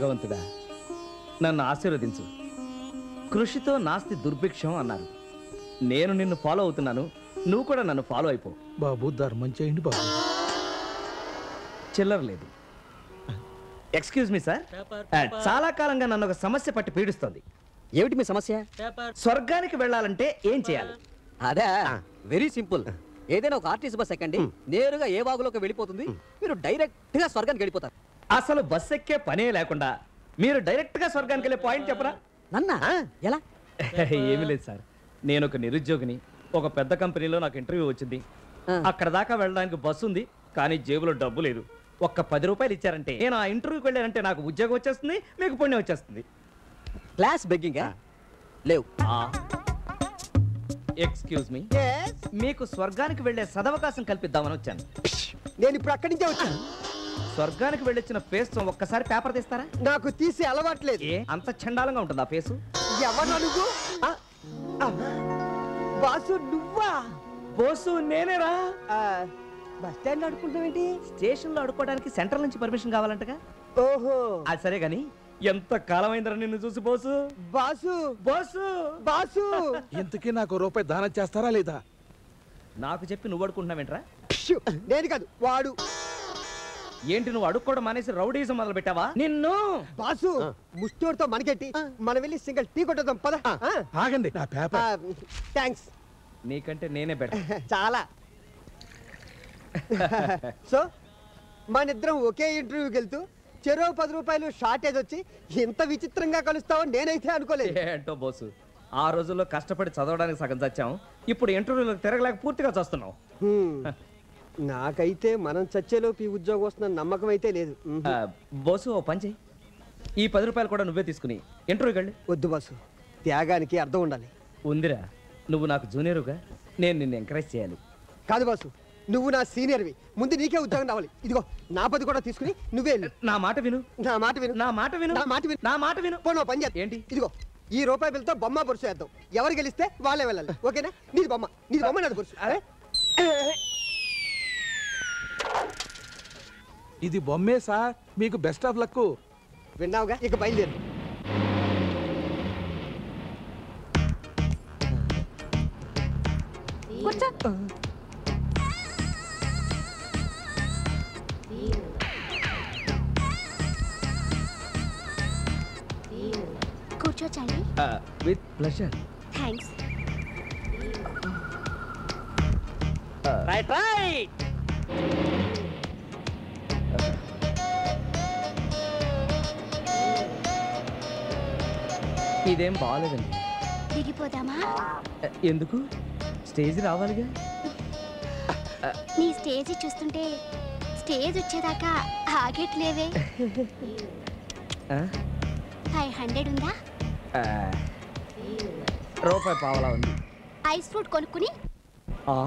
భగవంతుడా నన్ను ఆశీర్వదించు కృషితో నాస్తి దుర్భిక్షం అన్నారు నేను నిన్ను ఫాలో అవుతున్నాను నువ్వు కూడా నన్ను ఫాలో అయిపో బాబు ధర్మం చేయండి బాబు చిల్లర లేదు ఎక్స్క్యూజ్ మీ సార్ చాలా కాలంగా నన్ను ఒక సమస్య పట్టి పీడిస్తోంది ఏమిటి మీ సమస్య స్వర్గానికి వెళ్ళాలంటే ఏం చేయాలి అదే వెరీ సింపుల్ ఏదైనా ఒక ఆర్టీసీ బస్ ఎక్కండి నేరుగా ఏ వాగులోకి వెళ్ళిపోతుంది మీరు డైరెక్ట్ గా స్వర్గానికి వెళ్ళిపోతారు అసలు బస్ ఎక్కే పనే లేకుండా మీరు డైరెక్ట్ గా స్వర్గానికి వెళ్ళే పాయింట్ చెప్పరా నన్నా ఎలా ఏమీ లేదు సార్ నేను ఒక నిరుద్యోగిని ఒక పెద్ద కంపెనీలో నాకు ఇంటర్వ్యూ వచ్చింది ఆ. అక్కడ దాకా వెళ్ళడానికి బస్సు ఉంది కానీ జేబులో డబ్బు లేదు ఒక్క పది రూపాయలు ఇచ్చారంటే నేను ఆ ఇంటర్వ్యూకి వెళ్ళానంటే నాకు ఉద్యోగం వచ్చేస్తుంది మీకు పుణ్యం వచ్చేస్తుంది క్లాస్ బెగ్గింగ్ లేవు ఎక్స్క్యూజ్ మీ మీకు స్వర్గానికి వెళ్ళే సదవకాశం కల్పిద్దామని వచ్చాను నేను ఇప్పుడు అక్కడి నుంచే వచ్చాను స్వర్గానికి వెళ్ళొచ్చిన ఫేస్ ఒక్కసారి పేపర్ తీస్తారా నాకు తీసి అలవాట్లేదు ఏ అంత చండాలంగా ఉంటుంది ఆ ఫేసు ఎవరు నువ్వు ఆ, ఆ, బాసు నువ్వా బోసు నేనేరా ఆ, బస్ స్టాండ్ ఆడుకుంటావేంటి స్టేషన్ లో అడుకోవడానికి సెంట్రల్ నుంచి పర్మిషన్ కావాలంటగా ఓహో అది సరే గాని ఎంత కాలమైందిరా నిన్ను చూసి బోసు బాసు బోసు బాసు ఇంతకీ నాకు రూపాయి దానం చేస్తారా లేదా నాకు చెప్పి నువ్వు అడుకుంటున్నావేంట్రా షూ, నేను కాదు వాడు ఏంటి నువ్వు అడుక్కోవడం మానేసి రౌడీజం మొదలు పెట్టావా నిన్ను బాసు ముష్టోడితో మనకెట్టి మనం వెళ్ళి సింగిల్ టీ కొట్టేద్దాం పద ఆగండి నా పేపర్ థ్యాంక్స్ నీకంటే నేనే బెటర్ చాలా సో మన ఇద్దరం ఒకే ఇంటర్వ్యూకి వెళ్తూ చెరో పది రూపాయలు షార్టేజ్ వచ్చి ఇంత విచిత్రంగా కలుస్తావని నేనైతే అనుకోలేదు ఏంటో బోసు ఆ రోజుల్లో కష్టపడి చదవడానికి సగం చచ్చాం ఇప్పుడు ఇంటర్వ్యూలో తిరగలేక పూర్తిగా చస్తున్నాం హ్మ్. నాకైతే మనం చచ్చేలోపు ఈ ఉద్యోగం వస్తున్న నమ్మకం అయితే లేదు మ్మ్. ఆ, బోసు ఓ పని చెయ్యి ఈ పది రూపాయలు కూడా నువ్వే తీసుకుని ఇంటర్వ్యూకి వెళ్ళి వద్దు బాసు త్యాగానికి అర్థం ఉండాలి ఉందిరా నువ్వు నాకు జూనియరుగా నేను నిన్ను ఎంకరేజ్ చేయాలి కాదు బాసు నువ్వు నా సీనియర్వి ముందు నీకే ఉద్యోగం రావాలి ఇదిగో నా పది కూడా తీసుకుని నువ్వే వెళ్ళు నా మాట విను నా మాట విను నా మాట విను నా మాట విను నా మాట విను పోను పని చేద్దాం ఏంటి? ఇదిగో ఈ రూపాయి బిల్తో బొమ్మ బొరుసు వేద్దాం ఎవరు గెలిస్తే వాళ్ళే వెళ్ళాలి ఓకేనా నీది బొమ్మ నీది బొమ్మ నాది బొరుసు అరే ఇది బొమ్మే సార్ మీకు బెస్ట్ ఆఫ్ లక్ విన్నావుగా ఇక బయలుదేరు కూర్చో చాలి with pleasure thanks right right ఇదేం బాగాలేదండి దిగిపోదామా ఆ, ఎందుకు స్టేజ్ రావాలిగా నీ స్టేజ్ చూస్తుంటే స్టేజ్ వచ్చేదాకా ఆగట్లేవే ఆ? ఫైవ్ హండ్రెడ్ ఉందా ఆ, రూపాయి పావలా ఉంది ఐస్ ఫ్రూట్ కొనుక్కుని ఆ,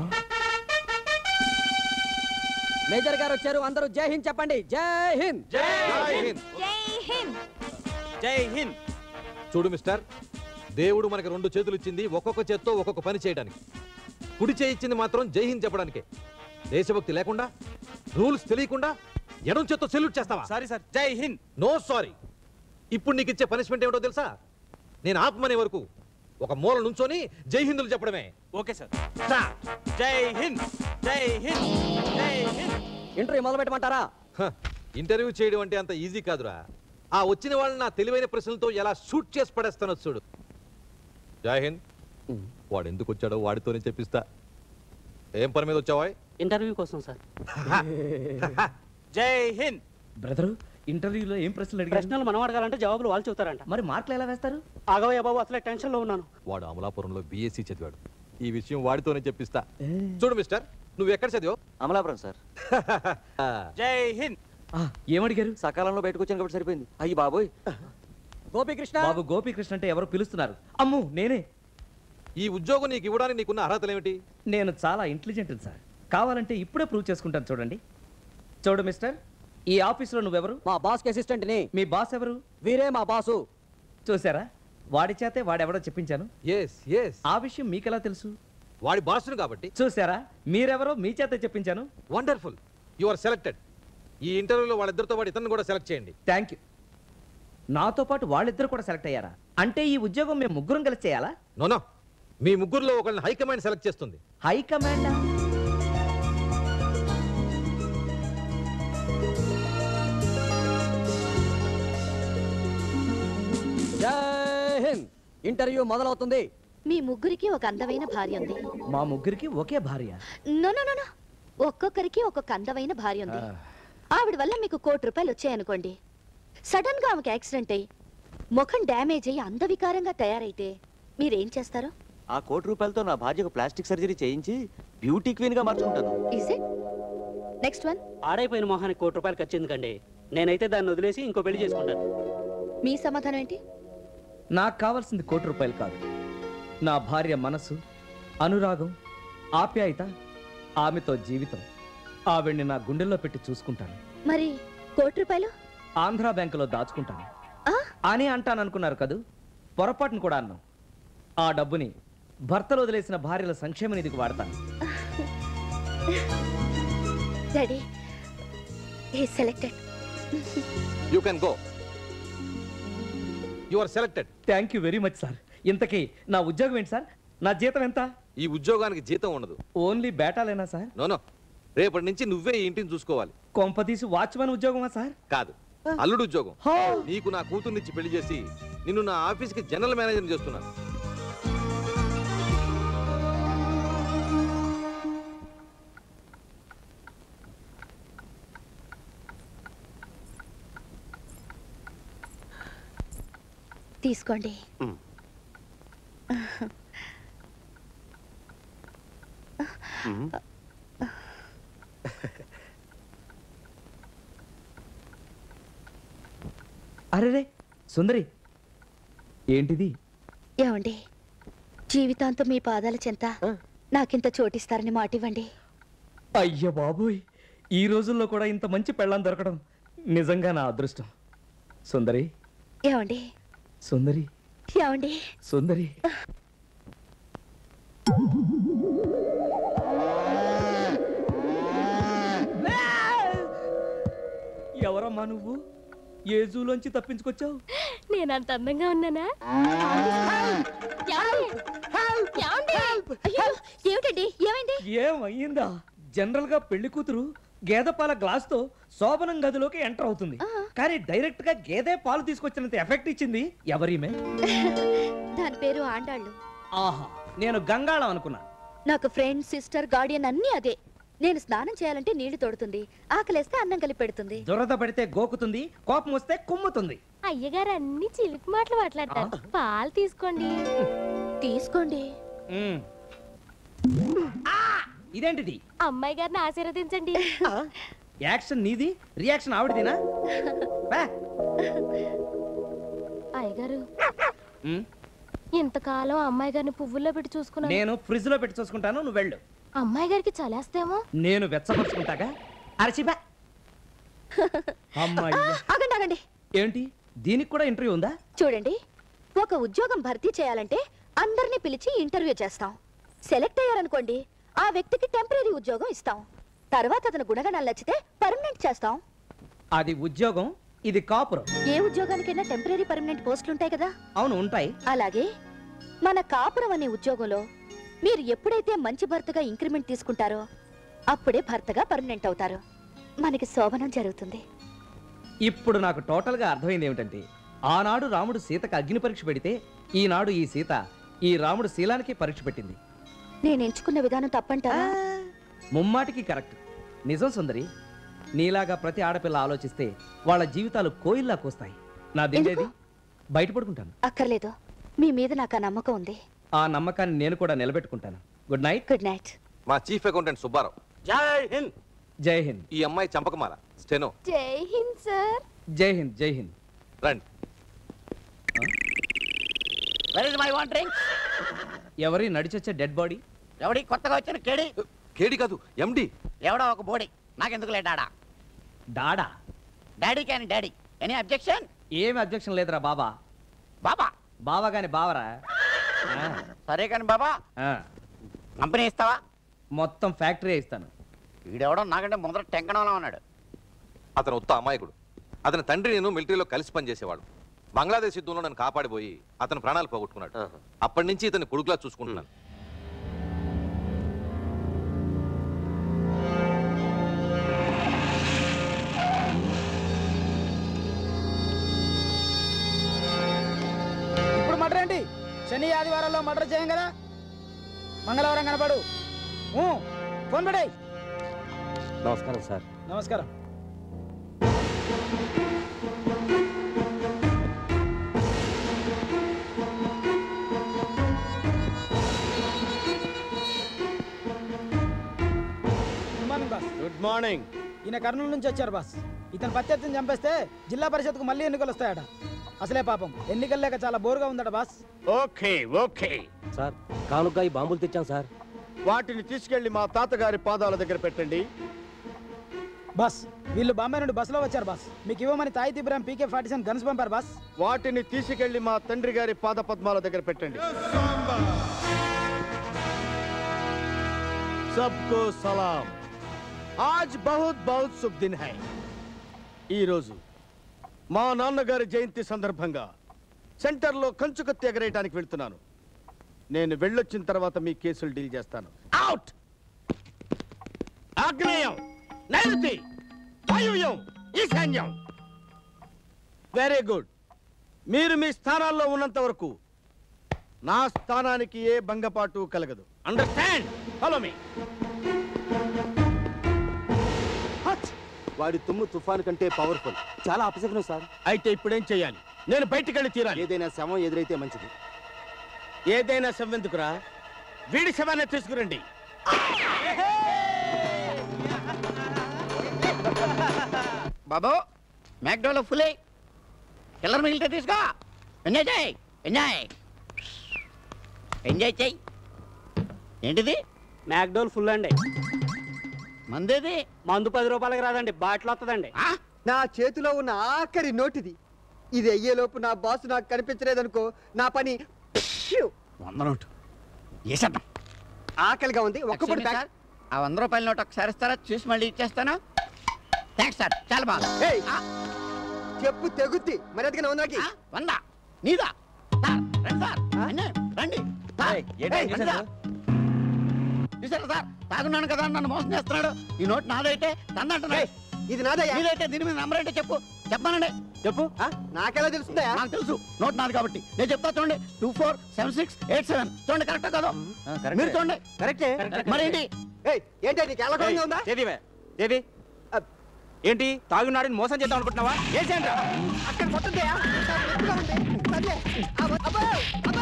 మేజర్ గారు వచ్చారు అందరూ జై హింద్ చెప్పండి జై హింద్ జై హింద్ జై హింద్ చూడు మిస్టర్ దేవుడు మనకి రెండు చేతులు ఇచ్చింది ఒక్కొక్క చేత్తో ఒక్కొక్క పని చేయడానికి కుడి చేయి ఇచ్చింది మాత్రం జై హింద్ చెప్పడానికే దేశభక్తి లేకుండా రూల్స్ తెలియకుండా ఎడం చేత్తో సెల్యూట్ చేస్తావా సారీ సార్ జై హింద్ నో సారీ ఇప్పుడు నీకు ఇచ్చే పనిష్మెంట్ ఏమిటో తెలుసా నేను ఆపమనే వరకు ఒక మూల నుంచొని జై హిందులు చెప్పడమే ఓకే సార్ జై హింద్ జై హింద్ జై హింద్ ఇంటర్వ్యూ మొదలు పెట్టమంటారా హ, ఇంటర్వ్యూ చేయడం అంటే అంత ఈజీ కాదురా ఆ వచ్చిన వాళ్ళని నా తెలివైన ప్రశ్నలతో ఎలా షూట్ చేసి పడేస్తానో చూడు జై హింద్ వాడు ఎందుకు వచ్చాడో వాడితోనే చెప్పిస్తా ఏం పని మీద వచ్చావా ఇంటర్వ్యూ కోసం సార్ జై హింద్ బ్రదరు ఇంటర్వ్యూలో ఏం ప్రశ్నలు అడిగారు ప్రశ్నలు మనం అడగాలంటే జవాబులు వాళ్ళు చెబుతారంట మరి మార్కులు ఎలా వేస్తారు ఆగవయ్య బాబు అసలే టెన్షన్ లో ఉన్నాను వాడు అమలాపురంలో బీఎస్సీ చదివాడు ఈ విషయం వాడితోనే చెప్పిస్తా చూడు మిస్టర్ నువ్వు ఎక్కడ చదివావు అమలాపురం సార్ జై హింద్ ఆ, ఏమడిగారు సకాలంలో బయటకు వచ్చాను కాబట్టి సరిపోయింది అయ్యి బాబోయ్ గోపీకృష్ణ బాబు గోపీకృష్ణ అంటే ఎవరో పిలుస్తున్నారు అమ్ము నేనే ఈ ఉద్యోగం నీకు ఇవ్వడానికి నీకున్న అర్హతలు ఏమిటి నేను చాలా ఇంటెలిజెంట్ సార్ కావాలంటే ఇప్పుడే ప్రూవ్ చేసుకుంటాను చూడండి చూడు మిస్టర్ ఈ ఆఫీసులో నువ్వెవరు మా బాస్ కి అసిస్టెంట్ ని మీ బాస్ ఎవరు వీరే మా బాసు చూసారా వాడి చేతే వాడెవడో చెప్పించాను ఎస్ ఎస్ ఆ విషయం మీకెలా తెలుసు వాడి బాసును కాబట్టి చూసారా మీరెవరో మీ చేతే చెప్పించాను వండర్ఫుల్ యు ఆర్ సెలెక్టెడ్ ఈ ఇంటర్వ్యూలో వాళ్ళిద్దరితో పాటు ఇతను కూడా సెలెక్ట్ చేయండి థ్యాంక్ యూ నాతో పాటు వాళ్ళిద్దరు కూడా సెలెక్ట్ అయ్యారా అంటే ఈ ఉద్యోగం మేము ముగ్గురం కలిసి చేయాలా నోనో మీ ముగ్గురులో ఒకళ్ళని హైకమాండ్ సెలెక్ట్ చేస్తుంది హైకమాండ్ జై హింద్ ఇంటర్వ్యూ మొదలవుతుంది మీ ముగ్గురికి ఒక అందమైన భార్య ఉంది మా ముగ్గురికి ఒకే భార్య నో నో నో నో ఒక్కొక్కరికి ఒక్కొక్క అందమైన భార్య ఉంది ఆవిడ వల్ల మీకు కోటి రూపాయలు వచ్చాయనుకోండి సడన్ గా ఆమెకి యాక్సిడెంట్ అయ్యి ముఖం డ్యామేజ్ అయ్యి అందవికారంగా తయారైతే మీరేం చేస్తారు ఆ కోటి రూపాయలతో నా భార్యకు ప్లాస్టిక్ సర్జరీ చేయించి బ్యూటీ క్వీన్ గా మార్చుకుంటాను ఈజ్ ఇట్ నెక్స్ట్ వన్ ఆడైపోయిన మొహానికి కోటి రూపాయలు ఖర్చు ఎందుకండి నేనైతే దాన్ని వదిలేసి ఇంకో పెళ్లి చేసుకుంటాను మీ సమాధానం ఏంటి నాకు కావాల్సింది కోటి రూపాయలు కాదు నా భార్య మనసు అనురాగం ఆప్యాయత ఆమెతో జీవితం ఆవిడ్ని నా గుండెల్లో పెట్టి చూసుకుంటాను మరి కోటి రూపాయలు ఆంధ్రా బ్యాంకులో దాచుకుంటాను ఆ? అని అంటాననుకున్నారు కదూ పొరపాటును కూడా అన్నాం ఆ డబ్బుని భర్తలు వదిలేసిన భార్యల సంక్షేమ నిధికి వాడతాను డాడీ ఈ selected you can go you are selected thank you very much sir ఇంతకీ నా ఉద్యోగం ఏంటి సార్ నా జీతం ఎంత ఈ ఉద్యోగానికి జీతం ఉండదు ఓన్లీ బేటాలేనా సార్ నోనో రేపటి నుంచి నువ్వే ఈ ఇంటిని చూసుకోవాలి కొంపతీసి వాచ్మెన్ ఉద్యోగమా సార్ కాదు అల్లుడు ఉద్యోగం హో! నీకు నా కూతుర్నిచ్చి పెళ్లి చేసి నిన్ను నా ఆఫీస్కి జనరల్ మేనేజర్ చేస్తున్నాను తీసుకోండి అరేరే సుందరి ఏంటిది ఏమండి జీవితాంతం మీ పాదాల చెంత నాకింత చోటిస్తారని మాట ఇవ్వండి అయ్య బాబోయ్ ఈ రోజుల్లో కూడా ఇంత మంచి పెళ్ళాం దొరకడం నిజంగా నా అదృష్టం సుందరి ఏమండి సుందరి ఏమండి సుందరి ఎవరమ్మా నువ్వు ఏ జూలోంచి తప్పించుకొచ్చావు నేనంత అందంగా ఉన్నానా ఏమండి? ఏమండి? అయ్యో, ఏమిటండి ఏమైంది ఏమయ్యిందా జనరల్ గా పెళ్లి కూతురు గేదె పాల గ్లాస్ తో శోభనం గదిలోకి ఎంటర్ అవుతుంది కానీ డైరెక్ట్ గా గేదె పాలు తీసుకొచ్చినంత ఎఫెక్ట్ ఇచ్చింది ఎవరిమే దాని పేరు ఆండాళ్ళు ఆహా నేను గంగాళం అనుకున్నా నాకు ఫ్రెండ్ సిస్టర్ గార్డియన్ అన్నీ అదే నేను స్నానం చేయాలంటే నీళ్లు తోడుతుంది ఆకలేస్తే అన్నం కలిపి పెడుతుంది దురద పడితే గోకుతుంది కోపం వస్తే కుమ్ముతుంది అయ్యగారు అన్ని చిలిపి మాటలు మాట్లాడతారు పాలు తీసుకోండి తీసుకోండి మ్మ్. ఆ! ఇదేంటిది అమ్మాయి గారిని ఆశీర్వదించండి యాక్షన్ నీది రియాక్షన్ ఆవిడదినా బా. అయ్యగారు మ్మ్. ఇంతకాలం అమ్మాయి గారిని పువ్వుల్లో పెట్టి చూసుకున్నాను నేను ఫ్రిడ్జ్ లో పెట్టి చూసుకుంటాను నువ్వు వెళ్ళు అమ్మాయి గారికి చలేస్తేమో నేను వెచ్చపరుచుకుంటాగా అరచిబా అమ్మాయ్యా ఆగండి ఆగండి ఏంటి దీనికి కూడా ఇంటర్వ్యూ ఉందా చూడండి ఒక ఉద్యోగం భర్తీ చేయాలంటే అందరినీ పిలిచి ఇంటర్వ్యూ చేస్తాం సెలెక్ట్ అయ్యారనుకోండి ఆ వ్యక్తికి టెంపరీ ఉద్యోగం ఇస్తాం తర్వాత అతని గుణగణాలు నచ్చితే పర్మనెంట్ చేస్తాం అది ఉద్యోగం ఇది కాపురం ఏ ఉద్యోగానికైనా టెంపరీ పర్మనెంట్ పోస్టులు ఉంటాయి కదా అవును ఉంటాయి అలాగే మన కాపురం అనే ఉద్యోగంలో మీరు ఎప్పుడైతే మంచి భర్తగా ఇంక్రిమెంట్ తీసుకుంటారో అప్పుడే భర్తగా పర్మనెంట్ అవుతారు మనకి శోభనం జరుగుతుంది ఇప్పుడు నాకు టోటల్ గా అర్థమైంది ఏమిటంటే ఆనాడు రాముడు సీతకు అగ్ని పరీక్ష పెడితే ఈనాడు ఈ సీత ఈ రాముడు శీలానికి పరీక్ష పెట్టింది నేను ఎంచుకున్న విధానం తప్పంటారా ముమ్మాటికి కరెక్ట్ నిజం సుందరి నీలాగా ప్రతి ఆడపిల్ల ఆలోచిస్తే వాళ్ళ జీవితాలు కోయిల్లా కూస్తాయి నా దిండేది బయట పడుకుంటాను అక్కర్లేదు మీ మీద నాకు ఆ నమ్మకం ఉంది ఆ నమ్మకాన్ని నేను కూడా నిలబెట్టుకుంటాను గుడ్ నైట్ గుడ్ నైట్ మా చీఫ్ అకౌంటెంట్ సుబ్బారావు జై హింద్ జై హింద్ ఈ అమ్మాయి చంపకమాల స్టెనో జై హింద్ సార్ జై హింద్ జై హింద్ రండి వెర్ ఇస్ మై వాన్ డ్రింక్ ఎవరి నడిచొచ్చే డెడ్ బాడీ ఎవడి కొత్తగా వచ్చిన కేడి కేడి కాదు ఎండి ఎవడో ఒక బోడి నాకెందుకు లేడాడా డాడా daddy can daddy any objection ఏమి అబ్జెక్షన్ లేదురా బాబా బాబా బావా గాని బావరా ఆ, సరే కానీ బాబా ఆ, కంపెనీ ఇస్తావా మొత్తం ఫ్యాక్టరీ ఇస్తాను వీడెవడో నాకంటే ముందర టెంకడంలో ఉన్నాడు అతను ఉత్త అమాయకుడు అతని తండ్రి నేను మిలిటరీలో కలిసి పనిచేసేవాడు బంగ్లాదేశ్ యుద్ధంలో నన్ను కాపాడిపోయి అతను ప్రాణాలు పోగొట్టుకున్నాడు అప్పటి నుంచి ఇతన్ని కొడుకులా చూసుకుంటున్నాను ఇప్పుడు మటర్ ఏంటి శని ఆదివారాల్లో మటర్ చేయం కదా మంగళవారం కనపడు ఊ, ఫోన్ పెట్టాయి నమస్కారం సార్ నమస్కారం good morning boss good morning ఈయన కర్నూలు నుంచి వచ్చారు బాస్ ఇతను ప్రత్యర్థిని చంపేస్తే జిల్లా పరిషత్కు మళ్ళీ ఎన్నికలు వస్తాయట అసలే పాపం ఎన్నికలు లేక చాలా బోరుగా ఉందట బాస్ ఓకే ఓకే సార్ కానుక ఈ బాంబులు తెచ్చాం సార్ వాటిని తీసుకెళ్లి మా తాతగారి పాదాల దగ్గర పెట్టండి బాస్ వీళ్ళు బాంబే నుండి బస్సులో వచ్చారు బాస్ మీకు ఇవ్వమని తాయి తిబ్రాం పీకే ఫార్టీ సెవెన్ గన్స్ పంపారు బాస్ వాటిని తీసుకెళ్లి మా తండ్రి గారి పాద పద్మాల దగ్గర పెట్టండి సబ్కో సలాం ఆజ్ బహుత్ బహుత్ శుభ్ దిన్ హై ఈ రోజు మా నాన్నగారి జయంతి సందర్భంగా సెంటర్లో కంచుకత్తి ఎగరేయడానికి వెళ్తున్నాను నేను వెళ్ళొచ్చిన తర్వాత మీ కేసులు డీల్ చేస్తాను అవుట్ ఆగ్నేయం నైరుతి వాయువ్యం ఈశాన్యం వెరీ గుడ్ మీరు మీ స్థానాల్లో ఉన్నంత వరకు నా స్థానానికి ఏ భంగపాటు కలగదు అండర్స్టాండ్ ఫాలో మీ వాడి తుమ్ము తుఫాన్ కంటే పవర్ఫుల్ చాలా అపశకునం సార్ అయితే ఇప్పుడేం చేయాలి నేను బయటికి వెళ్ళి తీరాలి ఏదైనా శవం ఎదురైతే మంచిది ఏదైనా శవెందుకురా వీడి శవాన్ని తీసుకురండి బాబు మ్యాక్డోలో ఫుల్ చిల్లర మిగిలితే తీసుకో ఎంజాయ్ చేయి ఎంజాయ్ ఎంజాయ్ చేయి ఏంటిది మ్యాక్డోల్ ఫుల్ అండి మందేది మందు పది రూపాయలకి రాదండి బాటిల్ వస్తుందండి నా చేతిలో ఉన్న ఆఖరి నోటిది ఇది అయ్యేలోపు నా బాస్ నాకు కనిపించలేదనుకో నా పని ప్ష్యూ. వంద నోటు వేసేద్దాం ఆకలిగా ఉంది ఒక్కప్పుడు Excuse me, sir. ఆ వంద రూపాయల నోట్ ఒకసారి ఇస్తారా చూసి మళ్ళీ ఇచ్చేస్తాను థ్యాంక్స్ సార్ చాలా బాగుంది ఏయ్, చెప్పు తెగుద్ది మరి అదిగా నాకి వంద నీదా సార్ రండి సార్ అన్యాయం, రండి సార్, ఏంటి ఏయ్, రండి చేశారు? సార్. చూసారా సార్ తాగున్నాను కదా అని నన్ను మోసం చేస్తున్నాడు ఈ నోట్ నాదైతే తందంటున్నాడు ఇది నాదయ్యా నీదైతే దీని మీద నంబర్ అంటే చెప్పు చెప్పానండి చెప్పు నాకెలా తెలుస్తుందా నాకు తెలుసు నోట్ నాది కాబట్టి నేను చెప్తా చూడండి two four seven six eight seven చూడండి కరెక్ట్ కదా మీరు చూడండి కరెక్టే మరేంటి ఏయ్ ఏంటి నీకు ఎలాగోగా ఉందా ఏదివే ఏది ఏంటి తాగున్నాడని మోసం చేద్దాం అనుకుంటున్నావా ఏం చేయండి అక్కడ కొట్టదయా ఉంది సర్లే అబ్బో, అబ్బో, అబ్బో.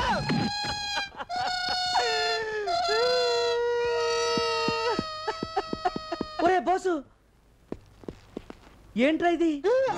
ఒరే బాసు ఏంట్రా ఇది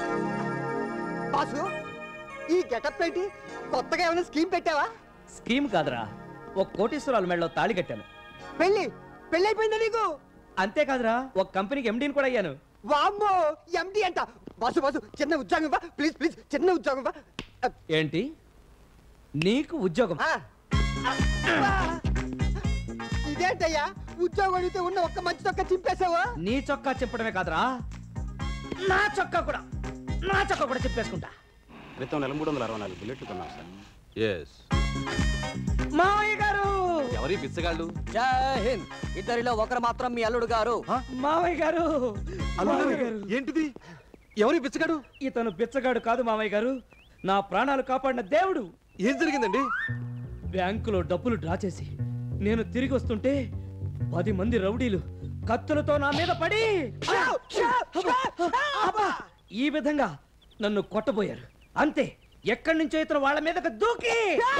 బాసు ఈ గెటప్ ఏంటి కొత్తగా ఏమైనా స్కీమ్ పెట్టావా స్కీమ్ కాదురా ఒక కోటీశ్వరాల మెడలో తాళి కట్టాను పెళ్ళి పెళ్ళి అయిపోయిందా నీకు అంతేకాదురా ఒక కంపెనీకి ఎండీని కూడా అయ్యాను వామ్మో ఎండి అంట బాసు బాసు చిన్న ఉద్యోగం ఇవ్వ ప్లీజ్ ప్లీజ్ చిన్న ఉద్యోగం ఇవ్వ ఏంటి నీకు ఉద్యోగం ఆ. అబ్బా. ఇదేంటయ్యా ఉద్యోగం అడిగితే ఉన్న ఒక్క మంచి తొక్క చింపేశావా నీ చొక్కా చెప్పడమే కాదురా నా చొక్కా కూడా నా చొక్కా కూడా చెప్పేసుకుంటా క్రితం నెల మూడు వందల అరవై నాలుగు బుల్లెట్లు కొన్నాం సార్ ఎస్ మావయ్య గారు ఎవరి బిచ్చగాళ్ళు జై హింద్ ఇద్దరిలో ఒకరు మాత్రం మీ అల్లుడు గారు మావయ్య గారు మావయ్య గారు ఏంటిది ఎవరి బిచ్చగాడు ఇతను బిచ్చగాడు కాదు మావయ్య గారు నా ప్రాణాలు కాపాడిన దేవుడు ఏం జరిగిందండి బ్యాంకులో డబ్బులు డ్రా చేసి నేను తిరిగి వస్తుంటే పది మంది రౌడీలు కత్తులతో నా మీద పడి అబ్బా! ఈ విధంగా నన్ను కొట్టబోయారు అంతే ఎక్కడి నుంచో ఇతను వాళ్ళ మీదకి దూకి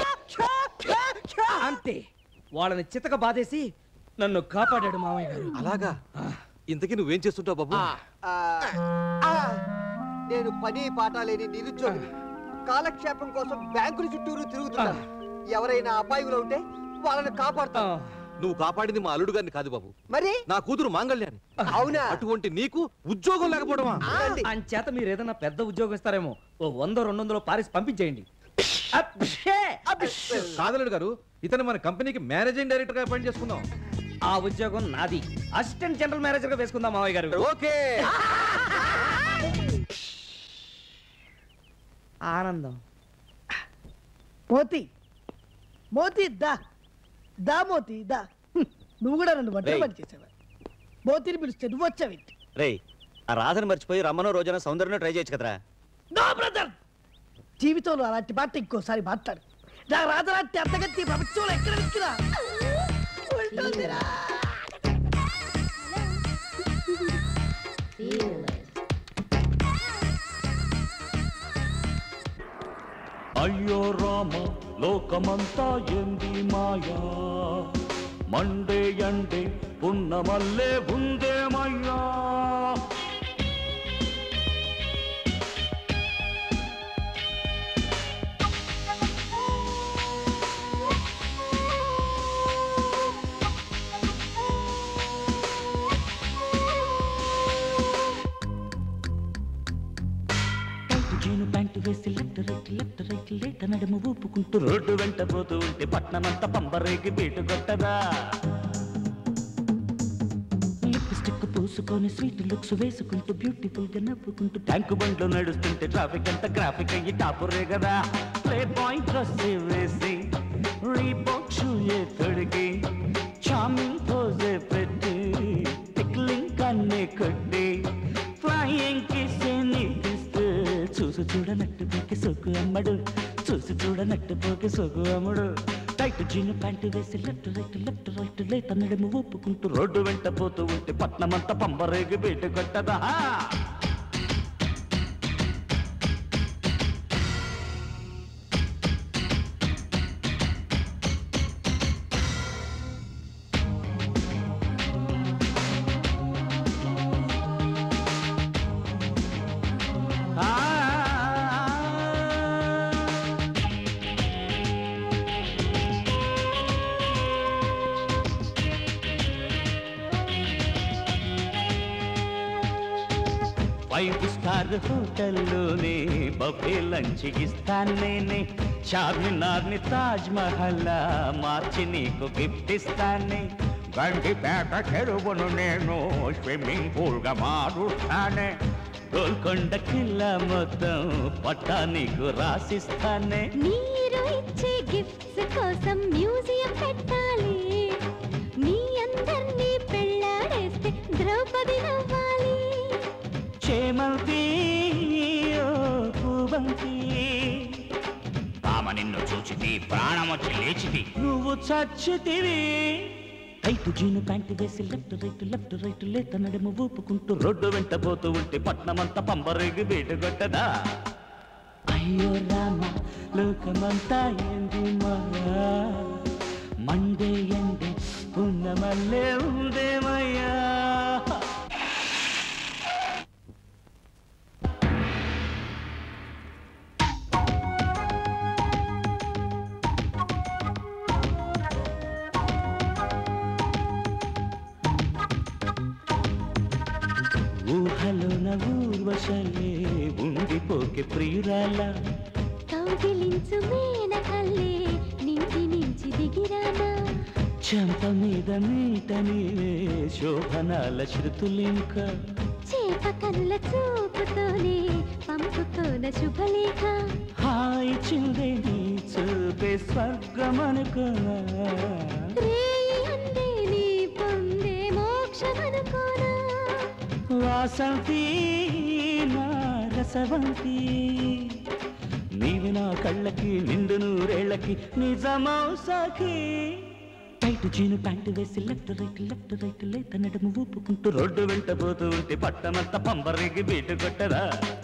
అంతే వాళ్ళని చితక బాధేసి నన్ను కాపాడాడు మామయ్య గారు అలాగా ఇంతకీ నువ్వేం చేస్తుంటావు బాబు ఆ, ఆ, నేను పని పాట లేని నిరుద్యోగిని కాలక్షేపం కోసం బ్యాంకుల చుట్టూరు తిరుగుతున్నాను ఎవరైనా అపాయంలో ఉంటే వాళ్ళని కాపాడుతా నువ్వు కాపాడింది మా అల్లుడు గారిని కాదు బాబు మరి నా కూతురు మాంగళ్యాన్ని అవునా అటువంటి నీకు ఉద్యోగం లేకపోవడమా అంచేత మీరు ఏదైనా పెద్ద ఉద్యోగం ఇస్తారేమో ఓ వంద రెండు వందలు పారేసి పంపించేయండి కాదలుడు గారు ఇతను మన కంపెనీకి మేనేజింగ్ డైరెక్టర్ గా అపాయింట్ చేసుకుందాం ఆ ఉద్యోగం నాది అసిస్టెంట్ జనరల్ మేనేజర్ గా వేసుకుందాం మావయ్య గారు ఓకే ఆనందం మోతి మోతి దా దా మోతి దా హ్మ్. నువ్వు కూడా నన్ను వంటలు రేయ్. పని చేసావా మోతిని పిలిస్తే నువ్వు వచ్చావేంటి రేయ్ ఆ రాధను మర్చిపోయి రమ్మనో రోజున సౌందర్యం ట్రై చేయొచ్చు కదరా నో బ్రదర్ జీవితంలో అలాంటి మాట ఇంకోసారి మాట్లాడు నా రాజరాత్రి అర్థగతి ప్రపంచంలో ఎక్కడ వెతికినా ఉంటుందిరా. అయ్యో రామ లోకమంతా ఎంది మాయా మండే ఎండే పున్నమల్లే ఉందేమయ్యా జీను ప్యాంటు వేసి లెఫ్ట్ రైట్ లెఫ్ట్ రైట్ లేత నడుము ఊపుకుంటూ రోడ్డు వెంట పోతూ ఉంటే పట్నమంతా పంబరేగి బీటు కొట్టదా లిప్స్టిక్ పూసుకొని స్వీట్ లుక్స్ వేసుకుంటూ బ్యూటిఫుల్ గా నవ్వుకుంటూ ట్యాంకు బండ్లో నడుస్తుంటే ట్రాఫిక్ అంతా గ్రాఫిక్ అయ్యి టాపురే కదా ప్లే బాయ్ డ్రెస్ వేసి రీబాక్ షూయే తొడిగి చామింగ్ పోజే పెట్టి టిక్లింగ్ కన్నే కొట్టి ఫ్లయింగ్ కిసే నీకిస్తే చూసి చూడనట్టు పోకి సొక్కు అమ్మడు చూసి చూడనట్టు పోకి సొక్కు అమ్ముడు టైట్ జీను ప్యాంటు వేసి లెఫ్ట్ రైట్ లెఫ్ట్ రైట్ లేత నడుము ఊపుకుంటూ రోడ్డు వెంట పోతూ ఉంటే పట్నమంతా పంబరేగి బీటు కొట్టదా ఫైవ్ స్టార్ హోటల్లోనే బఫే లంచ్ ఇస్తాను నేనే చార్మినార్ని తాజ్ మహల్ మార్చి నీకు గిఫ్ట్ ఇస్తానే గండిపేట చెరువును నేను స్విమ్మింగ్ పూల్ గా మారుస్తానే గోల్కొండ కిల్లా మొత్తం పట్టా నీకు రాసిస్తానే మీరు ఇచ్చే గిఫ్ట్స్ కోసం మ్యూజియం పెట్టాలి మీ అందరినీ పెళ్ళాడేస్తే ద్రౌపది నవ్వాలి చేమంతి ఓ పూబంతి ఆమ నిన్ను చూచితి ప్రాణమొచ్చి లేచితి నువ్వు చచ్చితివి టైటు జీను ప్యాంటు వేసి లెఫ్ట్ రైట్ లెఫ్ట్ రైట్ లేత నడుము ఊపుకుంటూ రోడ్డు వెంట పోతూ ఉంటే పట్నమంతా పంబరేగి బీటు కొట్టదా అయ్యో రామ లోకమంతా ఏంది మాయా మండే ఎండే ఉన్న మల్లే ఉందేమయ్యా ఊహలోన ఊర్వశలే ఉండిపోకే ప్రియురాలా కౌగిలించు మేనకల్లే నించి నించి దిగిరానా చెంప మీద మీట నీవే శోభనాల శృతులింకా చేప కనుల చూపుతోనే పంపుతోన శుభలేఖ హాయి చిందే నీ చూపే స్వర్గమనుకున్నా రేయి అందే నీ పొందే మోక్షమనుకోనా వాసంతి నా రసవంతి నీవి నా కళ్ళకి నిండు నూరేళ్లకి నిజమౌ సఖీ టైట్ జీను ప్యాంటు వేసి లెఫ్ట్ రైట్ లెఫ్ట్ రైట్ లేత నడుము ఊపుకుంటూ రోడ్డు వెంట పోతూ ఉంటే పట్టమంతా పంబరేగి బీటు కొట్టరా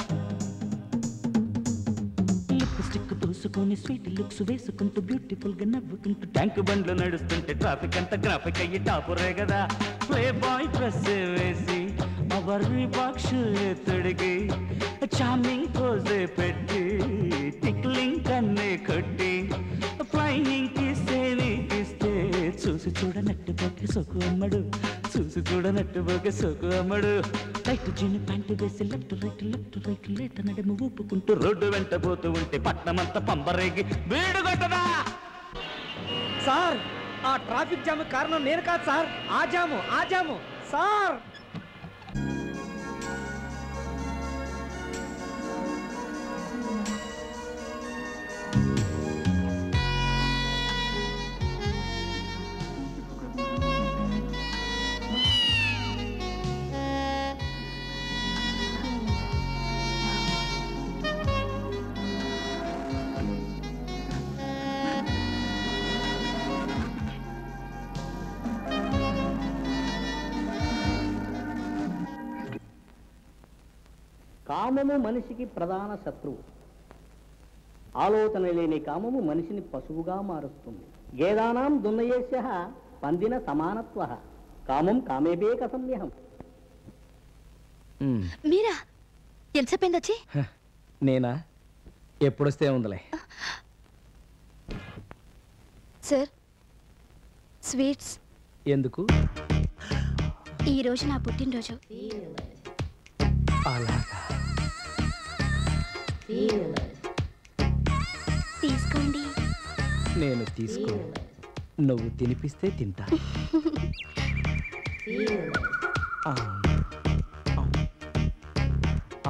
లిప్స్టిక్ పూసుకొని స్వీట్ లుక్స్ వేసుకుంటూ బ్యూటిఫుల్ గా నవ్వుకుంటూ ట్యాంక్ బండ్లు నడుస్తుంటే ట్రాఫిక్ అంతా గ్రాఫిక్ అయ్యి టాపురే కదా ప్లే బాయ్ డ్రెస్ వేసి అవరి బాక్ష తొడిగి చామింగ్ పోజే పెట్టి టిక్లింగ్ కన్నే కొట్టి ఫ్లైయింగ్ కిస్తే నీకిస్తే చూసి చూడనట్టు పోకే సొక్కు అమ్మడు చూసి చూడనట్టు పోకే సొక్కు అమ్మడు రైట్ జీను ప్యాంటు వేసి లెఫ్ట్ రైట్ లెఫ్ట్ రైట్ లేత నడుము ఊపుకుంటూ రోడ్డు వెంట పోతూ ఉంటే పట్నమంతా పంబరేగి వీడు కొట్టదా సార్ ఆ ట్రాఫిక్ జామ్ కారణం నేను కాదు సార్ ఆ జాము ఆ జాము సార్ కామము మనిషికి ప్రధాన శత్రువు ఆలోచన లేని కామము మనిషిని పశువుగా మారుస్తుంది గేదానాం దున్నయేశ పందిన సమానత్వ కామం కామేబే కసమ్యహం మ్, మీరా ఎంతసేపు వచ్చి నేనా ఎప్పుడొస్తే ఉందిలే సార్ స్వీట్స్ ఎందుకు ఈ రోజు నా పుట్టినరోజు అలాగా తీసుకోండి నేను తీసుకో నువ్వు తినిపిస్తే తింటా ఆ, ఆ,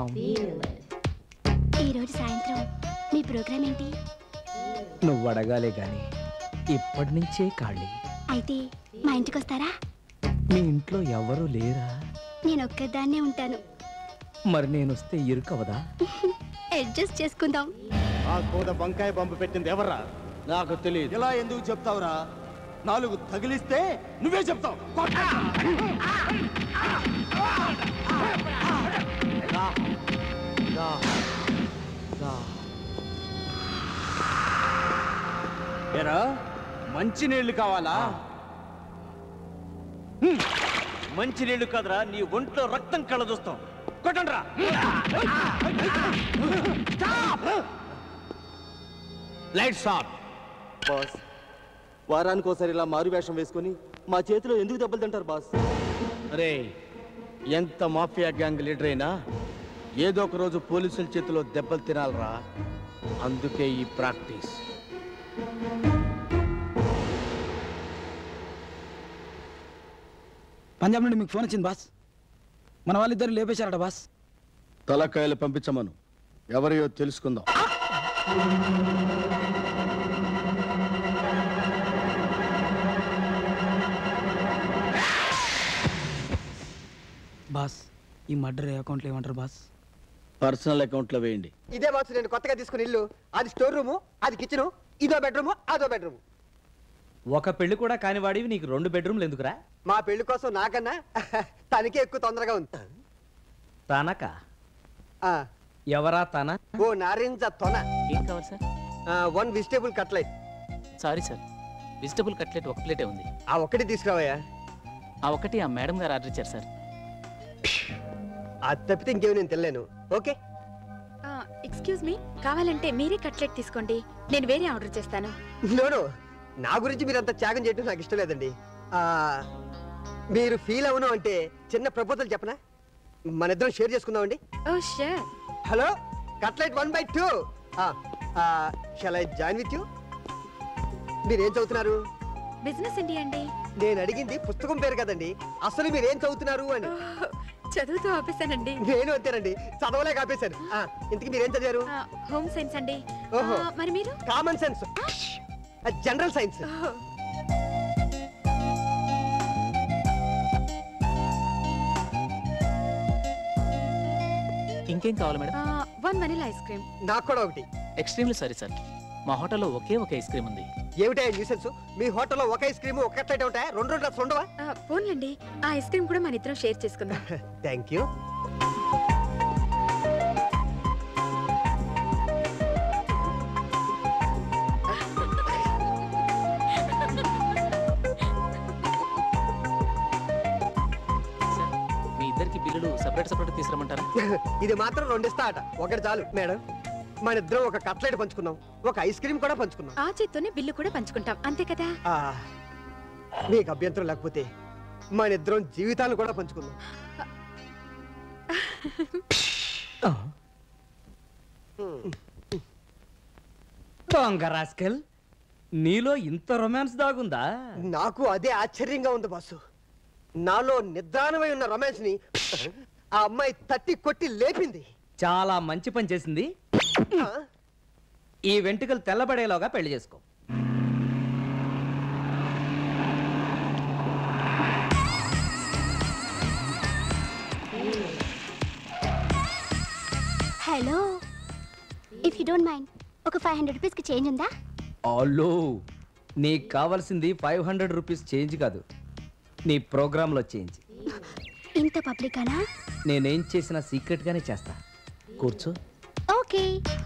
ఈ రోజు సాయంత్రం మీ ప్రోగ్రామ్ ఏంటి నువ్వు అడగాలే గాని ఇప్పటి నుంచే ఖాళీ అయితే మా ఇంటికి వస్తారా మీ ఇంట్లో ఎవరు లేరా నేను ఒక్కదాన్నే ఉంటాను మరి నేను వస్తే ఇరుకవదా అడ్జస్ట్ చేసుకుందాం ఆ కూద వంకాయ బంపు పెట్టింది ఎవర్రా నాకు తెలియదు ఇలా ఎందుకు చెప్తావురా నాలుగు తగిలిస్తే నువ్వే చెప్తావు ఎరా మంచి నీళ్లు కావాలా మంచి నీళ్లు కాదురా నీ ఒంట్లో రక్తం కళ్ళ చూస్తాం కొట్టండ్రా లైట్స్ ఆఫ్ బాస్ వారానికి ఒకసారి ఇలా మారు వేషం వేసుకొని మా చేతిలో ఎందుకు దెబ్బలు తింటారు బాస్ రే ఎంత మాఫియా గ్యాంగ్ లీడర్ అయినా ఏదో ఒక రోజు పోలీసుల చేతిలో దెబ్బలు తినాలరా అందుకే ఈ ప్రాక్టీస్ పంజాబ్ నుండి మీకు ఫోన్ వచ్చింది బాస్ మన వాళ్ళిద్దరు లేపేశారట బాస్ తలకాయలు పంపించమను ఎవరియో తెలుసుకుందాం బాస్ ఈ మర్డర్ అకౌంట్లో ఏమంటారు బాస్ పర్సనల్ అకౌంట్లో వేయండి ఇదే బాక్స్ నేను కొత్తగా తీసుకున్న ఇల్లు అది స్టోర్ రూము అది కిచెన్ ఇదో బెడ్రూము అదో బెడ్రూము ఒక పెళ్లి కూడా కానివాడివి నీకు రెండు బెడ్రూమ్లు ఎందుకురా మా పెళ్లి కోసం నాకన్నా తనకే ఎక్కువ తొందరగా ఉంది తనక ఆ, ఎవరా తన ఓ నారింజ తొన ఏం కావాలి sir one vegetable cutlet sorry sir vegetable cutlet ఒక ప్లేటే ఉంది ఆ ఒక్కటి తీసుకురావయ్యా ఆ ఒకటి ఆ మేడం గారు ఆర్డర్ ఇచ్చారు సార్ అది తప్పితే ఇంకేమి నేను తెలియను ఓకే ఎక్స్క్యూజ్ మీ కావాలంటే మీరే కట్లెట్ తీసుకోండి నేను వేరే ఆర్డర్ చేస్తాను నోను నా గురించి మీరు అంత త్యాగం చేయడం నాకు ఇష్టం లేదండి ఆ, మీరు ఫీల్ అవును అంటే చిన్న ప్రపోజల్ చెప్పనా మన ఇద్దరం షేర్ చేసుకుందామండి oh sure hello cutlet one by two shall I join with you మీరేం చదువుతున్నారు బిజినెస్ ఏంటి అండి నేను అడిగింది పుస్తకం పేరు కదండి అసలు మీరేం చదువుతున్నారు అని చదువుతూ ఆపేశానండి నేను అంతేనండి చదవలేక ఆపేశాను ఆ, ఇంతకీ మీరేం చదివారు హోమ్ సైన్స్ అండి ఓహో. ఆ, మరి మీరు కామన్ సెన్స్ జనరల్ సైన్స్ ఇంకేం కావాలి madam one vanilla ice cream నాకు కూడా ఒకటి ఎక్స్ట్రీమ్లీ సారీ సార్ మా హోటల్లో ఒకే ఒక ఐస్ క్రీమ్ ఉంది ఏమిటా న్యూసెన్స్ మీ హోటల్లో ఒక ఐస్ క్రీమ్ ఒక కట్లెట్ ఉంటాయా రెండు రెండు అసలు ఉండవా పోన్లండి ఆ ఐస్ క్రీమ్ కూడా మన ఇద్దరం షేర్ చేసుకుందాం థ్యాంక్ యూ మీ ఇద్దరికి బిల్లులు సపరేట్ సపరేట్ తీసుకురమ్మంటారా ఇది మాత్రం రెండు ఇస్తా అట ఒకటి చాలు మేడం మన ఇద్దరం ఒక కట్లెట్ పంచుకున్నాం ఒక ఐస్ క్రీమ్ కూడా పంచుకున్నాం ఆ చేత్తోనే బిల్లు కూడా పంచుకుంటాం అంతే కదా ఆ, మీకు అభ్యంతరం లేకపోతే మన ఇద్దరం జీవితాలు కూడా పంచుకుందాం దొంగ రాస్కెల్ నీలో ఇంత రొమాన్స్ దాగుందా నాకు అదే ఆశ్చర్యంగా ఉంది బాసు నాలో నిద్రాణమై ఉన్న రొమాన్స్ ని ఆ అమ్మాయి తట్టి కొట్టి లేపింది చాలా మంచి పని చేసింది ఈ వెంట్రుకలు తెల్లబడేలోగా పెళ్లి చేసుకో hello if you don't mind ఒక ఫైవ్ హండ్రెడ్ రూపీస్కి చేంజ్ ఉందా అలో నీకు కావాల్సింది ఫైవ్ హండ్రెడ్ రూపీస్ చేంజ్ కాదు నీ ప్రోగ్రాంలో చేంజ్ ఇంత పబ్లికానా నేనేం చేసినా సీక్రెట్గానే చేస్తా కూర్చో ఓకే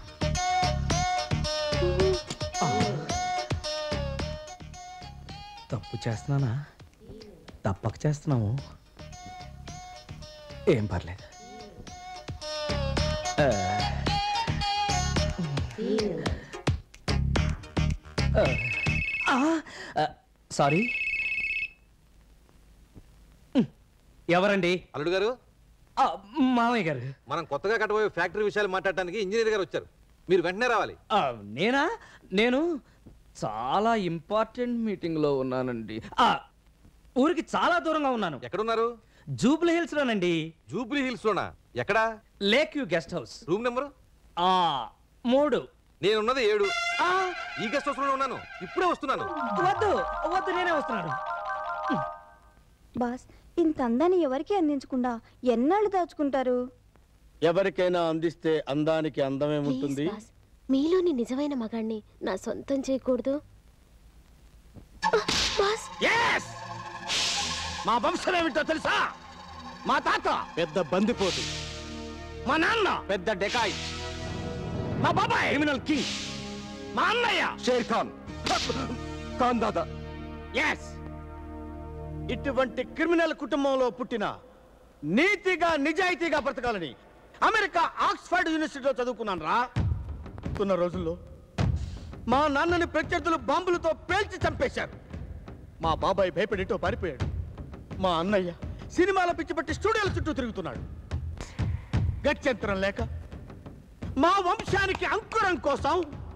తప్పు చేస్తున్నానా తప్పక చేస్తున్నాము ఏం పర్లేదు ఆ. ఆ. ఆ, సారీ ఎవరండి అల్లుడు గారు ఆ, మామయ్య గారు మనం కొత్తగా కట్టబోయే ఫ్యాక్టరీ విషయాలు మాట్లాడడానికి ఇంజనీర్ గారు వచ్చారు మీరు వెంటనే రావాలి ఆ, నేనా నేను చాలా ఇంపార్టెంట్ మీటింగ్లో ఉన్నానండి ఆ, ఊరికి చాలా దూరంగా ఉన్నాను ఎక్కడున్నారు జూబ్లీ హిల్స్ లోనండి జూబ్లీ హిల్స్ లోనా ఎక్కడా lake view guest house room number ఆ మూడు నేనున్నది ఏడు ఈ గెస్ట్ హౌస్ లోనే ఉన్నాను ఇప్పుడే వస్తున్నాను వద్దు వద్దు నేనే వస్తున్నాను బాస్ ఇంత అందాన్ని ఎవరికి అందించకుండా ఎన్నాళ్ళు దాచుకుంటారు ఎవరికైనా అందిస్తే అందానికి అందమేముంటుంది బాస్ మీలోని నిజమైన మగాణ్ణి నా సొంతం చేయకూడదు బాస్ మా వంశం ఏమిటో తెలుసా మా తాత పెద్ద బందిపోటు మా నాన్న పెద్ద డెకాయ్ మా బాబాయ్ క్రిమినల్ కింగ్ మా అన్నయ్య షేర్ ఖాన్ ఖాన్ దాదా ఎస్ ఇటువంటి క్రిమినల్ కుటుంబంలో పుట్టిన నీతిగా నిజాయితీగా బ్రతకాలని అమెరికా ఆక్స్ఫర్డ్ యూనివర్సిటీలో చదువుకున్నాను రా ఉన్న రోజుల్లో మా నాన్నని ప్రత్యర్థులు బాంబులతో పేల్చి చంపేశారు మా బాబాయ్ భయపడిటో పారిపోయాడు మా అన్నయ్య సినిమాల పిచ్చి పట్టి స్టూడియోల చుట్టూ తిరుగుతున్నాడు గత్యంతరం లేక మా వంశానికి అంకురం కోసం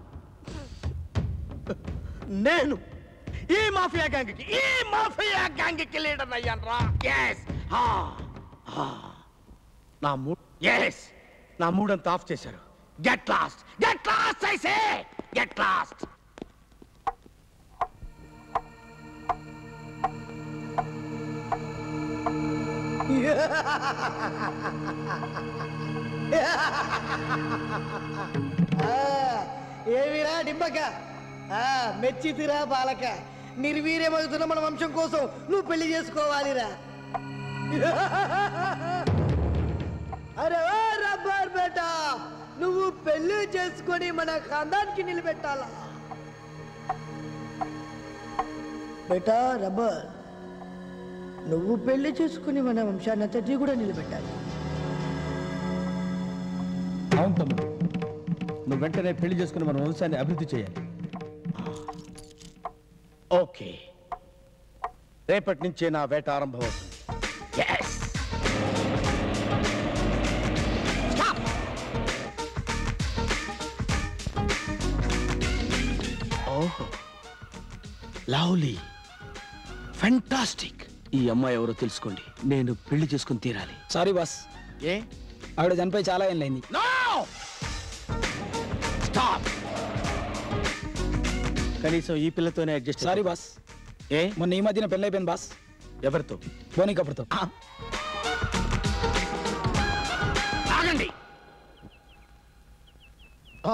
నేను ఈ మాఫియా గ్యాంగ్కి ఈ మాఫియా గ్యాంగ్కి లీడర్ అయ్యాను రా ఎస్ నా మూడ్ ఎస్ నా మూడంతా ఆఫ్ చేశారు గెట్ లాస్ట్ గెట్ లాస్ట్ ఐసే గెట్ లాస్ట్ ఏమిరా డింబక ఆ, మెచ్చితిరా బాలక నిర్వీర్యమవుతున్న మన వంశం కోసం నువ్వు పెళ్లి చేసుకోవాలిరా అరే ఓ రబ్బర్ బేటా నువ్వు పెళ్లి చేసుకొని మన ఖాందానికి నిలబెట్టాలా బేటా రబ్బర్ నువ్వు పెళ్లి చేసుకుని మన వంశాన్ని అంతటి కూడా నిలబెట్టాలి అవును తమ్ముడు నువ్వు వెంటనే పెళ్లి చేసుకుని మన వంశాన్ని అభివృద్ధి చేయాలి ఓకే రేపటి నుంచే నా వేట ఆరంభం అవుతుంది Yes! Stop! ఓహో లవ్లీ ఫెంటాస్టిక్ ఈ అమ్మాయి ఎవరో తెలుసుకోండి నేను పెళ్లి చేసుకుని తీరాలి సారీ బాస్ ఏ ఆవిడ చనిపోయి చాలా ఏళ్ళైంది నో స్టాప్ కనీసం ఈ పిల్లతోనే అడ్జస్ట్ సారీ బాస్ ఏ మొన్న ఈ మధ్యన పెళ్ళైపోయింది బాస్ ఎవరితో బోని కప్పుడుతో ఆగండి ఓ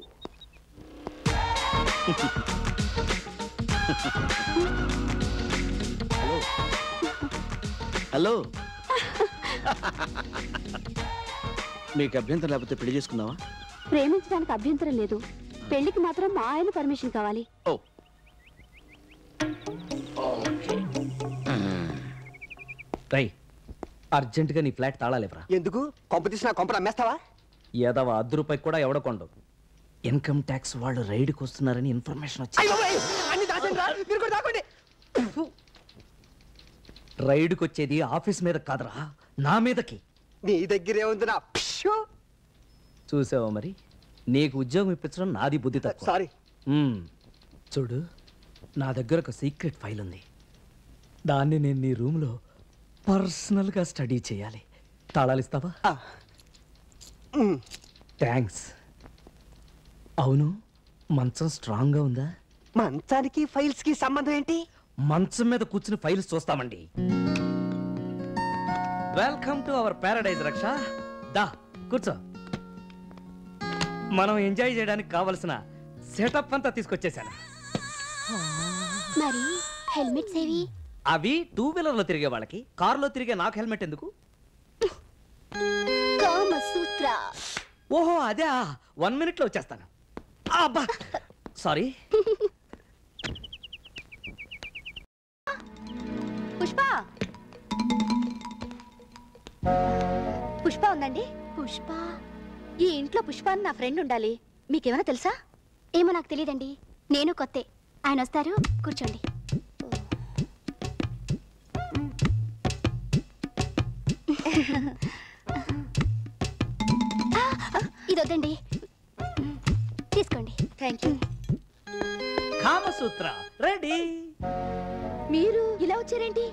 హలో హలో మీకు అభ్యంతరం లేకపోతే పెళ్లి చేసుకుందామా ప్రేమించడానికి అభ్యంతరం లేదు పెళ్లికి మాత్రం మా ఆయన పర్మిషన్ కావాలి ఓ రై అర్జెంటుగా నీ ఫ్లాట్ తాళాలేవరా ఎందుకు కొంపతీసి నా కొంపలు అమ్మేస్తావా ఏదవ అర్ధ రూపాయి కూడా ఎవడకొండు ఇన్కమ్ ట్యాక్స్ వాళ్ళు రైడ్కి వస్తున్నారని ఇన్ఫర్మేషన్ వచ్చింది అయ్యో అయ్యో, అన్ని దాచండి రా మీరు కూడా దాకోండి రైడ్కి వచ్చేది ఆఫీస్ మీద కాదురా నా మీదకి నీ దగ్గరే ఉంది నా చూసావా మరి నీకు ఉద్యోగం ఇప్పించడం నాది బుద్ధి తక్కువ సారీ చూడు నా దగ్గర ఒక సీక్రెట్ ఫైల్ ఉంది దాన్ని నేను నీ రూమ్లో పర్సనల్గా స్టడీ చేయాలి తాళాలు ఇస్తావా థ్యాంక్స్ అవును మంచం స్ట్రాంగ్గా ఉందా మంచానికి ఫైల్స్ కి సంబంధం ఏంటి మంచం మీద కూర్చుని ఫైల్స్ చూస్తామండి వెల్కమ్ టు అవర్ పారడైజ్ రక్ష దా కూర్చో మనం ఎంజాయ్ చేయడానికి కావలసిన సెటప్ అంతా తీసుకొచ్చేసాను మరి హెల్మెట్స్ ఏవి అవి టూ వీలర్లో తిరిగే వాళ్ళకి కారులో తిరిగే నాకు హెల్మెట్ ఎందుకు కామసూత్ర ఓహో అదే వన్ మినిట్లో వచ్చేస్తాను అబ్బా సారీ పుష్ప పుష్ప ఉందండి పుష్ప ఈ ఇంట్లో పుష్ప అని నా ఫ్రెండ్ ఉండాలి మీకేమైనా తెలుసా ఏమో నాకు తెలియదండి నేను కొత్తే ఆయన వస్తారు కూర్చోండి ఇది వద్దండి తీసుకోండి థ్యాంక్ యూ కామసూత్ర రెడీ మీరు ఇలా వచ్చారేంటి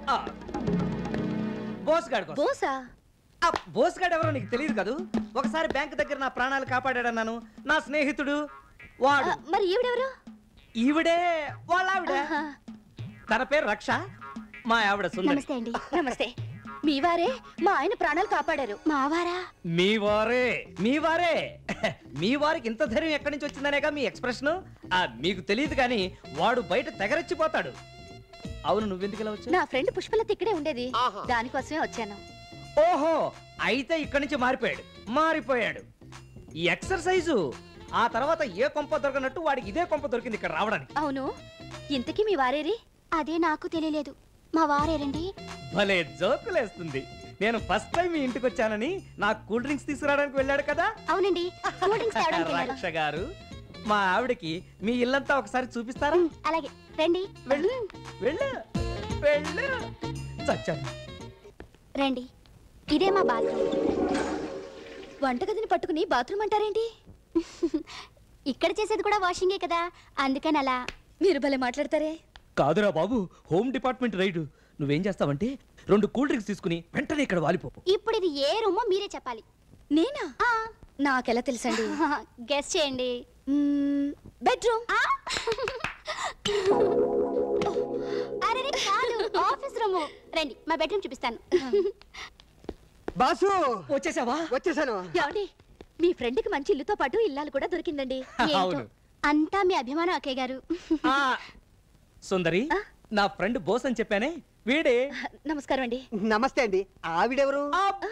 బోస్ గాడి కోసం బోసా ఆ బోస్ గాడు ఎవరో నీకు తెలియదు కదూ ఒకసారి బ్యాంక్ దగ్గర నా ప్రాణాలు కాపాడాడన్నాను నా స్నేహితుడు వాడు మరి ఈవిడెవరు ఈవిడే వాళ్ళ ఆవిడ తన పేరు రక్ష మా ఆవిడ సుందరి నమస్తే అండి నమస్తే మీ వారే మా ఆయన ప్రాణాలు కాపాడారు మా వారా మీ వారే మీ వారే మీ వారికి ఇంత ధైర్యం ఎక్కడి నుంచి వచ్చిందనేగా మీ ఎక్స్ప్రెషన్ ఆ మీకు తెలియదు కానీ వాడు బయట తెగరెచ్చిపోతాడు అవును నువ్వెందుకు ఇలా వచ్చావు నా ఫ్రెండ్ పుష్పలత ఇక్కడే ఉండేది దానికోసమే వచ్చాను ఓహో అయితే ఇక్కడి నుంచి మారిపోయాడు మారిపోయాడు ఈ ఎక్సర్సైజు ఆ తర్వాత ఏ కొంప దొరకనట్టు వాడికి ఇదే కొంప దొరికింది ఇక్కడ రావడానికి అవును ఇంతకీ మీ వారేరి అదే నాకు తెలియలేదు మా వారేరండి భలే జోకులేస్తుంది నేను ఫస్ట్ టైం మీ ఇంటికి వచ్చానని నాకు కూల్ డ్రింక్స్ తీసుకురావడానికి వెళ్ళాడు కదా అవునండి కూల్ డ్రింక్స్ తేవడానికి వెళ్ళారు రక్ష గారు మా ఆవిడకి మీ ఇల్లంతా ఒకసారి చూపిస్తారా అలాగే రండి వెళ్ళు వెళ్ళు వెళ్ళు చచ్చాను రండి ఇదే మా బాత్రూమ్ వంటగదిని పట్టుకుని బాత్రూమ్ అంటారేంటి ఇక్కడ చేసేది కూడా వాషింగే కదా అందుకని అలా మీరు భలే మాట్లాడతారే కాదురా బాబు హోమ్ డిపార్ట్మెంట్ రైడ్ నువ్వేం చేస్తావంటే రెండు కూల్ డ్రింక్స్ తీసుకుని వెంటనే ఇక్కడ వాలిపో ఇప్పుడు ఇది ఏ రూమో మీరే చెప్పాలి నేనా నాకెలా తెలుసండి గెస్ చేయండి బెడ్రూమ్ అరే కాదు ఆఫీస్ రూము రండి మా బెడ్రూమ్ చూపిస్తాను బాసు వచ్చేసావా వచ్చేసాను ఏమండి మీ ఫ్రెండ్ కి మంచి ఇల్లుతో పాటు ఇల్లాలు కూడా దొరికిందండి ఏంటో, అంతా మీ అభిమానం అక్కయ్య గారు ఆ, సుందరి నా ఫ్రెండ్ బోస్ అని చెప్పానే వీడే నమస్కారం అండి నమస్తే అండి ఆవిడెవరు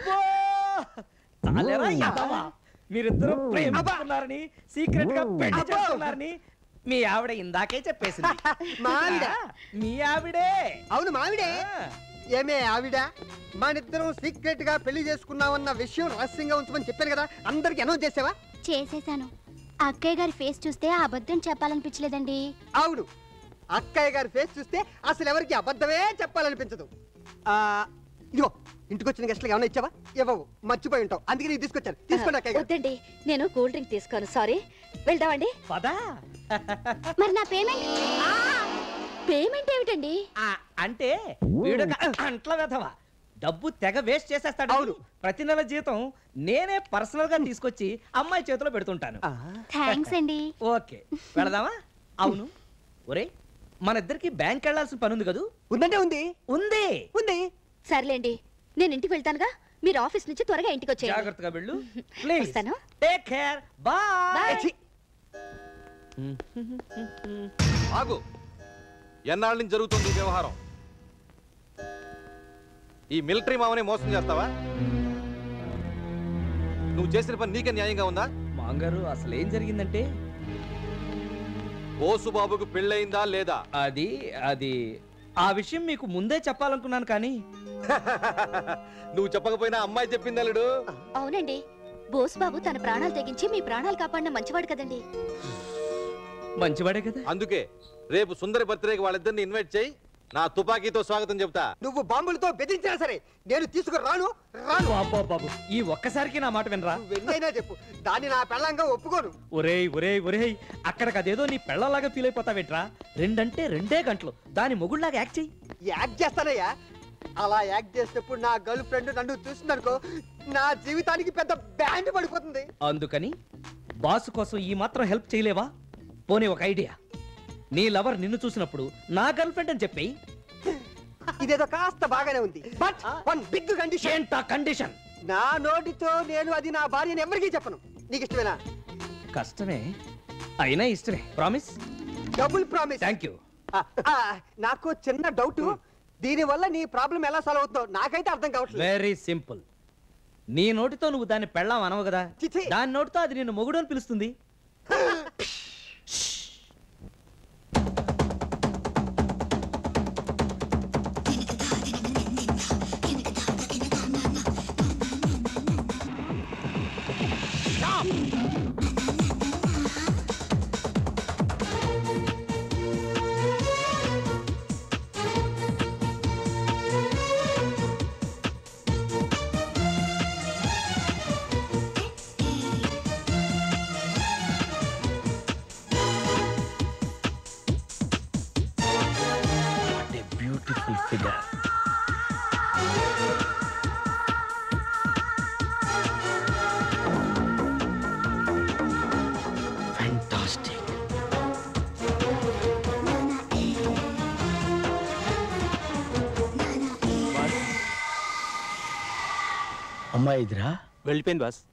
చాలేరా యాదవా. మీరిద్దరూ ప్రేమిస్తున్నారని సీక్రెట్ గా పెళ్లి చేస్తున్నారని మీ ఆవిడ ఇందాకే చెప్పేసింది మా ఆవిడ? ఆ, మీ ఆవిడే అవును మావిడే ఏమే ఆవిడ మనిద్దరం సీక్రెట్ గా పెళ్లి చేసుకున్నామన్న విషయం రహస్యంగా ఉంచమని చెప్పాను కదా అందరికి అనౌన్స్ చేసావా చేసేసాను అక్కయ్య గారి ఫేస్ చూస్తే ఆ అబద్ధం చెప్పాలనిపించలేదండి అవును అక్కయ్య గారి ఫేస్ చూస్తే అసలు ఎవరికి అబద్ధమే చెప్పాలనిపించదు ఆ ఇదిగో ఇంటికి వచ్చిన గెస్ట్లకు ఏమైనా ఇచ్చావా ఇవ్వవు మర్చిపోయి ఉంటావు అందుకే నీకు తీసుకొచ్చాను తీసుకోండి అక్కయ్య గారు వద్దండి నేను కూల్ డ్రింక్ తీసుకోను సారీ వెళ్దామండి పదా మరి నా పేమెంట్ పేమెంట్ ఏమిటండి అంటే వీడొక అంట్ల వెధవ డబ్బు తెగ వేస్ట్ చేసేస్తాడు అవును ప్రతి నెల జీతం నేనే పర్సనల్ గా తీసుకొచ్చి అమ్మాయి చేతిలో పెడుతుంటాను థ్యాంక్స్ అండి ఓకే వెళదామా అవును ఒరే మన ఇద్దరికి బ్యాంక్ వెళ్ళాల్సిన పని ఉంది కదూ ఉందంటే ఉంది ఉంది ఉంది సర్లేండి నేను ఇంటికి వెళ్తానుగా మీరు ఆఫీస్ నుంచి త్వరగా ఇంటికి వచ్చేయండి జాగ్రత్తగా వెళ్ళు ప్లీజ్ వస్తాను టేక్ కేర్ బాయ్ ఆగు ఎన్నాళ్ళ నుంచి జరుగుతుంది ఈ వ్యవహారం ఈ మిలిటరీ మామనే మోసం చేస్తావా నువ్వు చేసిన పని నీకే న్యాయంగా ఉందా మాంగారు అసలు ఏం జరిగిందంటే బోసు బాబుకు పెళ్ళయిందా లేదా అది అది ఆ విషయం మీకు ముందే చెప్పాలనుకున్నాను కానీ నువ్వు చెప్పకపోయినా అమ్మాయి చెప్పింది అల్లుడు అవునండి బోస్ బాబు తన ప్రాణాలు తెగించి మీ ప్రాణాలు కాపాడిన మంచివాడు కదండి మంచివాడే కదా అందుకే రేపు సుందరి బర్త్డేకి వాళ్ళిద్దరిని ఇన్వైట్ చేయి నా తుపాకీతో స్వాగతం చెప్తా నువ్వు బాంబులతో బెదిరించినా సరే నేను తీసుకురాను రాను బాబు బాబు ఈ ఒక్కసారికి నా మాట వినరా వెళ్ళైనా చెప్పు దాన్ని నా పెళ్ళంగా ఒప్పుకోను ఒరేయ్ ఒరేయ్ ఒరేయ్ అక్కడికి అదేదో నీ పెళ్ళలాగా ఫీల్ అయిపోతావేట్రా రెండంటే రెండే గంటలు దాని మొగుళ్ళలాగా యాక్ట్ చెయ్యి యాక్ట్ చేస్తానయ్యా అలా యాక్ట్ చేసేటప్పుడు నా గర్ల్ ఫ్రెండ్ నన్ను చూసిందనుకో నా జీవితానికి పెద్ద బ్యాండ్ పడిపోతుంది అందుకని బాసు కోసం ఈ మాత్రం హెల్ప్ చేయలేవా పోనీ ఒక ఐడియా నీ లవర్ నిన్ను చూసినప్పుడు నా గర్ల్ ఫ్రెండ్ అని చెప్పి ఇదేదో కాస్త బాగానే ఉంది బట్ వన్ బిగ్ కండిషన్ ఏంటా కండిషన్ నా నోటితో నేను అది నా భార్యని ఎవరికీ చెప్పను నీకు ఇష్టమేనా కష్టమే అయినా ఇష్టమే promise double promise thank you నాకు చిన్న డౌట్ దీని వల్ల నీ ప్రాబ్లం ఎలా సాల్వ్ అవుతుందో నాకైతే అర్థం కావట్లేదు వెరీ సింపుల్ నీ నోటితో నువ్వు దాన్ని పెళ్ళాం అనవు కదా దాని నోటితో అది నిన్ను మొగుడు అని పిలుస్తుంది బ్యూటిఫుల్ ఫిగర్ ఫ్యాంటాస్టిక్ అమ్మాయి ఇదిరా వెళ్ళిపోయింది బాస్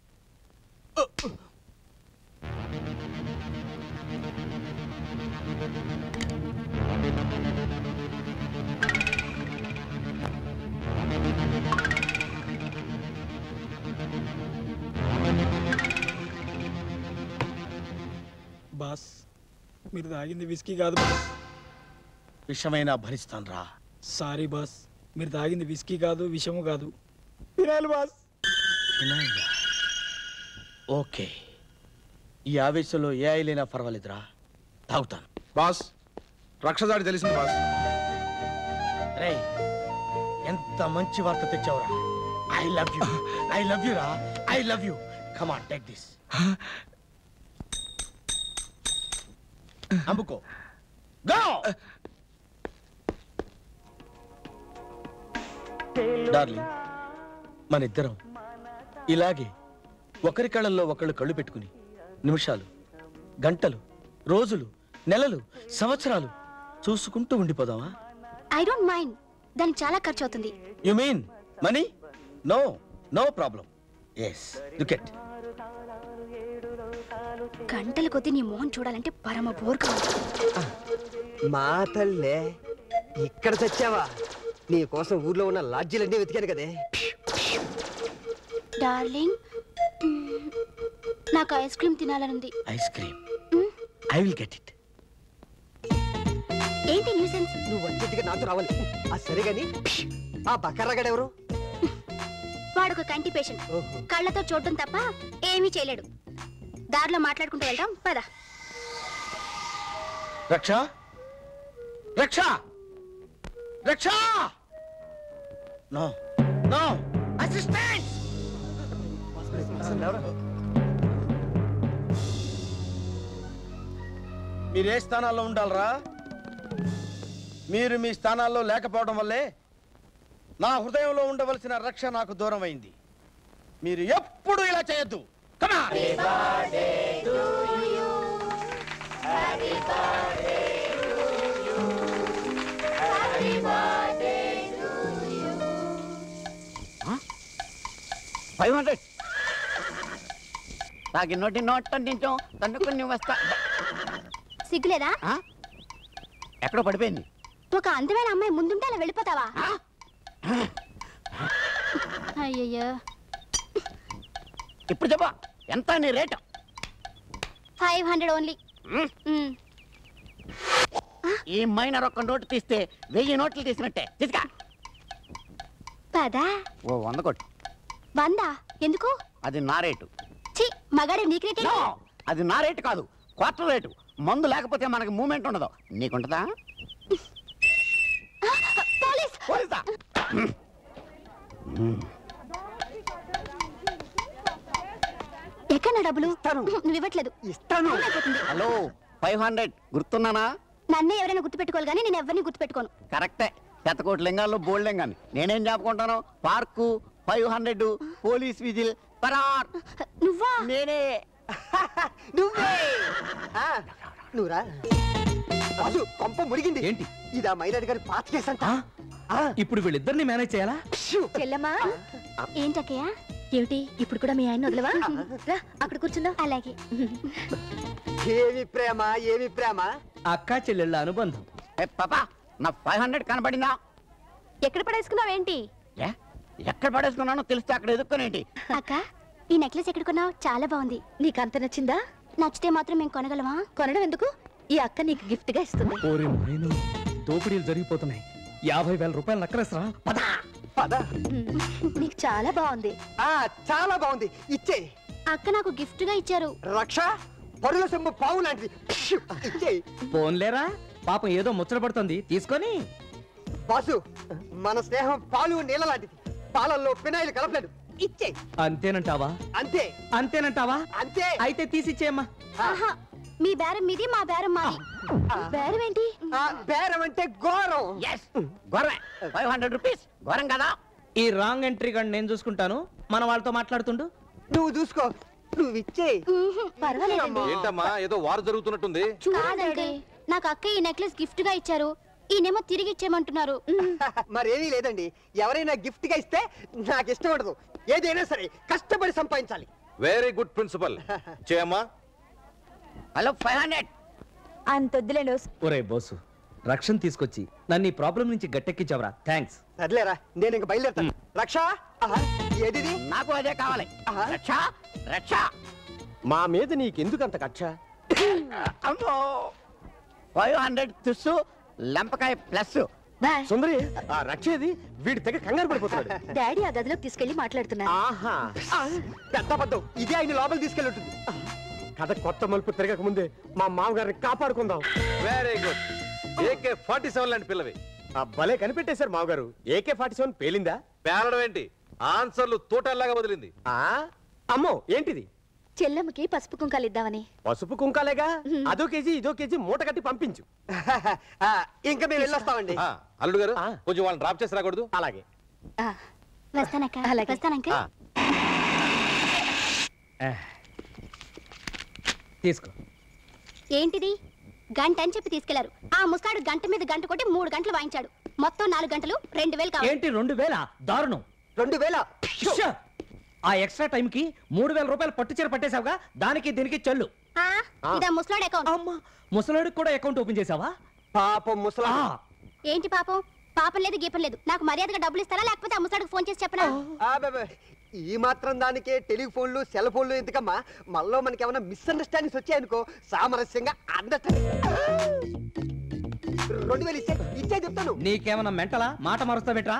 బాస్ మీరు తాగింది విస్కీ కాదు బాస్ విషమైనా భరిస్తాను రా సారీ బాస్ మీరు తాగింది విస్కీ కాదు విషము కాదు ఫినాయిల్ బాస్ ఓకే ఈ ఆవేశంలో ఏ అయిలైనా పర్వాలేదురా తాగుతాను బాస్ రక్షదాడి తెలిసింది బాస్ రే ఎంత మంచి వార్త తెచ్చావురా I love you I love you రా I love you come on take this అమ్ముకో గో డార్లింగ్ మన ఇద్దరం ఇలాగే ఒకరి కళ్ళల్లో ఒకళ్ళు కళ్ళు పెట్టుకుని నిమిషాలు గంటలు రోజులు నెలలు సంవత్సరాలు చూసుకుంటూ ఉండిపోదామా ఐ డోంట్ మైండ్ దానికి చాలా ఖర్చు అవుతుంది you mean money no no problem yes లుకెట్ గంటల కొద్దీ నీ మొహం చూడాలంటే పరమ బోర్గా ఉంది మా తల్లే ఇక్కడ చచ్చావా నీ కోసం ఊర్లో ఉన్న లాడ్జీలన్నీ వెతికాను కదే డార్లింగ్ మ్మ్, నాకు ఐస్ క్రీమ్ తినాలనుంది ice cream I will get it ఏంటి న్యూసెన్స్ నువ్వు వచ్చేట్టుగా నాతో రావాలి ఆ సరే గాని ఆ బకర్రగాడెవరు వాడొక కంటి పేషెంట్ కళ్ళతో చూడటం తప్ప ఏమీ చేయలేడు దారిలో మాట్లాడుకుంటూ వెళ్దాం పద రక్ష రక్ష రక్ష నో నో అసిస్టెంట్ మీరు ఏ స్థానాల్లో ఉండాలరా మీరు మీ స్థానాల్లో లేకపోవడం వల్లే నా హృదయంలో ఉండవలసిన రక్ష నాకు దూరం అయింది మీరు ఎప్పుడు ఇలా చేయొద్దు కమా ఫైవ్ హండ్రెడ్ తాగినోటి నోట్ అంటించాం తన్నుకుని వస్తా సిగ్గులేదా ఎక్కడో పడిపోయింది ఒక అందమైన అమ్మాయి ముందుంటే అలా వెళ్ళిపోతావా అయ్యయ్యో ఇప్పుడు చెప్పా ఎంత నీ రేటు ఫైవ్ హండ్రెడ్ ఓన్లీ ఈ మైనర్ ఒక్క నోటు తీస్తే వెయ్యి నోట్లు తీసినట్టే తీసుకా పదా ఓ వంద కొట్టు వందా ఎందుకు అది నా రేటు చి మగాడు నీకు రేటే నో, అది నా రేటు కాదు క్వార్టర్ రేటు మందు లేకపోతే మనకి మూమెంట్ ఉండదు నీకుంటదా పోలీస్ పోలీసా ఎక్కడ నా డబ్బులు నువ్వు ఇవ్వట్లేదు ఇస్తాను అయిపోతుంది హలో ఫైవ్ హండ్రెడ్ గుర్తున్నానా నన్నే ఎవరైనా గుర్తుపెట్టుకోవాలి కానీ నేను ఎవరిని గుర్తుపెట్టుకోను కరెక్టే శతకోటి లింగాల్లో బోల్డ్ లింగాన్ని నేనేం చెప్పుకుంటాను park five hundred police whistle పరార్ నువ్వా నేనే నువ్వే ఆ, నువ్వురా అసలు కొంప మురిగింది ఏంటి ఇది ఆ మైలాడి గారి పాత కేసు అంట ఇప్పుడు వీళ్ళిద్దరిని మేనేజ్ చేయాలా చెల్లమ్మా ఏంటక్కయ్య ఏమిటి ఇప్పుడు కూడా మీ ఆయన వదలవా రా అక్కడ కూర్చుందాం అలాగే ఏమి ప్రేమ ఏమి ప్రేమ అక్కా చెల్లెళ్ళ అనుబంధం పాపా నా ఫైవ్ హండ్రెడ్ కనబడిందా ఎక్కడ పడేసుకున్నావేంటి ఏ ఎక్కడ పడేసుకున్నానో తెలిస్తే అక్కడ ఎదుక్కునేంటి అక్క ఈ నెక్లెస్ ఎక్కడ కొన్నావు చాలా బాగుంది నీకు అంత నచ్చిందా నచ్చితే మాత్రం మేము కొనగలమా కొనడం ఎందుకు ఈ అక్క నీకు గిఫ్ట్ గా ఇస్తుంది ఓరి నాయను దోపిడీలు జరిగిపోతున్నాయి యాభై వేల రూపాయలు నక్కలేసరా పద పద నీకు చాలా బాగుంది ఆ చాలా బాగుంది ఇచ్చే అక్క నాకు గిఫ్ట్ గా ఇచ్చారు రక్ష పరుల సొమ్ము పావు లాంటిది ఇచ్చేయి పోన్లేరా పాపం ఏదో ముచ్చట పడుతుంది తీసుకొని బాసు మన స్నేహం పాలు నీళ్ళ లాంటిది పాలల్లో పినాయిలు కలపలేదు ఇచ్చే అంతేనంటావా అంతే అంతేనంటావా అంతే అయితే తీసిచ్చేయమ్మా ఆహా మీ బేరం మీది మా బేరం మాది బేరం ఏంటి బేరం అంటే ఘోరం గొర్రె ఫైవ్ హండ్రెడ్ రూపీస్ ఘోరం కదా ఈ రాంగ్ ఎంట్రీ గండి నేను చూసుకుంటాను మన వాళ్ళతో మాట్లాడుతుండు నువ్వు చూసుకో నువ్వు ఇచ్చే పర్వాలేదండి ఏంటమ్మా ఏదో వారు జరుగుతున్నట్టుంది కాదండి నాకు అక్క ఈ నెక్లెస్ గిఫ్ట్ గా ఇచ్చారు ఈయనేమో తిరిగి ఇచ్చేయమంటున్నారు మరేమీ లేదండి ఎవరైనా గిఫ్ట్ గా ఇస్తే నాకు ఇష్టం ఉండదు ఏదైనా సరే కష్టపడి సంపాదించాలి వెరీ గుడ్ ప్రిన్సిపల్ చేయమ్మా హలో ఫైవ్ హండ్రెడ్ అంత వద్దులేండి ఒరే బోసు రక్షణ తీసుకొచ్చి నన్ను ఈ ప్రాబ్లం నుంచి గట్టెక్కించావరా థ్యాంక్స్ సర్లేరా నేను ఇంక బయలుదేరుతాను రక్ష ఆహా, ఏదిది నాకు అదే కావాలి రక్ష రక్ష మా మీద నీకెందుకు అంత కక్ష అమ్మో ఫైవ్ హండ్రెడ్ తుస్సు లంపకాయ ప్లస్ సుందరి ఆ రక్షేది వీడి తెగ కంగారు పడిపోతున్నాడు డాడీ ఆ గదిలోకి తీసుకెళ్లి మాట్లాడుతున్నారు ఆహా ఆ, పెద్ద అబద్ధం ఇదే ఆయన లోపల తీసుకెళ్ళి ఉంటుంది కథ కొత్త మలుపు తిరగక ముందే మా మామగారిని కాపాడుకుందాం very good AK forty seven లాంటి పిల్లవి ఆ భలే కనిపెట్టేశారు మామగారు ఏకే ఫార్టీ సెవెన్ పేలిందా పేలడం ఏంటి ఆన్సర్లు తోటల్లాగా వదిలింది ఆ అమ్మో ఏంటిది చెల్లెమ్మకి పసుపు కుంకాలు ఇద్దామని పసుపు కుంకాలేగా అదో కేజీ ఇదో కేజీ మూట కట్టి పంపించు ఆ, ఇంకా మేము వెళ్ళొస్తామండి ఆ, అల్లుడు గారు కొంచెం వాళ్ళని డ్రాప్ చేసి రాకూడదు అలాగే వస్తానక్క వస్తానంక తీసుకో ఏంటిది గంట అని చెప్పి తీసుకెళ్లారు ఆ ముస్తాడు గంట మీద గంట కొట్టి మూడు గంటలు వాయించాడు మొత్తం నాలుగు గంటలు రెండు వేలు కావాలి ఏంటి రెండు వేల దారుణం రెండు వేల షో! ఆ ఎక్స్ట్రా టైం కి మూడు వేల రూపాయలు పట్టు చీర పట్టేశావుగా దానికి దీనికి చెల్లు ఆ, ఇదా ముసలాడు అకౌంట్ ముసలాడికి కూడా అకౌంట్ ఓపెన్ చేసావా పాపం ముసలా ఏంటి పాపం పాపం లేదు గీపం లేదు నాకు మర్యాదగా డబ్బులు ఇస్తారా లేకపోతే ఆ ముసలాడికి ఫోన్ చేసి చెప్పనా ఆ, బాబా, ఈ మాత్రం దానికే టెలిఫోన్లు సెల్ ఫోన్లు ఎందుకమ్మా మళ్ళీ మనకి ఏమైనా మిస్అండర్స్టాండింగ్స్ వచ్చాయనుకో సామరస్యంగా అండర్స్టాండింగ్ రెండు వేలు ఇచ్చే ఇచ్చే చెప్తాను నీకేమన్నా మెంటలా మాట మరుస్తావేట్రా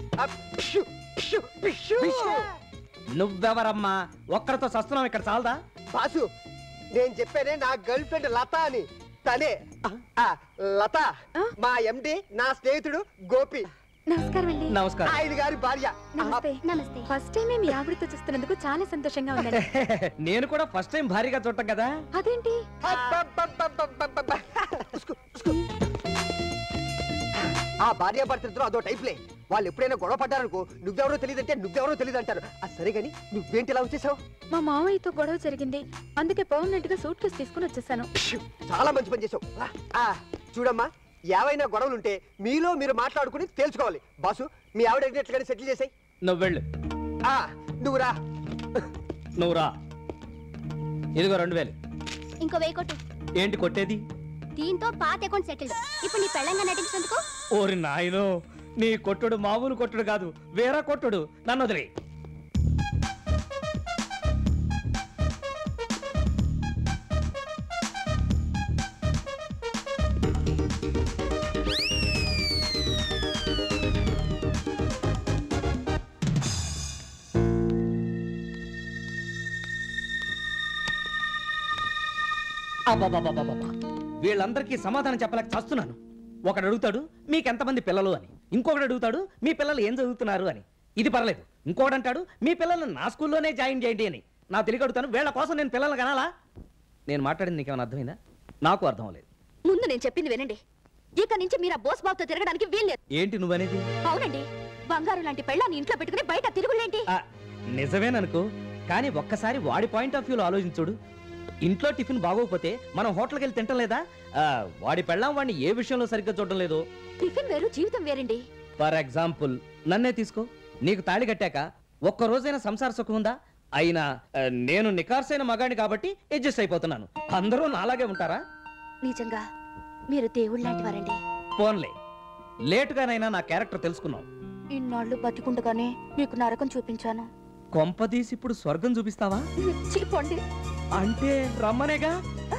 నువ్వెవరమ్మా ఒక్కరితో సస్తున్నాం ఇక్కడ చాలదా బాసు నేను చెప్పానే నా గర్ల్ ఫ్రెండ్ లత అని తనే ఆ, లత మా ఎండి నా స్నేహితుడు గోపి నమస్కారం అండి నమస్కారం. ఆయన గారి భార్య నమస్తే నమస్తే ఫస్ట్ టైం మీ ఆవిడతో చూస్తున్నందుకు చాలా సంతోషంగా ఉందండి నేను కూడా ఫస్ట్ టైం భారీగా చూడటం కదా అదేంటి ఆ భార్య భర్తలు అదో టైప్లే వాళ్ళు ఎప్పుడైనా గొడవ పడ్డారనుకో నువ్వెవరో తెలియదంటే నువ్వెవరో తెలియదు అంటారు అది సరే గాని నువ్వేంటి ఇలా వచ్చేసావు మా మావయ్యతో గొడవ జరిగింది అందుకే పర్మనెంట్ గా సూట్ కేసు తీసుకుని వచ్చేసాను చాలా మంచి పని చేసావు రా. ఆ, చూడమ్మా ఏవైనా గొడవలుంటే మీలో మీరు మాట్లాడుకుని తేల్చుకోవాలి బాసు మీ ఆవిడ అడిగినట్లుగానే సెటిల్ చేసాయి నువ్వు వెళ్ళు నువ్వు రా నువ్వు రా ఇదిగో రెండు వేలు ఇంకో వెయ్యి కొట్టు ఏంటి కొట్టేది దీంతో పాత అకౌంట్ సెటిల్డ్ ఇప్పుడు నీ పెళ్ళంగా నటించినందుకు ఓరి నాయనో నీ కొట్టుడు మామూలు కొట్టుడు కాదు వేరే కొట్టుడు నన్ను వదిలే అబ్బబ్బబ్బబ్బబ్బా. వీళ్ళందరికీ సమాధానం చెప్పలేక చస్తున్నాను ఒకడు అడుగుతాడు మీకెంతమంది పిల్లలు అని ఇంకొకడు అడుగుతాడు మీ పిల్లలు ఏం చదువుతున్నారు అని ఇది పర్లేదు ఇంకొకడు అంటాడు మీ పిల్లల్ని నా స్కూల్లోనే జాయిన్ చేయండి అని నా తెలియక అడుగుతాను వీళ్ళ కోసం నేను పిల్లల్ని కనాలా నేను మాట్లాడింది నీకేమైనా అర్థమైందా నాకు అర్థం అవ్వలేదు ముందు నేను చెప్పింది వినండి ఇక నుంచి మీరు ఆ బోస్ బాబుతో తిరగడానికి వీల్లేదు ఏంటి నువ్వనేది అవునండి బంగారు లాంటి పెళ్ళాన్ని ఇంట్లో పెట్టుకుని బయట తిరుగులేంటి ఆ, నిజమేననుకో కానీ ఒక్కసారి వాడి పాయింట్ ఆఫ్ వ్యూలో ఆలోచించుడు ఇంట్లో టిఫిన్ బాగోకపోతే మనం హోటల్కి వెళ్ళి తింటం లేదా ఆ, వాడి పెళ్ళాం వాడిని ఏ విషయంలో సరిగ్గా చూడడం లేదు టిఫిన్ వేరు జీవితం వేరండి ఫర్ ఎగ్జాంపుల్ నన్నే తీసుకో నీకు తాళి కట్టాక ఒక్క రోజైనా సంసార సుఖం ఉందా అయినా ఆ, నేను నికార్సైన మగాడిని కాబట్టి అడ్జస్ట్ అయిపోతున్నాను అందరూ నాలాగే ఉంటారా నిజంగా మీరు దేవుళ్ళ లాంటి వారండి పోన్లే లేటుగానైనా నా క్యారెక్టర్ తెలుసుకున్నావు ఇన్నాళ్ళు బతికుండగానే మీకు నరకం చూపించాను కొంపదీసి ఇప్పుడు స్వర్గం చూపిస్తావా చిలిపోండి అంటే రమ్మనేగా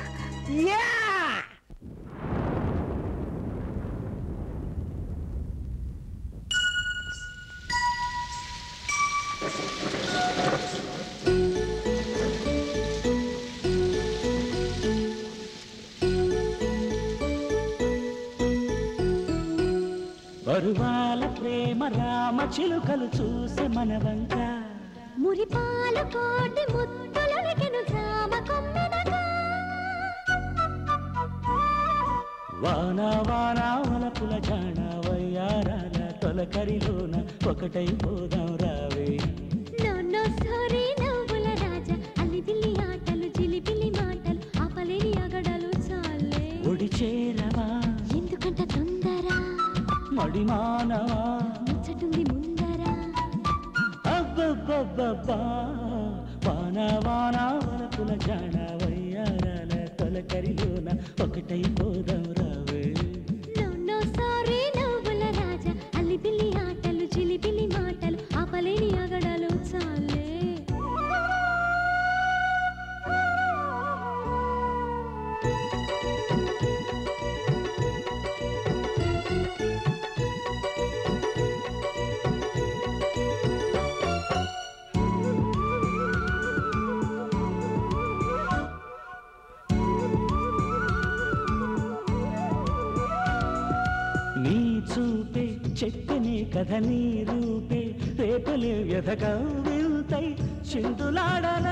బరువాల ప్రేమ రామ చిలుకలు చూసే మన వంక మురిపాల కోటి ముత్తులొలికెను జామ కొమ్మెనగా వాన వాన వలపుల జాణ వయ్యారాల తొలకరిలోన ఒకటై పోదాం రావే నన్ను సరి నవ్వుల రాజా అల్లి బిల్లి ఆటలు జిలిబిలి మాటలు ఆపలేని అగడలు చాలే ఒడి చేరవా ఎందుకంట తొందర మడి మానవా ముచ్చటుంది ముందర అబ్బబ్బబ్బబ్బా వాన వాన వలపుల జాణ వయ్యారాల తొలకరిలోన ఒకటై పోదాం రావే నన్ను సరి నవ్వుల రాజా అల్లి బిల్లి ఆటలు జిలిబిలి మాటలు ఆపలేని అగడలు చాలే నీ చూపే చెప్పనే కథ నీ రూపే రేపలే వ్యధగా వెళ్తాయి చిందులాడనా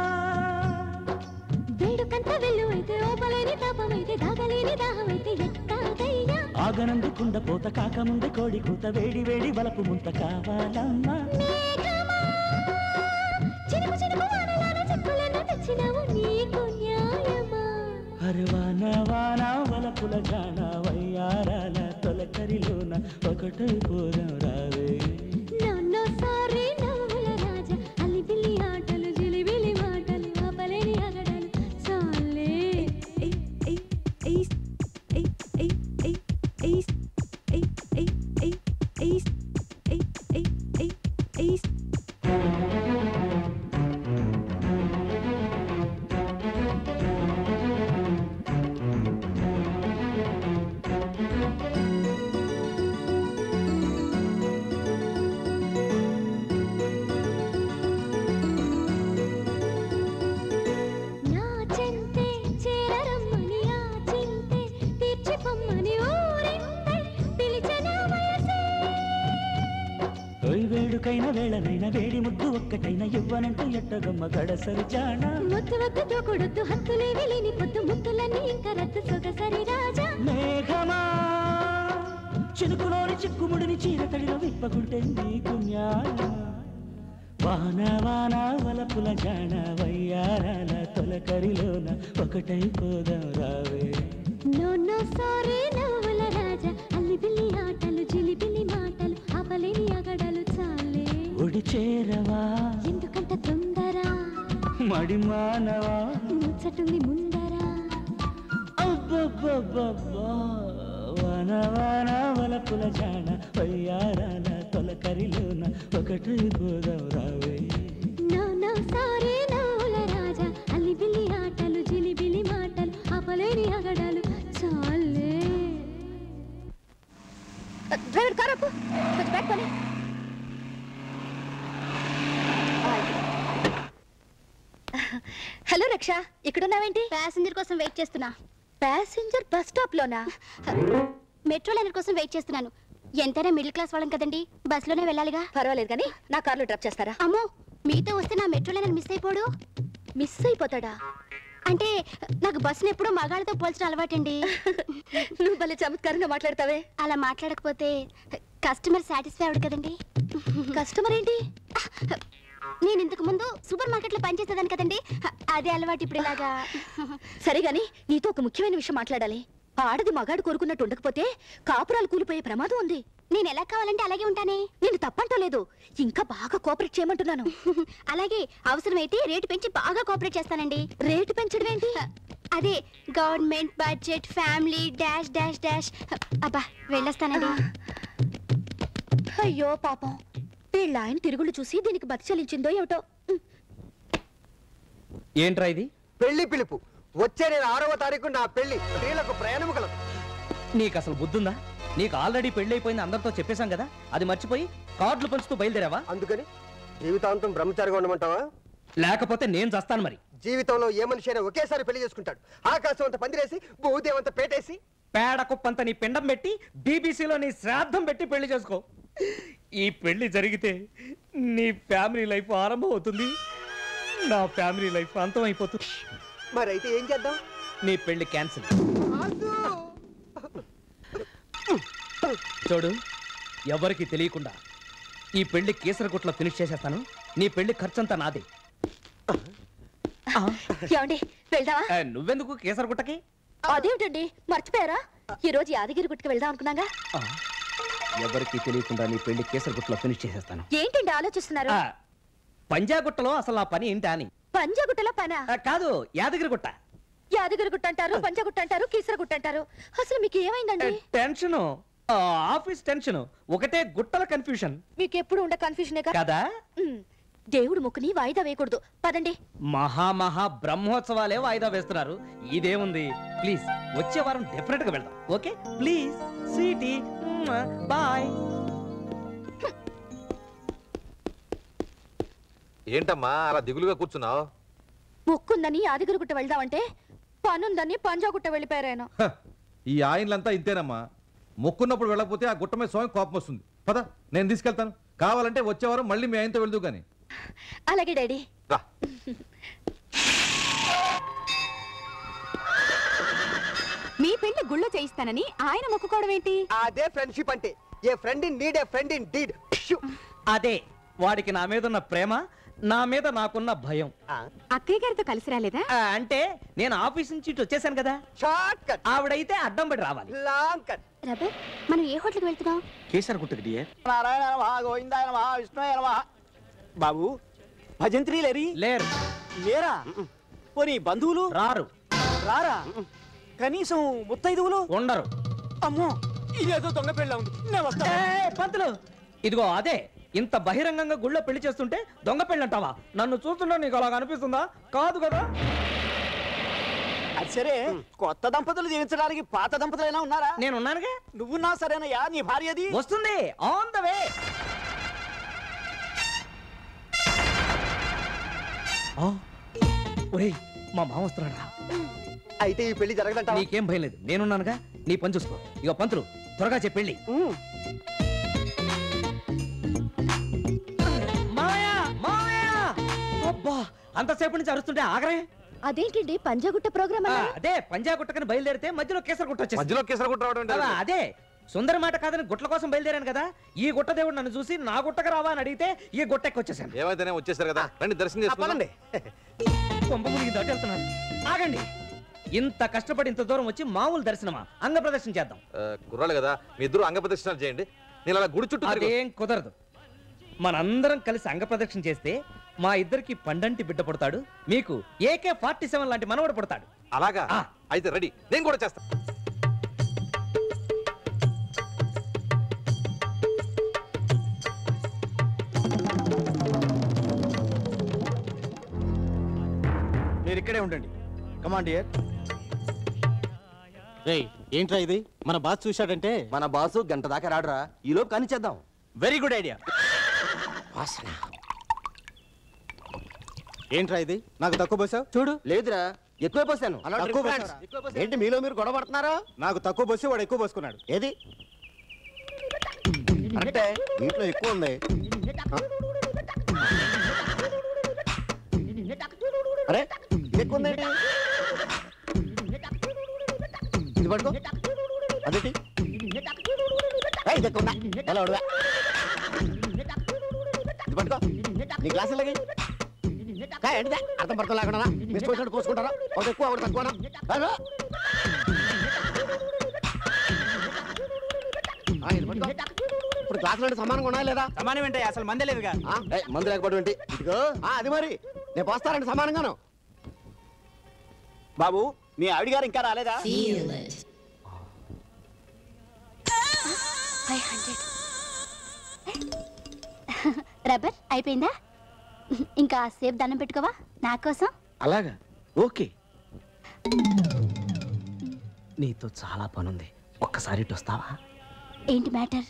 వేడుకంత వెళ్ళు అయితే ఓపలేని తాపమైతే దాగలేని దాహమైతే ఎట్టాగయ్యా ఆగనందుకుండ పోత కాకముందే కోడి కూత వేడి వేడి వలపు ముంత కావాలమ్మా చినుకు చినుకు వానలాన చెక్కులను తెచ్చినావు నీకు న్యాయమా అరవాన వాన వలపుల జాన వయ్యారాల తొలకరిలోన ఒకటై పోదాం రావే నన్ను సారి నవ్వుల రాజా అల్లి బిల్లి ఆటలు జిలిబిలి మాటలు ఆపలేని అగడలు చాలే ఏయ్, ఏయ్, ఏయ్, ఏయ్, ఏయ్, ఏయ్, ఏయ్, ఏయ్, ఏయ్, ఏయ్, ఏయ్, ఏయ్, ఏయ్, ఏయ్, ఏయ్. నా చెంతే చేరరమ్మని ఆ చింతే తీర్చిపొమ్మని ఊరింతే పిలిచిన వయసే ఓయ్ వేడుకైన వేళనైన వేడి ముద్దు ఒక్కటైన ఇవ్వనంటూ ఎట్టగమ్మ గడసరి జాణ ముద్దు వద్దు దూకుడొద్దు హత్తులేవి లేని పొద్దు ముద్దులన్నీ ఇంకా రద్దు సొగసరి రాజా మేఘమా చినుకులోని చిక్కుముడిని చీరతడిలో విప్పకుంటే నీకు న్యాయమా వాన వాన వలపుల జాణ వయ్యారాల తొలకరిలోన ఒకటై పోదాం రావే నో నో సారీ నవ్వుల రాజా అల్లి బిల్లి ఆటలు జిలిబిలి మాటలు ఆపలేని అగడలు చాలే ఒడి చేరవా ఎందుకంత తొందర మడి మానవా ముచ్చటుంది ముందర అబ్బబ్బబ్బబ్బా వాన వాన వలపుల జాణ వయ్యారాల తొలకరిలోన ఒకటై పోదాం రావే నో నో సారీ నవ్వుల రాజా అల్లి బిల్లి ఆటలు జిలిబిలి మాటలు ఆపలేని అగడలు చాలే డ్రైవర్ కారు ఆపు. కొంచెం బ్యాక్ కొని హలో రక్ష ఇక్కడున్నావేంటి ప్యాసింజర్ కోసం వెయిట్ చేస్తున్నా ప్యాసింజర్ బస్ స్టాప్ లోనా మెట్రో లైనర్ కోసం వెయిట్ చేస్తున్నాను ఎంతైనా మిడిల్ క్లాస్ వాళ్ళం కదండి బస్సులోనే వెళ్ళాలిగా పర్వాలేదు కానీ నా కార్లో డ్రాప్ చేస్తారా అమ్మో మీతో వస్తే నా మెట్రో లైనర్ మిస్ అయిపోడు మిస్ అయిపోతాడా అంటే నాకు బస్సును ఎప్పుడూ మగాళ్ళతో పోల్చడం అలవాటండి నువ్వు భలే చమత్కారంగా మాట్లాడతావే అలా మాట్లాడకపోతే కస్టమర్ సాటిస్ఫై అవడు కదండి కస్టమర్ ఏంటి నేను ఇంతకు ముందు సూపర్ మార్కెట్లో పనిచేసేదాన్ని కదండి అదే అలవాటు ఇప్పుడు ఇలాగా సరే గాని నీతో ఒక ముఖ్యమైన విషయం మాట్లాడాలి ఆడది మగాడు కోరుకున్నట్టు ఉండకపోతే కాపురాలు కూలిపోయే ప్రమాదం ఉంది నేను ఎలా కావాలంటే అలాగే ఉంటానే నేను తప్పంటలేదు ఇంకా బాగా కోఆపరేట్ చేయమంటున్నాను అలాగే అవసరమైతే రేటు పెంచి బాగా కోఆపరేట్ చేస్తానండి రేటు పెంచడం ఏంటి అదే government budget family dash dash dash అబ్బా వెళ్ళొస్తానండి అయ్యో పాపం వీళ్ళ ఆయన తిరుగులు చూసి దీనికి బతి చెల్లించిందో ఏమిటో ఏంట్రా ఇది పెళ్లి పిలుపు వచ్చే నేను ఆరవ తారీఖు నా పెళ్లి స్త్రీలకు ప్రయాణము కలదు నీకు అసలు బుద్ధుందా నీకు ఆల్రెడీ పెళ్ళైపోయింది అందరితో చెప్పేశాం కదా అది మర్చిపోయి కార్డులు పంచుతూ బయలుదేరావా అందుకని జీవితాంతం బ్రహ్మచారిగా ఉండమంటావా లేకపోతే నేను చస్తాను మరి జీవితంలో ఏ మనిషి అయినా ఒకేసారి పెళ్లి చేసుకుంటాడు ఆకాశం అంత పందిరేసి భూదేవంత పేటేసి పేడ కుప్పంత నీ పిండం పెట్టి బీబీసీలో నీ శ్రాద్ధం పెట్టి పెళ్లి చేసుకో ఈ పెళ్లి జరిగితే నీ ఫ్యామిలీ లైఫ్ ఆరంభం అవుతుంది నా ఫ్యామిలీ లైఫ్ అంతం అయిపోతుంది మరైతే ఏం చేద్దాం నీ పెళ్లి క్యాన్సిల్ చూడు ఎవరికి తెలియకుండా ఈ పెళ్లి కేసరగుట్లో ఫినిష్ చేసేస్తాను నీ పెళ్లి ఖర్చంతా నాదే ఏమండి వెళ్దామా ఆ, నువ్వెందుకు కేసరగుట్టకి అదేమిటండి మర్చిపోయారా ఈ రోజు యాదగిరి గుట్టుకు వెళ్దాం అనుకున్నాగా ఆ, ఎవరికి తెలియకుండా నీ పెళ్లి కేసరగుట్టలో ఫినిష్ చేసేస్తాను ఏంటండి ఆలోచిస్తున్నారు ఆ, పంజాగుట్టలో అసలు నా పని ఏంటా అని పంజాగుట్టలో పనా ఆ, కాదు యాదగిరిగుట్ట యాదగిరి గుట్ట అంటారు పంజాగుట్ట అంటారు కీసర గుట్ట అంటారు అసలు మీకు ఏమైందండి టెన్షన్ ఆఫీస్ టెన్షన్ ఒకటే గుట్టల కన్ఫ్యూషన్ మీకు ఎప్పుడు ఉండే కన్ఫ్యూజనే కదా దేవుడు ముక్కుని వాయిదా వేయకూడదు పదండి మహా మహా బ్రహ్మోత్సవాలే వాయిదా వేస్తున్నారు ఇదేముంది ప్లీజ్ వచ్చే వారం డెఫినెట్ గా వెళ్దాం ఓకే ప్లీజ్ స్వీటీ బాయ్ ఏంటమ్మా అలా దిగులుగా కూర్చున్నావు ముక్కుందని యాదగిరి గుట్ట వెళ్దామంటే పనుందని పంజాగుట్ట వెళ్ళిపోయారాయన ఈ ఆయిన్లంతా ఇంతేనమ్మా మొక్కున్నప్పుడు వెళ్ళకపోతే ఆ గుట్ట మీద స్వామి కోపం వస్తుంది పద నేను తీసుకెళ్తాను కావాలంటే వచ్చే వారం మళ్ళీ మీ ఆయనతో వెళ్దు కానీ అలాగే డాడీ రా మీ పెళ్లి గుళ్ళో చేయిస్తానని ఆయన మొక్కుకోవడం ఏంటి అదే ఫ్రెండ్షిప్ అంటే a friend in need a friend in deed అదే వాడికి నా మీద ఉన్న ప్రేమ నా మీద నాకున్న భయం అక్కయ్య గారితో కలిసి రాలేదా ఆ, అంటే నేను ఆఫీస్ నుంచి ఇటు వచ్చేసాను కదా షార్ట్ కట్ ఆవిడైతే అడ్డం పడి రావాలి లాంగ్ కట్ రబే మనం ఏ హోటల్కి వెళ్తున్నాం కేసర్ గుట్టకి డియర్ నారాయణ నమః గోవిందాయ నమః విష్ణుయ నమః బాబు భజంత్రి లేరి లేరు లేరా పోనీ బంధువులు రారు రారా కనీసం ముత్తైదువులు ఉండరు అమ్మో ఇదేదో దొంగ పెళ్ళ ఉంది నేను వస్తా ఏయ్, పంతులు ఇదిగో అదే ఇంత బహిరంగంగా గుళ్ళో పెళ్లి చేస్తుంటే దొంగ పెళ్ళి అంటావా నన్ను చూస్తుంటే నీకు అలా అనిపిస్తుందా కాదు కదా అది సరే కొత్త దంపతులు జీవించడానికి పాత దంపతులైనా ఉన్నారా నేను ఉన్నానుగా నువ్వున్నా సరేనయ్యా నీ భార్యది వస్తుంది ఆన్ ద వే ఒరేయ్ మా మామ వస్తున్నాడా అయితే ఈ పెళ్లి జరగదంట నీకేం భయం లేదు నేనున్నానుగా నీ పని చూసుకో ఇక పంతులు త్వరగా చెప్పి పెళ్ళి మామయ్య మామయ్య అబ్బా అంతసేపు నుంచి అరుస్తుంటే ఆగరే అదేంటండి పంజాగుట్ట ప్రోగ్రామ్ ఆ, అదే పంజా గుట్టకని బయలుదేరితే మధ్యలో కేసర గుట్ట వచ్చేసింది మధ్యలో కేసర గుట్ట రావడం ఏంటి? అలా, అదే సుందర మాట కాదని గుట్ల కోసం బయలుదేరాను కదా ఈ గుట్ట దేవుడు నన్ను చూసి నా గుట్టకు రావా అని అడిగితే ఈ గుట్టకి వచ్చేసాను ఏమైతేనే వచ్చేసారు కదా రండి దర్శనం చేసుకోండి కొంప మునిగి దాటి వెళ్తున్నాను ఆగండి ఇంత కష్టపడి ఇంత దూరం వచ్చి మామూలు దర్శనమా అంగ ప్రదర్శన చేద్దాం కుర్రాళ్ళు కదా మీ ఇద్దరు అంగ ప్రదర్శనలు చేయండి నేను అలా గుడి చుట్టూ తిరిగి అదేం కుదరదు మనందరం కలిసి అంగ ప్రదక్షిణ చేస్తే మా ఇద్దరికి పండంటి బిడ్డ పుడతాడు మీకు ఏకే ఫార్టీ సెవెన్ లాంటి మనవడు పుడతాడు అలాగా అయితే రెడీ నేను కూడా చేస్తా మీరు ఇక్కడే ఉండండి కమాండ్ ఇయర్ రేయ్ ఏంట్రా ఇది మన బాస్ చూశాడంటే మన బాసు గంట దాకా రాడురా ఈలోపు కానిచ్చేద్దాం వెరీ గుడ్ ఐడియా వాసన ఏంట్రా ఇది నాకు తక్కువ పోసావు చూడు లేదురా ఎక్కువ పోసాను హలో, తక్కువ డ్రింక్ పోసావా? ఫ్రెండ్స్. ఏంటి మీలో మీరు గొడవ పడుతున్నారా నాకు తక్కువ పోసి వాడు ఎక్కువ పోసుకున్నాడు ఏది అంటే దీంట్లో ఎక్కువ ఉంది ఆ? అరే ఇది ఎక్కువ ఉందేంటి ఇది పట్టుకో అదేంటి ఏయ్, ఇది ఎక్కువ ఉందా? ఎలా ఉడవా? ఇది పట్టుకో నీ గ్లాసులు లగి ఏంటిదా అర్థం పడతా లేకుండా మిస్ట్ వచ్చినట్టు పోసుకుంటారా ఒకటి ఎక్కువ ఒకటి తక్కువనా అరే. ఆ, ఇది పట్టుకో. ఇప్పుడు గ్లాసులు అంటే సమానంగా ఉన్నాయా లేదా సమానం ఏంటి అసలు మందే లేదుగా ఆ, ఏయ్, మందు లేకపోవడం ఏంటి ఇదిగో ఆ, అది మరి నేను పోస్తానండి సమానంగాను బాబు మీ ఆవిడ గారు ఇంకా రాలేదా ఫైవ్ హండ్రెడ్ రబ్బర్ అయిపోయిందా ఇంకా సేపు దండం పెట్టుకోవా నా కోసం అలాగా ఓకే నీతో చాలా పనుంది ఒక్కసారి ఇటు వస్తావా ఏంటి మ్యాటర్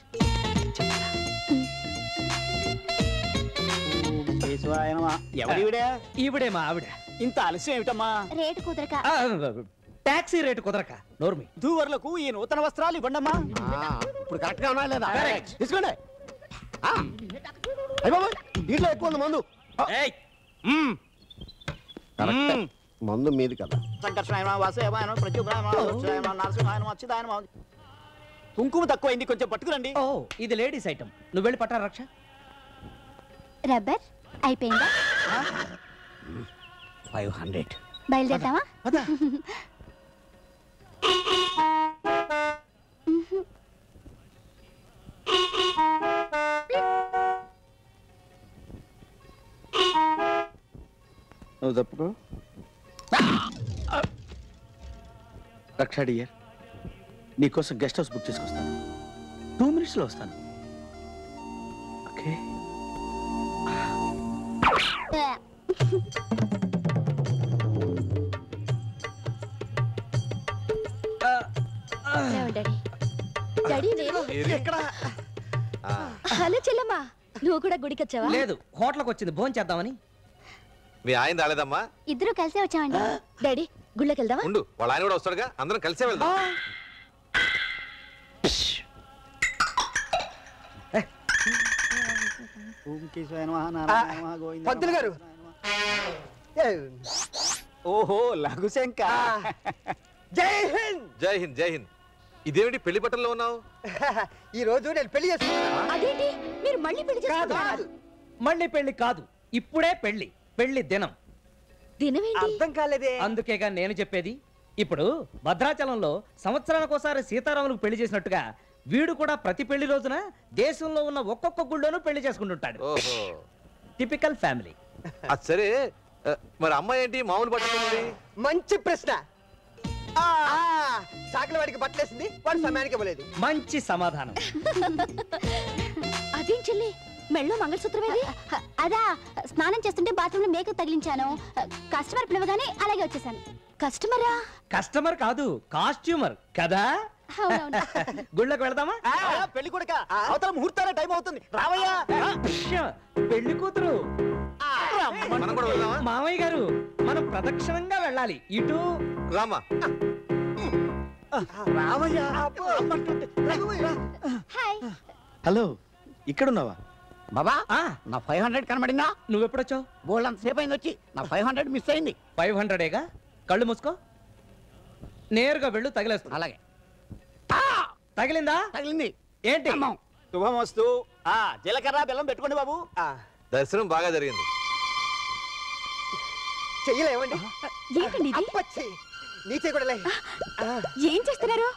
ఎవరివిడే ఈవిడే మా ఆవిడ ఇంత ఆలస్యం ఏమిటమ్మా రేటు కుదరక టాక్సీ రేటు కుదరక నోర్మి దూవర్లకు ఈ నూతన వస్త్రాలు ఇవ్వండమ్మా ఇప్పుడు కరెక్ట్ గా ఉన్నా లేదా Correct. తీసుకోండి ఆ. అయ్ బాబోయ్, దీంట్లో ఎక్కువ ఉంది మందు కరెక్ట్ మందు మీది కదా సంకర్షణ వాసేవాయన ప్రత్యుగ్రాయన ఉత్సాయన నరసింహాయన అచ్యుతాయన కుంకుమ తక్కువైంది కొంచెం పట్టుకురండి ఓ ఇది లేడీస్ ఐటమ్ నువ్వు వెళ్ళి పట్టారా రక్ష రబ్బర్ అయిపోయిందా ఫైవ్ హండ్రెడ్ బయలుదేరతావా నువ్వు తప్పుకో రక్షా డియర్ నీకోసం గెస్ట్ హౌస్ బుక్ చేసుకొస్తాను టూ మినిట్స్లో వస్తాను ఓకే డాడీ డాడీ నేను ఎక్కడ హలో చెల్లమ్మా నువ్వు కూడా గుడికి వచ్చావా లేదు హోటల్కి వచ్చింది భోజనం చేద్దామని మీ ఆయన రాలేదమ్మా ఇద్దరు కలిసే వచ్చామండి డాడీ గుళ్ళకి వెళ్దామా ఉండు వాళ్ళ ఆయన కూడా వస్తాడుగా అందరం కలిసే వెళ్దాం పంతులు గారు ఓహో లఘుశంక జై హింద్ జై హింద్ జై హింద్ ఇదేమిటి పెళ్లి బట్టల్లో ఉన్నావు ఈ రోజు నేను పెళ్లి చేసుకున్నాను అదేంటి మీరు మళ్ళీ పెళ్లి చేసుకున్నారా మళ్ళీ పెళ్లి కాదు ఇప్పుడే పెళ్లి పెళ్లి దినం దినమేంటి అర్థం కాలేదే అందుకేగా నేను చెప్పేది ఇప్పుడు భద్రాచలంలో సంవత్సరానికి ఒకసారి సీతారాములకు పెళ్లి చేసినట్టుగా వీడు కూడా ప్రతి పెళ్లి రోజున దేశంలో ఉన్న ఒక్కొక్క గుళ్ళోనూ పెళ్లి చేసుకుంటుంటాడు ఓహో టిపికల్ ఫ్యామిలీ అది సరే ఆ, మరి అమ్మాయి ఏంటి మామూలు బట్టలు ఉంది మంచి ప్రశ్న ఆ, చాకలి వాడికి బట్టలేసింది వాడు సమయానికి ఇవ్వలేదు మంచి సమాధానం అదేం చెల్లి మెళ్ళో మంగళసూత్రమేది అదా స్నానం చేస్తుంటే బాత్రూంలో మేకప్ తగిలించాను కస్టమర్ పిలవగానే అలాగే వచ్చేసాను కస్టమరా కస్టమర్ కాదు కాస్ట్యూమర్ కదా అవునవును. గుళ్ళకి వెళదామా పెళ్లి కొడుక అవతల ముహూర్తాల టైం అవుతుంది రావయ్యా ష్య, పెళ్లి కూతురు మనం కూడా వెళ్దామా మామయ్య గారు మనం ప్రదక్షిణంగా వెళ్ళాలి ఇటు రామా రావయ్యా హాయ్ హలో ఇక్కడున్నావా బాబా ఆ, నా ఫైవ్ హండ్రెడ్ కనబడిందా నువ్వెప్పుడొచ్చావు బోల్డ్ అంత సేపు అయింది వచ్చి నా ఫైవ్ హండ్రెడ్ మిస్ అయింది ఫైవ్ హండ్రెడేగా కళ్ళు మూసుకో నేరుగా వెళ్ళు తగిలేస్తా అలాగే తగిలిందా తగిలింది ఏంటి శుభమస్తు ఆ జీలకర్ర బెల్లం పెట్టుకోండి బాబు దర్శనం బాగా జరిగింది చెయ్యలేమండి ఏంటండి ఇది అప్పచ్చి నీ చెయ్యి కూడా లే. ఏం చేస్తున్నారు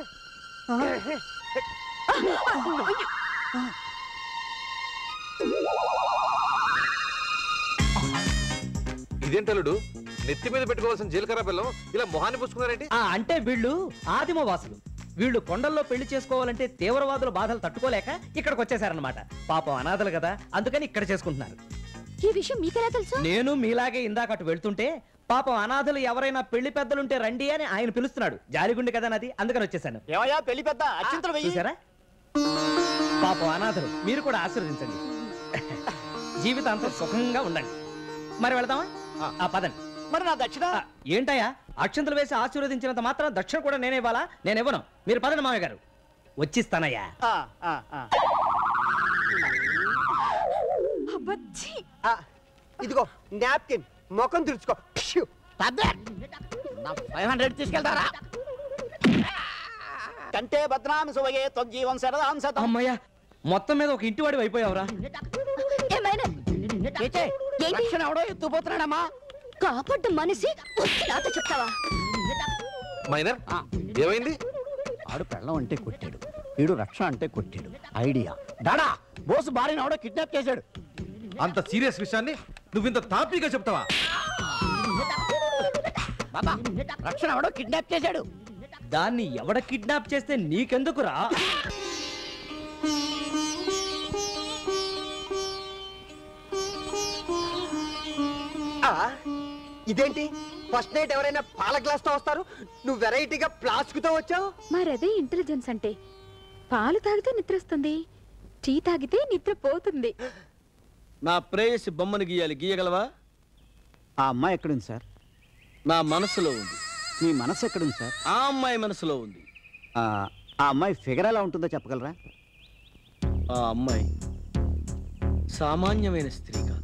ఇదేంటలుడు నెత్తి మీద పెట్టుకోవాల్సిన జీలకర్ర బెల్లం ఇలా మొహాన్ని పుచ్చుకున్నారేంటి ఆ అంటే వీళ్ళు ఆదిమ వాసులు వీళ్ళు కొండల్లో పెళ్లి చేసుకోవాలంటే తీవ్రవాదుల బాధలు తట్టుకోలేక ఇక్కడికి వచ్చేసారనమాట పాపం అనాథలు కదా అందుకని ఇక్కడ చేసుకుంటున్నారు ఈ విషయం మీకెలా తెలుసు నేను మీలాగే ఇందాక అటు వెళ్తుంటే పాపం అనాథలు ఎవరైనా పెళ్లి పెద్దలుంటే రండి అని ఆయన పిలుస్తున్నాడు జాలిగుండి కదా నాది అందుకని వచ్చేసాను ఏమయ్యా పెళ్లి పెద్ద అత్యంతరం వెయ్యి చూసారా పాపం అనాథలు మీరు కూడా ఆశీర్వదించండి జీవితాంతం సుఖంగా ఉండండి మరి వెళ్దామా ఆ పదండి మరి నా దక్షిణ ఆ, ఏంటయ్యా అక్షంతలు వేసి ఆశీర్వదించినంత మాత్రం దక్షిణ కూడా నేనే ఇవ్వాలా నేను ఇవ్వను మీరు పదండి మామయ్య గారు వచ్చిస్తానయ్యా ఆ, ఆ, ఆ. అబ్బచ్చి ఆ, ఇదిగో నాప్కిన్ ముఖం తుడుచుకో ప్ష్యూ. నా ఫైవ్ హండ్రెడ్ తీసుకెళ్తారా కంటే భద్రాం సువగే త్వజ్జీవం శరదాం శతం అమ్మయ్యా మొత్తం మీద ఒక ఇంటి వాడి అయిపోయావురా ఏమైనా చేచే, ఏంటి? రక్షణ ఎవడో ఎత్తుపోతున్నాడమ్మా కాపాడ్డ మనిషి వచ్చి నాతో చెప్తావా మైనర్ ఏమైంది ఆడు పెళ్ళం అంటే కొట్టాడు వీడు రక్షణ అంటే కొట్టాడు ఐడియా డాడా బోసు భార్యను ఎవడో కిడ్నాప్ చేశాడు అంత సీరియస్ విషయాన్ని నువ్వు ఇంత తాపీగా చెప్తావా బాబా రక్షణ ఎవడో కిడ్నాప్ చేశాడు దాన్ని ఎవడ కిడ్నాప్ చేస్తే నీకెందుకురా ఇదేంటి ఫస్ట్ నైట్ ఎవరైనా పాల గ్లాస్ తో వస్తారు నువ్వు వెరైటీగా ఫ్లాస్క్ తో వచ్చావు మరదే ఇంటెలిజెన్స్ అంటే పాలు తాగితే నిద్ర వస్తుంది టీ తాగితే నిద్ర పోతుంది నా ప్రేయసి బొమ్మను గీయాలి గీయగలవా ఆ అమ్మాయి ఎక్కడుంది సార్ నా మనసులో ఉంది మీ మనసు ఎక్కడుంది సార్ ఆ అమ్మాయి మనసులో ఉంది ఆ ఆ అమ్మాయి ఫిగర్ ఎలా ఉంటుందో చెప్పగలరా ఆ అమ్మాయి సామాన్యమైన స్త్రీ కాదు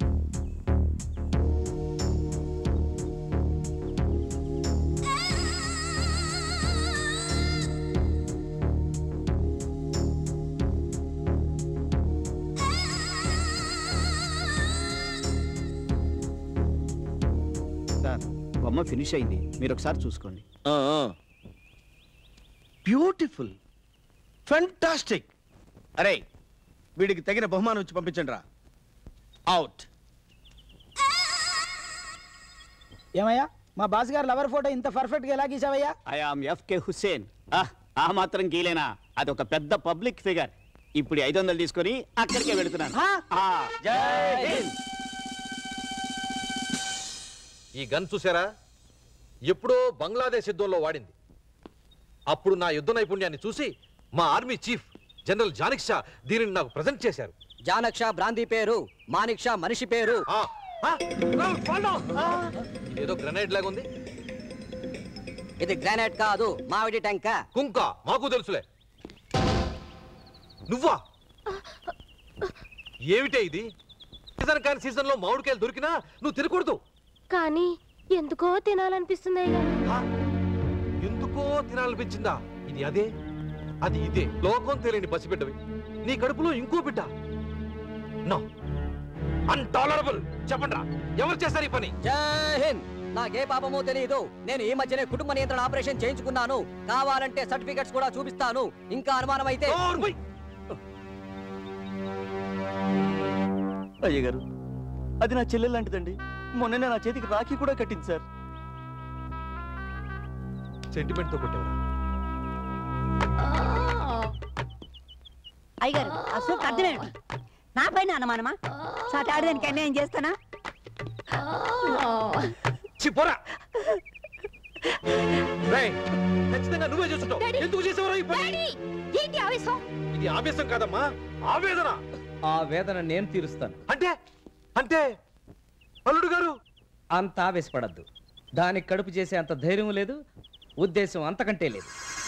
సార్ బొమ్మ ఫినిష్ అయింది మీరు ఒకసారి చూసుకోండి బ్యూటిఫుల్ ఫెంటాస్టిక్ అరే వీడికి తగిన బహుమానం వచ్చి పంపించండి రా అవుట్ ఏమయ్యా మా బాస్ గారు లవర్ ఫోటో ఇంత పర్ఫెక్ట్ గా ఎలా గీసావయ్యా ఐ ఆమ్ ఎఫ్కే హుస్సేన్ ఆహ్, ఆ మాత్రం గీలేనా అది ఒక పెద్ద పబ్లిక్ ఫిగర్ ఇప్పుడు ఐదు వందలు తీసుకొని అక్కడికే వెళుతున్నాను ఆ, జై హింద్ ఈ గన్ చూసారా ఎప్పుడో బంగ్లాదేశ్ యుద్ధంలో వాడింది అప్పుడు నా యుద్ధ నైపుణ్యాన్ని చూసి మా ఆర్మీ చీఫ్ జనరల్ జానిక్ షా దీనిని నాకు ప్రజెంట్ చేశారు జానక్ షా బ్రాంతి పేరు మానిక్ షా మనిషి పేరు ఇదేదో గ్రనైడ్ లాగా ఉంది ఇది గ్రానైట్ కాదు మామిడి టెంక కుంక మాకు తెలుసులే నువ్వా ఏమిటే ఇది సీజన్ కాని సీజన్ లో మామిడికాయలు దొరికినా నువ్వు తినకూడదు కానీ ఎందుకో తినాలనిపిస్తుంది అయ్యగారు ఎందుకో తినాలనిపించిందా ఇది అదే అది ఇదే లోకం తెలియని పసిబిడ్డవి నీ కడుపులో ఇంకో బిడ్డ నో అన్టాలరబుల్ చెప్పండి ఎవరు చేశారు ఈ పని జై హింద్ నాకే పాపమో తెలియదు నేను ఈ మధ్యనే కుటుంబ నియంత్రణ ఆపరేషన్ చేయించుకున్నాను కావాలంటే సర్టిఫికెట్స్ కూడా చూపిస్తాను ఇంకా అనుమానం అయితే అయ్యగారు అది నా చెల్లెలు లాంటిదండి మొన్ననే నా చేతికి రాఖీ కూడా కట్టింది సార్ సెంటిమెంట్ తో కొట్టేవరా అయ్యగారు అసలు అర్థమేమిటి నా పైన అనుమానమా సాటి ఆడదానికి అన్యాయం చేస్తానా చిపోరా రేయ్, ఖచ్చితంగా నువ్వే చూస్తుంటావు ఎందుకు చేసేవారు ఈ పని ఏంటి ఆవేశం ఇది ఆవేశం కాదమ్మా ఆవేదన ఆ వేదన నేను తీరుస్తాను అంటే అంటే అల్లుడు గారు అంత ఆవేశపడద్దు దానికి కడుపు చేసే అంత ధైర్యం లేదు ఉద్దేశం అంతకంటే లేదు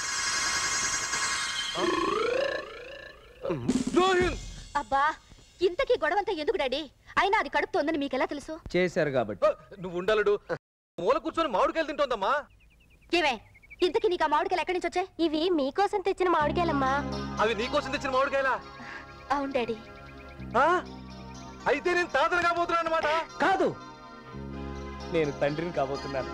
అబ్బా ఇంతకీ గొడవంతా ఎందుకు డాడీ అయినా అది కడుపుతోందని మీకెలా తెలుసు చేశారు కాబట్టి నువ్వు ఉండాలడు మూల కూర్చొని మామిడికాయలు తింటోందమ్మా ఏమే ఇంతకీ నీకు ఆ మామిడికాయలు ఎక్కడి నుంచి వచ్చాయి ఇవి మీకోసం తెచ్చిన మామిడికాయలమ్మా అవి నీకోసం తెచ్చిన మామిడికాయలా అవును డాడీ ఆ? అయితే నేను తాతను కాబోతున్నాను అనమాట కాదు నేను తండ్రిని కాబోతున్నాను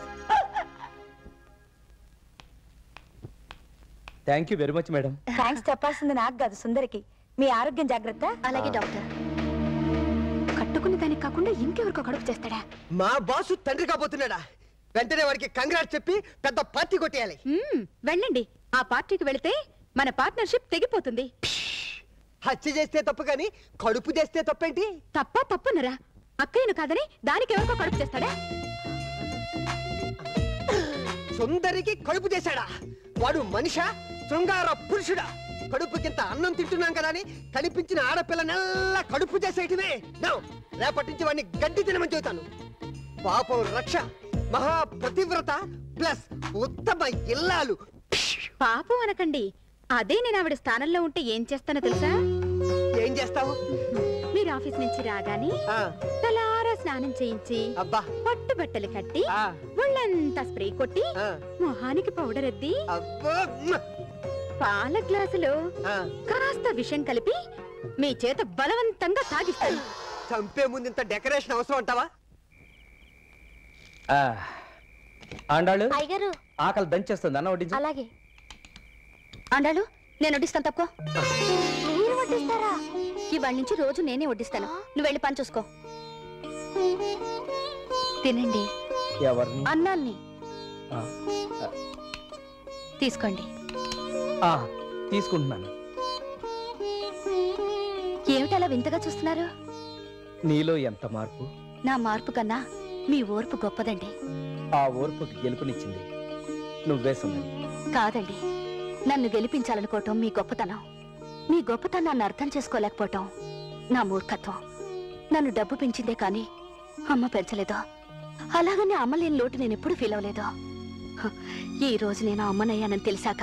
thank you very much madam thanks చెప్పాల్సింది నాకు కాదు సుందరికి మీ ఆరోగ్యం జాగ్రత్త అలాగే డాక్టర్ కట్టుకున్న దానికి కాకుండా ఇంకెవరికో కడుపు చేస్తాడా మా బాసు తండ్రి కాబోతున్నాడా వెంటనే వాడికి కంగ్రాట్ చెప్పి పెద్ద పార్టీ కొట్టేయాలి మ్మ్, వెళ్ళండి ఆ పార్టీకి వెళితే మన పార్ట్నర్షిప్ తెగిపోతుంది హత్య చేస్తే తప్పు కానీ కడుపు చేస్తే తప్పేంటి తప్ప తప్పునరా అక్కయ్యను కాదని దానికి ఎవరికో కడుపు చేస్తాడా సుందరికి కడుపు చేశాడా వాడు మనిషా శృంగార పురుషుడా కడుపుకింత అన్నం తింటున్నాం కదా అని కనిపించిన ఆడపిల్ల నెల్ల కడుపు చేసేయటమే నో, రేపటి నుంచి వాడిని గడ్డి తినమని చెబుతాను పాపం రక్ష మహా ప్రతివ్రత ప్లస్ ఉత్తమ ఇల్లాలు పాపం అనకండి అదే నేను ఆవిడ స్థానంలో ఉంటే ఏం చేస్తానో తెలుసా ఏం చేస్తావు మీరు ఆఫీస్ నుంచి రాగానే తలారా స్నానం చేయించి అబ్బా పట్టు బట్టలు కట్టి ఒళ్ళంతా స్ప్రే కొట్టి మొహానికి పౌడర్ అద్ది పాల గ్లాసులో కాస్త విషం కలిపి మీ చేత బలవంతంగా తాగిస్తాను చంపే ముందు ఇంత డెకరేషన్ అవసరం అంటావా ఆ, ఆండాళ్ళు అయ్యగారు ఆకలి దంచేస్తుంది అన్న వడ్డించు అలాగే అండాలు నేను వడ్డిస్తాను తప్పుకో మీరు వడ్డిస్తారా ఇవాళ నుంచి రోజు నేనే వడ్డిస్తాను నువ్వు వెళ్ళి పని చూసుకో తినండి ఎవరిని అన్నాన్ని ఆ, తీసుకోండి ఆ, తీసుకుంటున్నాను ఏమిటి అలా వింతగా చూస్తున్నారు నీలో ఎంత మార్పు నా మార్పు కన్నా మీ ఓర్పు గొప్పదండి ఆ ఓర్పుకి గెలుపునిచ్చింది నువ్వే సుందరి కాదండి నన్ను గెలిపించాలనుకోవటం మీ గొప్పతనం మీ గొప్పతనాన్ని అర్థం చేసుకోలేకపోవటం నా మూర్ఖత్వం నన్ను డబ్బు పెంచిందే కానీ అమ్మ పెంచలేదో అలాగని అమ్మ లేని లోటు నేను ఎప్పుడు ఫీల్ అవ్వలేదు హ, ఈ రోజు నేను అమ్మనయ్యానని తెలిసాక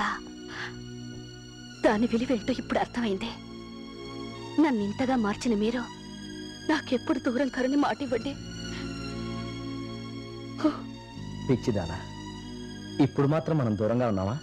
దాని విలువేంటో ఇప్పుడు అర్థమైంది నన్ను ఇంతగా మార్చిన మీరు నాకెప్పుడు దూరం కరని మాట ఇవ్వండి పిచ్చిదానా ఇప్పుడు మాత్రం మనం దూరంగా ఉన్నావా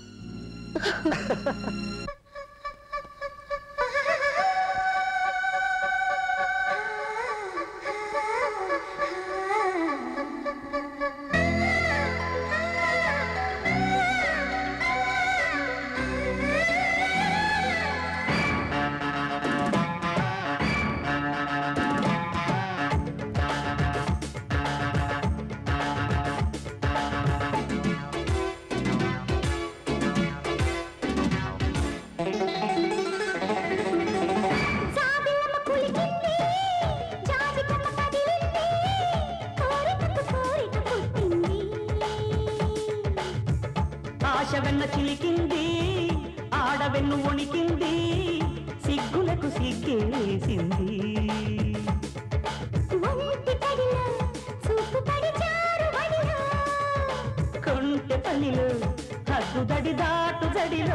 ఆశ వెన్న చిలికింది ఆడవెన్ను వణికింది సిగ్గులకు సిగ్గేసింది కొంటె పల్లిలో హద్దుదడి దాటు దడిలో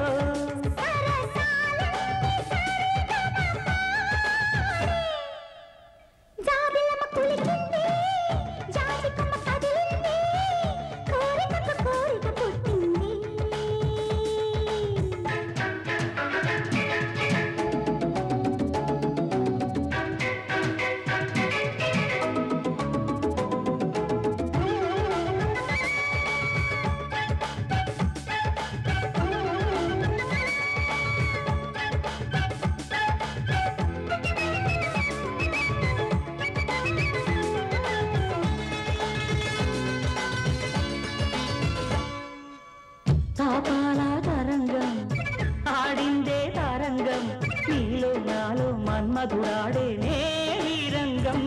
తాపాల తరంగం ఆడిందే తరంగం నీలో నాలో మన్మధుడాడే నే వీరంగం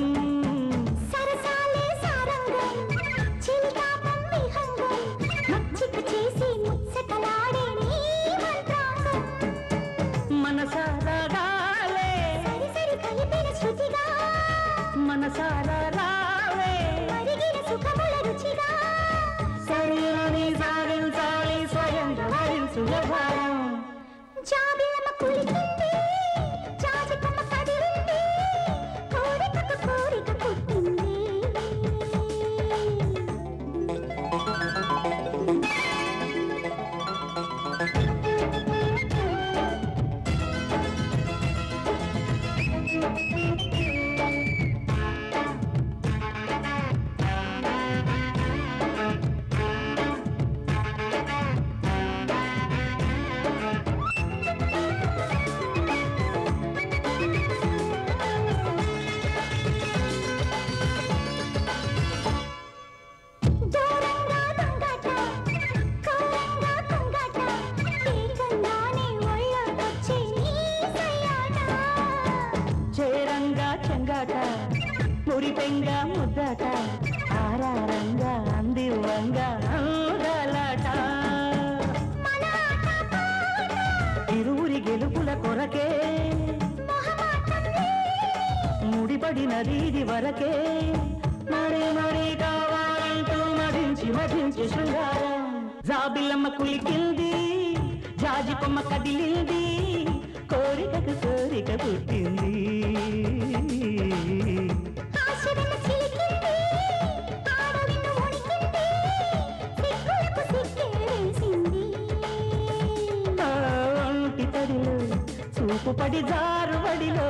మనసారాలే మనసారా రావే శరీరాన్ని సాగించాలి స్వయంగా భరించు వ్యవహారం చేరంగా చెంగాట మురిపెంగా ముద్దట ఆరారంగా అందివంగా అందలాట ఇరువురి గెలుపుల కొరకే ముడిపడినది ఇది వరకే మరి మరి కావాలంటూ మదించి మదించి శృంగారం జాబిల్లమ్మ కులికింది జాజి కొమ్మ కదిలింది కోరికకు కోరిక పుట్టింది ఆ ఒంటి తడిలో చూపు పడి జారు బడిలో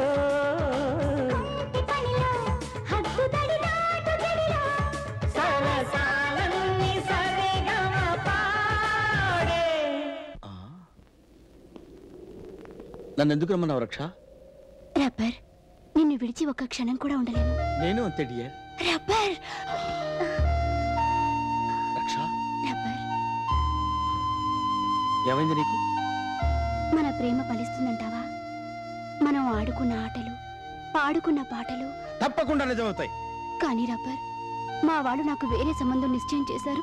సరసాలన్నీ సరిగమ పాడే నన్ను ఎందుకు రమ్మన్నావు రక్ష రబ్బర్ నిన్ను విడిచి ఒక్క క్షణం కూడా ఉండలేను నేను అంతే డియర్ రబ్బర్ రక్ష రబ్బర్ ఏమైంది నీకు మన ప్రేమ ఫలిస్తుందంటావా మనం ఆడుకున్న ఆటలు పాడుకున్న పాటలు తప్పకుండా నిజమవుతాయి కానీ రబ్బర్ మా వాళ్ళు నాకు వేరే సంబంధం నిశ్చయం చేశారు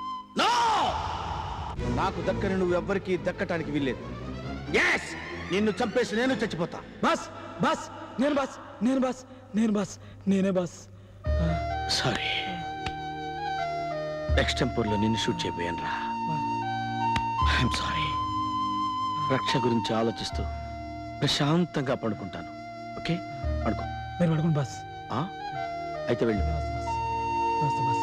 నాకు దక్కని నువ్వు ఎవ్వరికీ దక్కటానికి వీల్లేదు ఎస్ నిన్ను చంపేసి నేను చచ్చిపోతా బస్ బస్ నేను బస్ నేను బస్ నేను బస్ నేనే బస్ సారీ ఎక్స్టెంపర్లో నిన్ను షూట్ చేయబోయాను రా ఐఎమ్ సారీ రక్ష గురించి ఆలోచిస్తూ ప్రశాంతంగా పడుకుంటాను ఓకే పడుకో మీరు పడుకోండి బస్ ఆ? అయితే వెళ్ళు బస్ బస్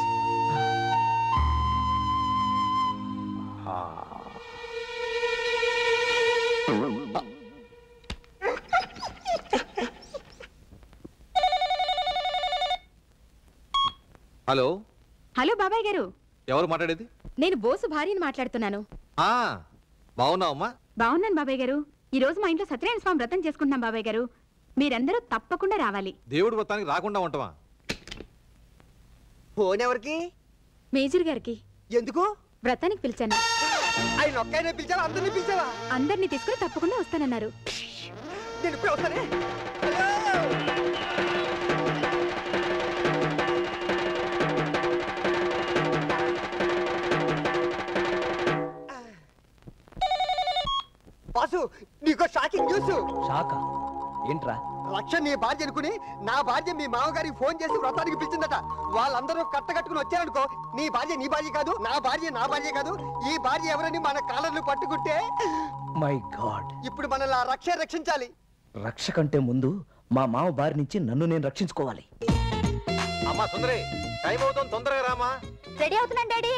హలో హలో బాబాయ్ గారు ఎవరు మాట్లాడేది నేను బోసు భార్యని మాట్లాడుతున్నాను ఆ బాగున్నావమ్మా బాగున్నాను బాబాయ్ గారు ఈ రోజు మా ఇంట్లో సత్యనారాయణ స్వామి వ్రతం చేసుకుంటున్నాం బాబాయ్ గారు మీరందరూ తప్పకుండా రావాలి దేవుడి వ్రతానికి రాకుండా ఉంటావా ఫోన్ ఎవరికి మేజర్ గారికి ఎందుకు వ్రతానికి పిలిచాను ఆయన ఒక్కైనా పిలిచావా అందరినీ పిలిచావా అందరినీ తీసుకుని తప్పకుండా వస్తానన్నారు నేను ఇప్పుడు వస్తానే బాసు నీకో షాకింగ్ న్యూస్ షాకా ఏంట్రా లక్ష నీ భార్య అనుకుని నా భార్య మీ మామగారికి ఫోన్ చేసి వ్రతానికి పిలిచిందట వాళ్ళందరూ కట్టకట్టుకుని వచ్చారనుకో నీ భార్య నీ భార్య కాదు నా భార్య నా భార్య కాదు ఈ భార్య ఎవరని మన కాలర్లు పట్టుకుంటే మై గాడ్ ఇప్పుడు మనల్ని ఆ రక్ష రక్షించాలి రక్ష కంటే ముందు మా మామ బారి నుంచి నన్ను నేను రక్షించుకోవాలి అమ్మా సుందరి టైం అవుతుంది తొందరగా రామా రెడీ అవుతున్నాను డాడీ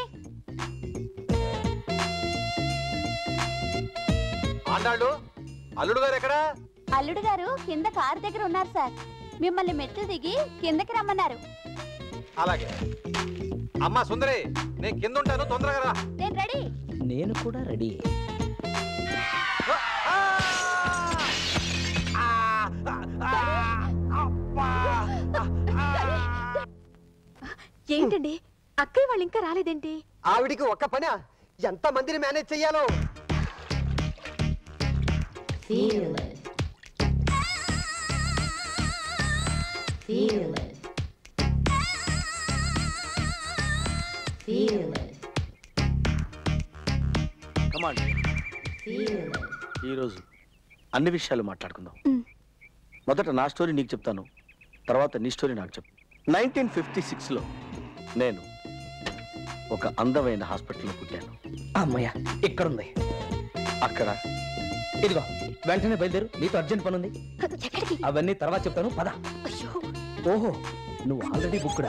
ఆండాళ్ళు అల్లుడు గారు ఎక్కడా అల్లుడు గారు కింద కారు దగ్గర ఉన్నారు సార్ మిమ్మల్ని మెట్లు దిగి కిందకి రమ్మన్నారు అలాగే అమ్మా సుందరి నేను కింద ఉంటాను తొందరగా రా నేను రెడీ నేను కూడా రెడీ ఏంటండి అక్కయ్య వాళ్ళు ఇంకా రాలేదేంటి ఆవిడికి ఒక్క పని ఎంత మందిని మేనేజ్ చెయ్యాలో కమాండ్ ఈరోజు అన్ని విషయాలు మాట్లాడుకుందాం మొదట నా స్టోరీ నీకు చెప్తాను తర్వాత నీ స్టోరీ నాకు చెప్పు నైన్టీన్ ఫిఫ్టీ సిక్స్లో నేను ఒక అందమైన హాస్పిటల్లో పుట్టాను అమ్మయ్య ఇక్కడుంది అక్కడ ఇదిగో వెంటనే బయలుదేరు నీతో అర్జెంట్ పని ఉంది అవన్నీ తర్వాత చెప్తాను పద ఓహో నువ్వు ఆల్రెడీ బుక్కుడా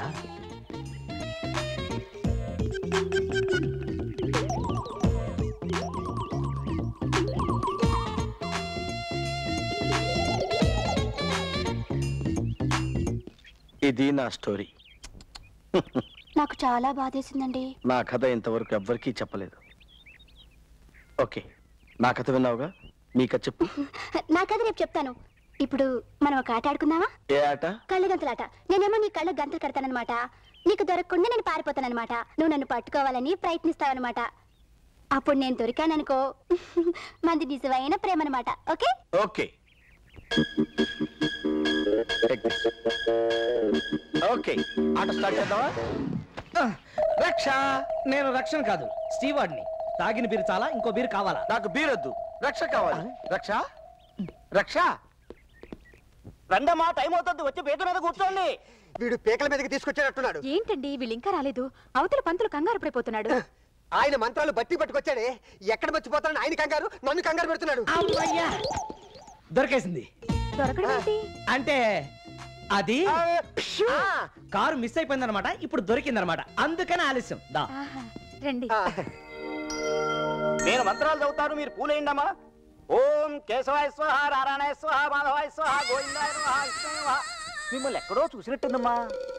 ఇది నా స్టోరీ నాకు చాలా బాధేసిందండి నా కథ ఇంతవరకు ఎవ్వరికీ చెప్పలేదు ఓకే నా కథ విన్నావుగా మీ కథ చెప్పు నా కథ రేపు చెప్తాను ఇప్పుడు మనం ఒక ఆట ఆడుకుందామా ఏ ఆట కళ్ళ గంతలాట నేనేమో నీ కళ్ళ గంతలు కడతానన్నమాట నీకు దొరకకుండా నేను పారిపోతానన్నమాట నువ్వు నన్ను పట్టుకోవాలని ప్రయత్నిస్తావన్నమాట అప్పుడు నేను దొరికాననుకో మంది నిజమైన ప్రేమ అనమాట ఓకే ఓకే ఓకే ఆట స్టార్ట్ చేద్దామా రక్ష నేను రక్షణ కాదు స్టీవార్డ్ని తాగిన బీరు చాలా ఇంకో బీరు కావాలా నాకు బీరొద్దు రక్ష కావాలి రక్ష రక్ష రండమ్మా టైం అవుతుంది వచ్చి పేద మీద కూర్చోండి వీడు పీకల మీదకి తీసుకొచ్చేటట్టున్నాడు ఏంటండి వీళ్ళు ఇంకా రాలేదు అవతల పంతులు కంగారు పడిపోతున్నాడు ఆయన మంత్రాలు బట్టి పట్టుకొచ్చాడే ఎక్కడ మర్చిపోతాడని ఆయన కంగారు నన్ను కంగారు పెడుతున్నాడు దొరికేసింది దొరకడం ఏంటి అంటే అది ఆ, కారు మిస్ అయిపోయిందన్నమాట ఇప్పుడు దొరికిందన్నమాట అందుకని ఆలస్యం దా ఆహా, రండి నేను మంత్రాలు చదువుతాను మీరు పూలేయండమ్మా ఓం కేశవాయ స్వహ నారాయణ స్వహ మాధవాయ స్వహ గోవిందాయ నమః విష్ణువే నమః. మిమ్మల్ని ఎక్కడో చూసినట్టుందమ్మా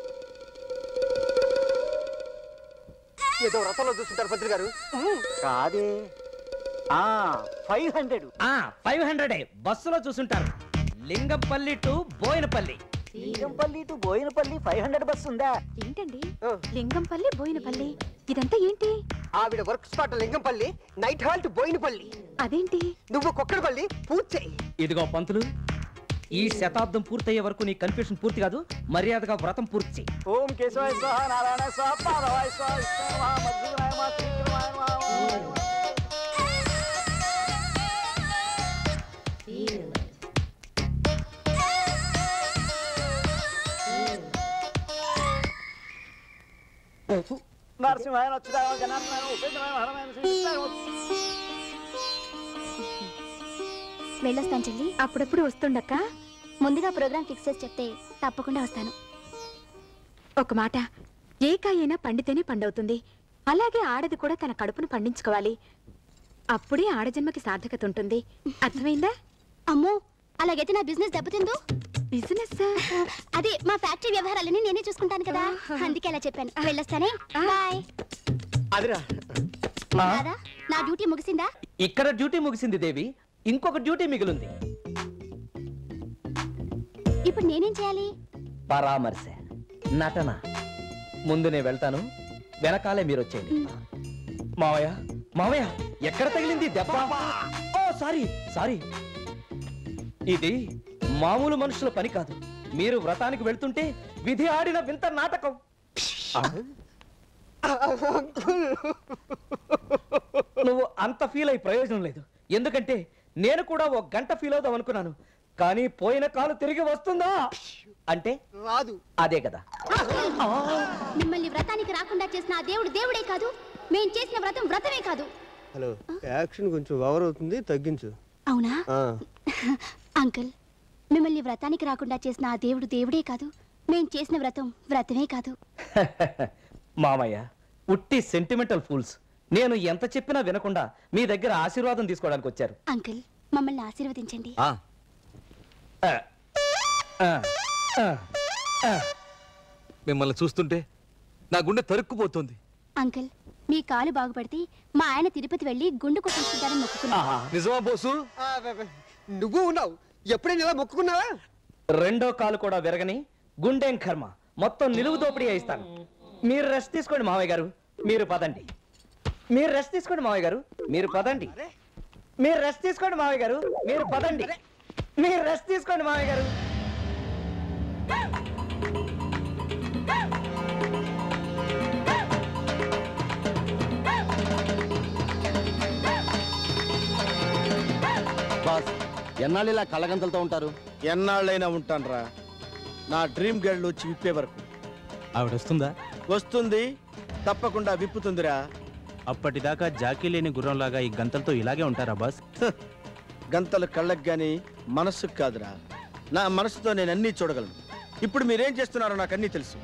ఏదో రథంలో చూస్తుంటారు పంతులు గారు కాదే ఆ ఫైవ్ హండ్రెడ్ ఆ ఫైవ్ హండ్రెడ్ బస్సులో చూసుంటారు Lingampalli to Boinapalli Lingampalli to Boinapalli five hundred bus ఉందా ఏంటండి లింగంపల్లి బోయినపల్లి ఇదంతా ఏంటి ఆవిడ work spot Lingampalli night halt Boinapalli అదేంటి నువ్వు కుక్కడపల్లి పూజ చెయ్యి ఇదిగో పంతులు ఈ శతాబ్దం పూర్తయ్యే వరకు నీ కన్ఫ్యూషన్ పూర్తి కాదు మర్యాదగా వ్రతం పూర్తి చెయ్యి. ఓం కేశవాయ స్వాహ నారాయణ స్వాహ మాధవాయ స్వాహ విష్ణు నమః మధుసూదనాయ నమః శ్రీకృష్ణాయ నమః నరసింహాయ నచ్చుదాయ జనార్దనాయ ఉపేంద్రాయ హరమాయ శ్రీకృష్ణాయ వెళ్ళొస్తాను చెల్లి అప్పుడప్పుడు వస్తుండక్క ముందుగా ప్రోగ్రామ్ ఫిక్స్ చేసి చెప్తే తప్పకుండా వస్తాను ఒక మాట ఏ కాయైనా పండితేనే పండవుతుంది అలాగే ఆడది కూడా తన కడుపును పండించుకోవాలి అప్పుడే ఆడజన్మకి సార్థకత ఉంటుంది అర్థమైందా అమ్మో అలాగైతే నా బిజినెస్ దెబ్బతిందు బిజినెస్ అదే మా ఫ్యాక్టరీ వ్యవహారాలని నేనే చూసుకుంటాను కదా అందుకే అలా చెప్పాను వెళ్ళొస్తానే బాయ్ అదిరా రాదా నా డ్యూటీ ముగిసిందా ఇక్కడ డ్యూటీ ముగిసింది దేవి ఇంకొక డ్యూటీ మిగిలింది ఇప్పుడు నేనేం చేయాలి పరామర్శ నటన ముందు నేను వెళ్తాను వెనకాలే మీరు వచ్చేయండి మావయ్య మావయ్య ఎక్కడ తగిలింది దెబ్బ ఓ సారీ సారీ ఇది మామూలు మనుషుల పని కాదు మీరు వ్రతానికి వెళ్తుంటే విధి ఆడిన వింత నాటకం నువ్వు అంత ఫీల్ అయి ప్రయోజనం లేదు ఎందుకంటే నేను కూడా ఒక గంట ఫీల్ అవుదాం అనుకున్నాను కానీ పోయిన కాలు తిరిగి వస్తుందా అంటే రాదు అదే కదా మిమ్మల్ని వ్రతానికి రాకుండా చేసిన ఆ దేవుడు దేవుడే కాదు మేం చేసిన వ్రతం వ్రతమే కాదు హలో యాక్షన్ కొంచెం ఓవర్ అవుతుంది తగ్గించు అవునా అంకుల్ మిమ్మల్ని వ్రతానికి రాకుండా చేసిన ఆ దేవుడు దేవుడే కాదు మేం చేసిన వ్రతం వ్రతమే కాదు మామయ్య ఉట్టి సెంటిమెంటల్ ఫూల్స్ నేను ఎంత చెప్పినా వినకుండా మీ దగ్గర ఆశీర్వాదం తీసుకోవడానికి వచ్చారు అంకుల్ మమ్మల్ని ఆశీర్వదించండి ఆ. ఆ. ఆ. ఆ. ఆ. మిమ్మల్ని చూస్తుంటే నా గుండె తరుక్కుపోతుంది అంకుల్ మీ కాలు బాగుపడితే మా ఆయన తిరుపతి వెళ్ళి గుండు కొట్టించుకుంటారని మొక్కుకున్నా నిజమా బోసు నువ్వు ఉన్నావు ఎప్పుడైనా ఇలా మొక్కుకున్నావా రెండో కాలు కూడా విరగని గుండెం కర్మ మొత్తం నిలువు దోపిడీ ఇస్తాను మీరు రెస్ట్ తీసుకోండి మావయ్య గారు మీరు పదండి మీరు రెస్ట్ తీసుకోండి మావయ్య గారు మీరు పదండి మీరు రెస్ట్ తీసుకోండి మావయ్య గారు మీరు పదండి మీరు రెస్ట్ తీసుకోండి మావయ్య గారు బాస్ ఎన్నాళ్ళు ఇలా కళ్ళగంతలతో ఉంటారు ఎన్నాళ్ళైనా ఉంటానురా నా డ్రీమ్ గర్ల్ వచ్చి విప్పే వరకు ఆవిడ వస్తుందా వస్తుంది తప్పకుండా విప్పుతుందిరా అప్పటిదాకా జాకీ లేని గుర్రంలాగా ఈ గంతలతో ఇలాగే ఉంటారా బాస్ గంతలు కళ్ళకు గాని మనస్సుకు కాదురా నా మనసుతో నేను అన్నీ చూడగలను ఇప్పుడు మీరేం చేస్తున్నారో నాకు అన్నీ తెలుసు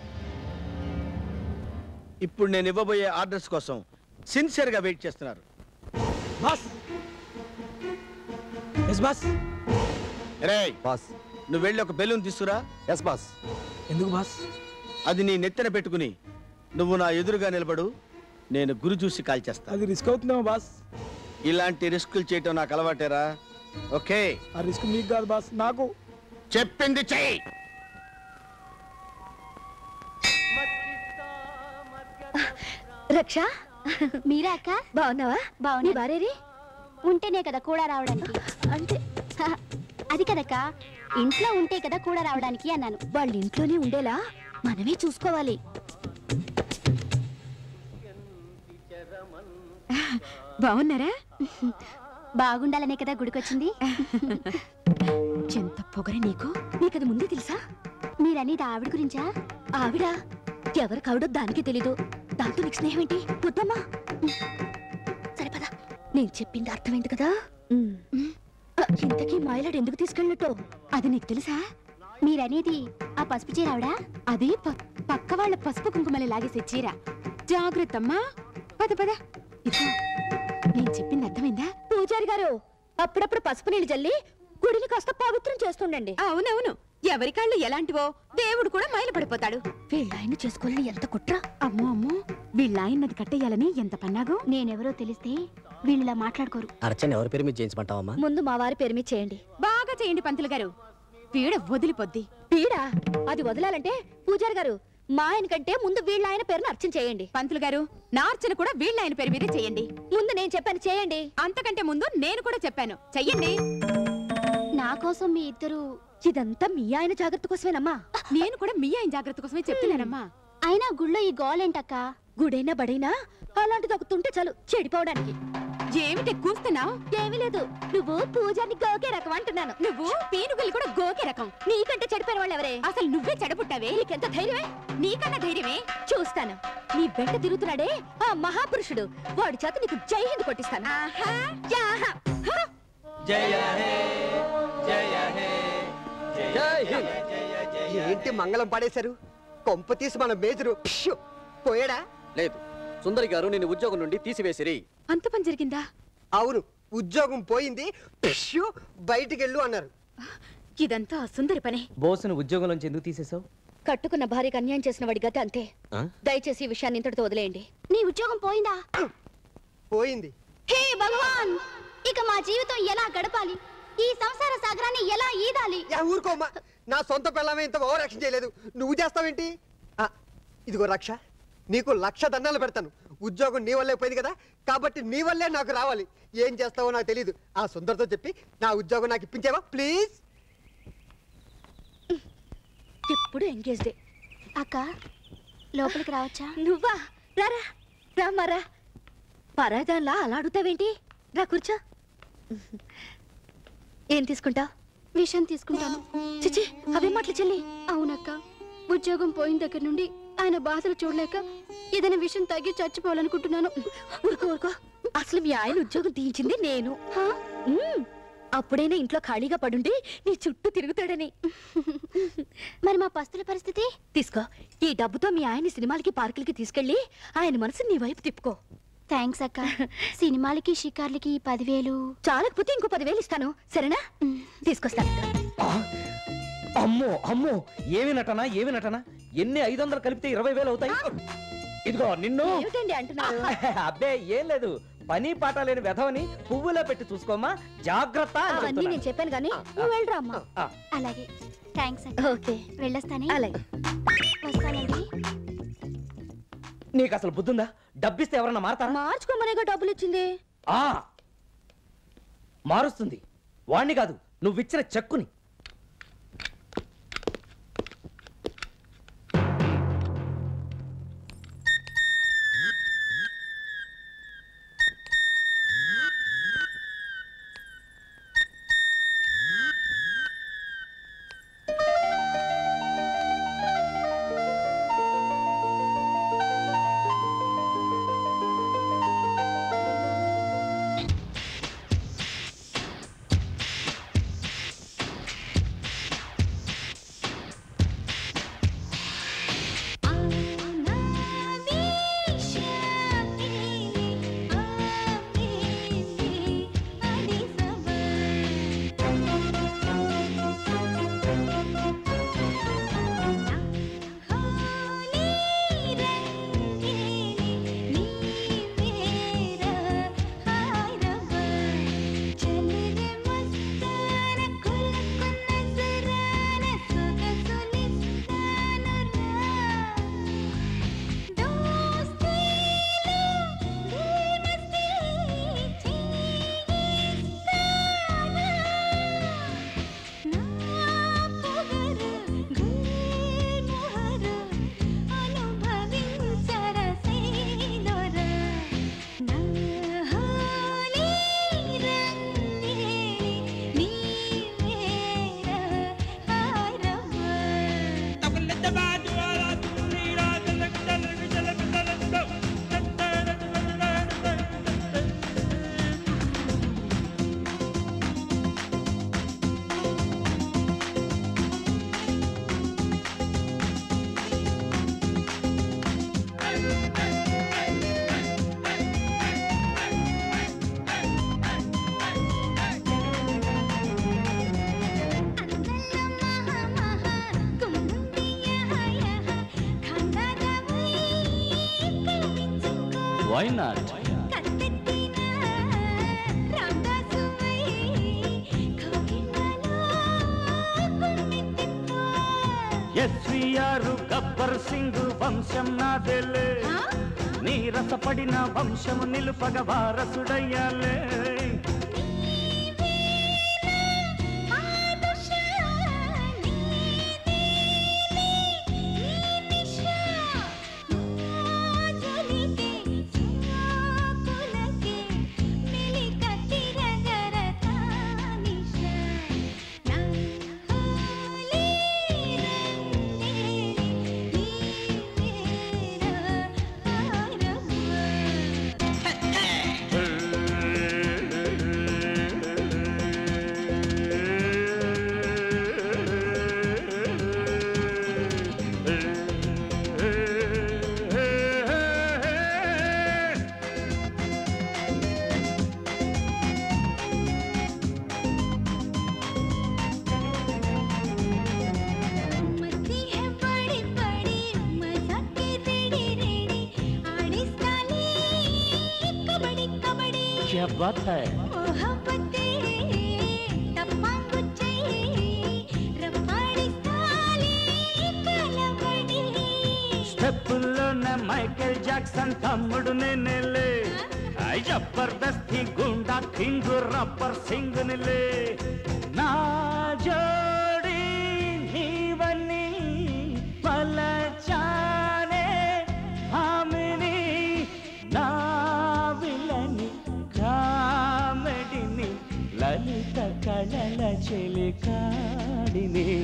ఇప్పుడు నేను ఇవ్వబోయే ఆర్డర్స్ కోసం సిన్సియర్గా వెయిట్ చేస్తున్నారు బాస్ ఎస్ బాస్ రే బాస్ నువ్వు వెళ్ళి ఒక బెలూన్ తీసుకురా ఎస్ బాస్ ఎందుకు బాస్ అది నీ నెత్తిన పెట్టుకుని నువ్వు నా ఎదురుగా నిలబడు నేను గురి చూసి కాల్చేస్తా అది రిస్క్ అవుతుందేమో బాస్ ఇలాంటి రిస్కులు చేయటం నాకు అలవాటేరా ఓకే ఆ రిస్క్ మీకు కాదు బాస్ నాకు చెప్పింది చెయ్యి రక్ష మీరా అక్క బాగున్నావా బాగున్నా భార్యరి ఉంటేనే కదా కూడా రావడానికి అంటే అది కదక్క ఇంట్లో ఉంటే కదా కూడా రావడానికి అన్నాను వాళ్ళు ఇంట్లోనే ఉండేలా మనమే చూసుకోవాలి బాగున్నారా బాగుండాలనే కదా గుడికొచ్చింది ఎంత పొగర నీకు నీకది ముందే తెలుసా మీరనేది ఆవిడ గురించా ఆవిడ ఎవరు కావడో దానికి తెలీదు దాంతో నీకు స్నేహం ఏంటి వద్దమ్మా సరిపదా నేను చెప్పింది అర్థమైంది కదా ఇంతకీ మాయలాడు ఎందుకు తీసుకెళ్ళినట్టు అది నీకు తెలుసా మీరనేది ఆ పసుపు చీర ఆవిడ అది ప- పక్క వాళ్ళ పసుపు కుంకుమలు లాగేసే చీర జాగ్రత్త అమ్మా పద పద ఇదిగో నేను చెప్పింది అర్థమైందా పూజారి గారు అప్పుడప్పుడు పసుపు నీళ్ళు జల్లి గుడిని కాస్త పవిత్రం చేస్తుండండి అవునవును ఎవరి కాళ్ళు ఎలాంటివో దేవుడు కూడా మైలు పడిపోతాడు వీళ్ళాయన చేసుకోవాలని ఎంత కుట్ర అమ్మో అమ్మో వీళ్ళాయన్నది కట్టేయాలని ఎంత పన్నాగో నేనెవరో తెలిస్తే వీళ్ళిలా మాట్లాడుకోరు అర్చన ఎవరి పేరు మీద చేయించమంటావమ్మా ముందు మా వారి పేరు మీద చేయండి బాగా చేయండి పంతులు గారు పీడ వదిలిపోద్ది పీడా అది వదలాలంటే పూజారి గారు మా ఆయన కంటే ముందు వీళ్ళ ఆయన పేరును అర్చన చేయండి పంతులు గారు నా అర్చన కూడా వీళ్ళ ఆయన పేరు మీదే చేయండి ముందు నేను చెప్పాను చేయండి అంతకంటే ముందు నేను కూడా చెప్పాను చెయ్యండి నా కోసం మీ ఇద్దరు ఇదంతా మీ ఆయన జాగ్రత్త కోసమేనమ్మా నేను కూడా మీ ఆయన జాగ్రత్త కోసమే చెప్తున్నానమ్మా అయినా గుళ్ళో ఈ గోలేంటక్క గుడైనా బడైనా అలాంటిది ఒకటి ఉంటే చాలు చెడిపోవడానికి ఏమిటి కూస్తున్నావు ఏమీ లేదు నువ్వు పూజాన్ని గోకే రకం అంటున్నాను నువ్వు పీనుగులు కూడా గోకే రకం నీకంటే చెడిపోయిన వాళ్ళు ఎవరే అసలు నువ్వే చెడబుట్టావే నీకెంత ధైర్యమే నీకన్నా ధైర్యమే చూస్తాను నీ వెంట తిరుగుతున్నాడే ఆ మహాపురుషుడు వాడి చేత నీకు జై హింద్ కొట్టిస్తాను యాహా. హ! జయ హే జయ హే ఏంటి మంగళం పాడేశారు కొంప తీసి మన మేజరు ప్షు! పోయాడా లేదు సుందరి గారు నేను ఉద్యోగం నుండి తీసివేసిరి అంత పని జరిగిందా అవును ఉద్యోగం పోయింది ప్షు! బయటికెళ్ళు అన్నారు ఇదంతా సుందరి పనే బోసును ఉద్యోగంలోంచి ఎందుకు తీసేసావు కట్టుకున్న భార్యకు అన్యాయం చేసిన వాడి గత అంతే దయచేసి ఈ విషయాన్ని ఇంతటితో వదిలేయండి నీ ఉద్యోగం పోయిందా పోయింది హే భగవాన్ ఇక మా జీవితం ఎలా గడపాలి ఈ సంసార సాగరాన్ని ఎలా ఈదాలి యా ఊరుకోమ్మా నా సొంత పిల్లమే ఇంత ఓవర్ యాక్షన్ చేయలేదు నువ్వు చేస్తావేంటి ఆ, ఇదిగో రక్ష నీకు లక్ష దండాలు పెడతాను ఉద్యోగం నీ వల్లే పోయింది కదా కాబట్టి నీ వల్లే నాకు రావాలి ఏం చేస్తావో నాకు తెలియదు ఆ సుందరతో చెప్పి నా ఉద్యోగం నాకు ఇప్పించావా ప్లీజ్ ఎప్పుడు ఎంగేజ్డే అక్క లోపలికి రావచ్చా నువ్వా రారా రామారా పరాజాన్లా అలా అడుగుతావేంటి రా కూర్చో ఏం తీసుకుంటావు విషయం తీసుకుంటాను చిచి అవే మాటలు చెల్లి అవునక్క ఉద్యోగం పోయిన దగ్గర నుండి ఆయన బాధలు చూడలేక ఏదైనా విషయం తగ్గి చచ్చిపోవాలనుకుంటున్నాను ఊరుకో ఊరుకో అసలు మీ ఆయన ఉద్యోగం తీయించింది నేను మ్మ్. అప్పుడైనా ఇంట్లో ఖాళీగా పడుండి నీ చుట్టూ తిరుగుతాడని మరి మా పస్తుల పరిస్థితి తీసుకో ఈ డబ్బుతో మీ ఆయన్ని సినిమాలకి పార్కులకి తీసుకెళ్ళి ఆయన మనసు నీ వైపు తిప్పుకో థ్యాంక్స్ అక్క సినిమాలకి షికార్లకి ఈ పదివేలు చాలకపోతే ఇంకో పదివేలు ఇస్తాను సరేనా తీసుకొస్తాను అమ్మో అమ్మో ఏమి నటన ఏమి నటన ఎన్ని ఐదు వందలు కలిపితే ఇరవై వేలు అవుతాయి ఇదిగో నిన్ను ఏమిటండి అంటున్నారు అబ్బే ఏం లేదు పని పాట లేని వెధవని పువ్వులో పెట్టి చూసుకోమ్మా జాగ్రత్త అని అవన్నీ చెప్తున్నాను. నేను చెప్పాను కానీ నువ్వు వెళ్ళరా అమ్మా ఆ. అలాగే థ్యాంక్స్ అక్క ఓకే వెళ్ళొస్తానే అలాగే వస్తానండి నీకు అసలు బుద్ధుందా డబ్బిస్తే ఎవరన్నా మారతారా మార్చుకోమనేగా డబ్బులు ఇచ్చింది ఆ మారుస్తుంది వాణ్ణి కాదు నువ్విచ్చిన చెక్కుని why not SVR Gabbar Singh వంశం నాదెలే నీ రసపడిన వంశము నిలుపగ వారసుడయ్యాలే क्या बात है స్టెప్పుల్లోన మైకేల్ జాక్సన్ తమ్ముడు నేనేలే ఐ జబర్దస్తి గుండా కింగ్ రబ్బర్ సింగ్ నిలే నా జోడి నీవని పలచానే హామిని నా విలని కామెడిని లలిత కళల చెలికాడిని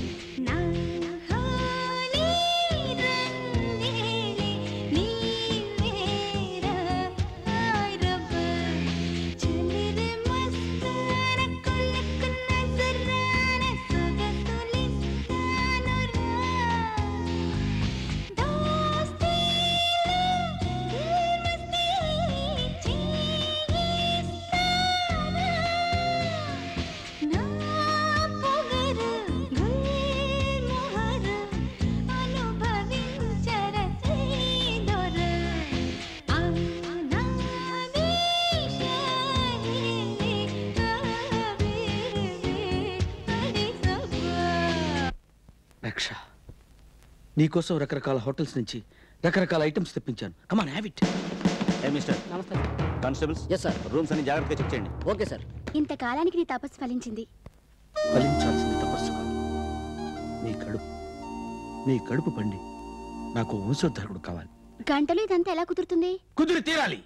రక్ష నీకోసం రకరకాల హోటల్స్ నుంచి రకరకాల ఐటమ్స్ తెప్పించాను కమాన్ హ్యావ్ ఇట్ ఏ మిస్టర్ నమస్తే కానిస్టేబుల్స్ ఎస్ సార్ రూమ్స్ అన్ని జాగ్రత్తగా చెక్ చేయండి ఓకే సార్ ఇంతకాలానికి నీ తపస్సు ఫలించింది ఫలించాల్సింది తపస్సు కాదు నీ కడుపు నీ కడుపు పండి నాకు వంశోద్ధరకుడు కావాలి గంటలో ఇదంతా ఎలా కుదురుతుంది కుదిరి తీరాలి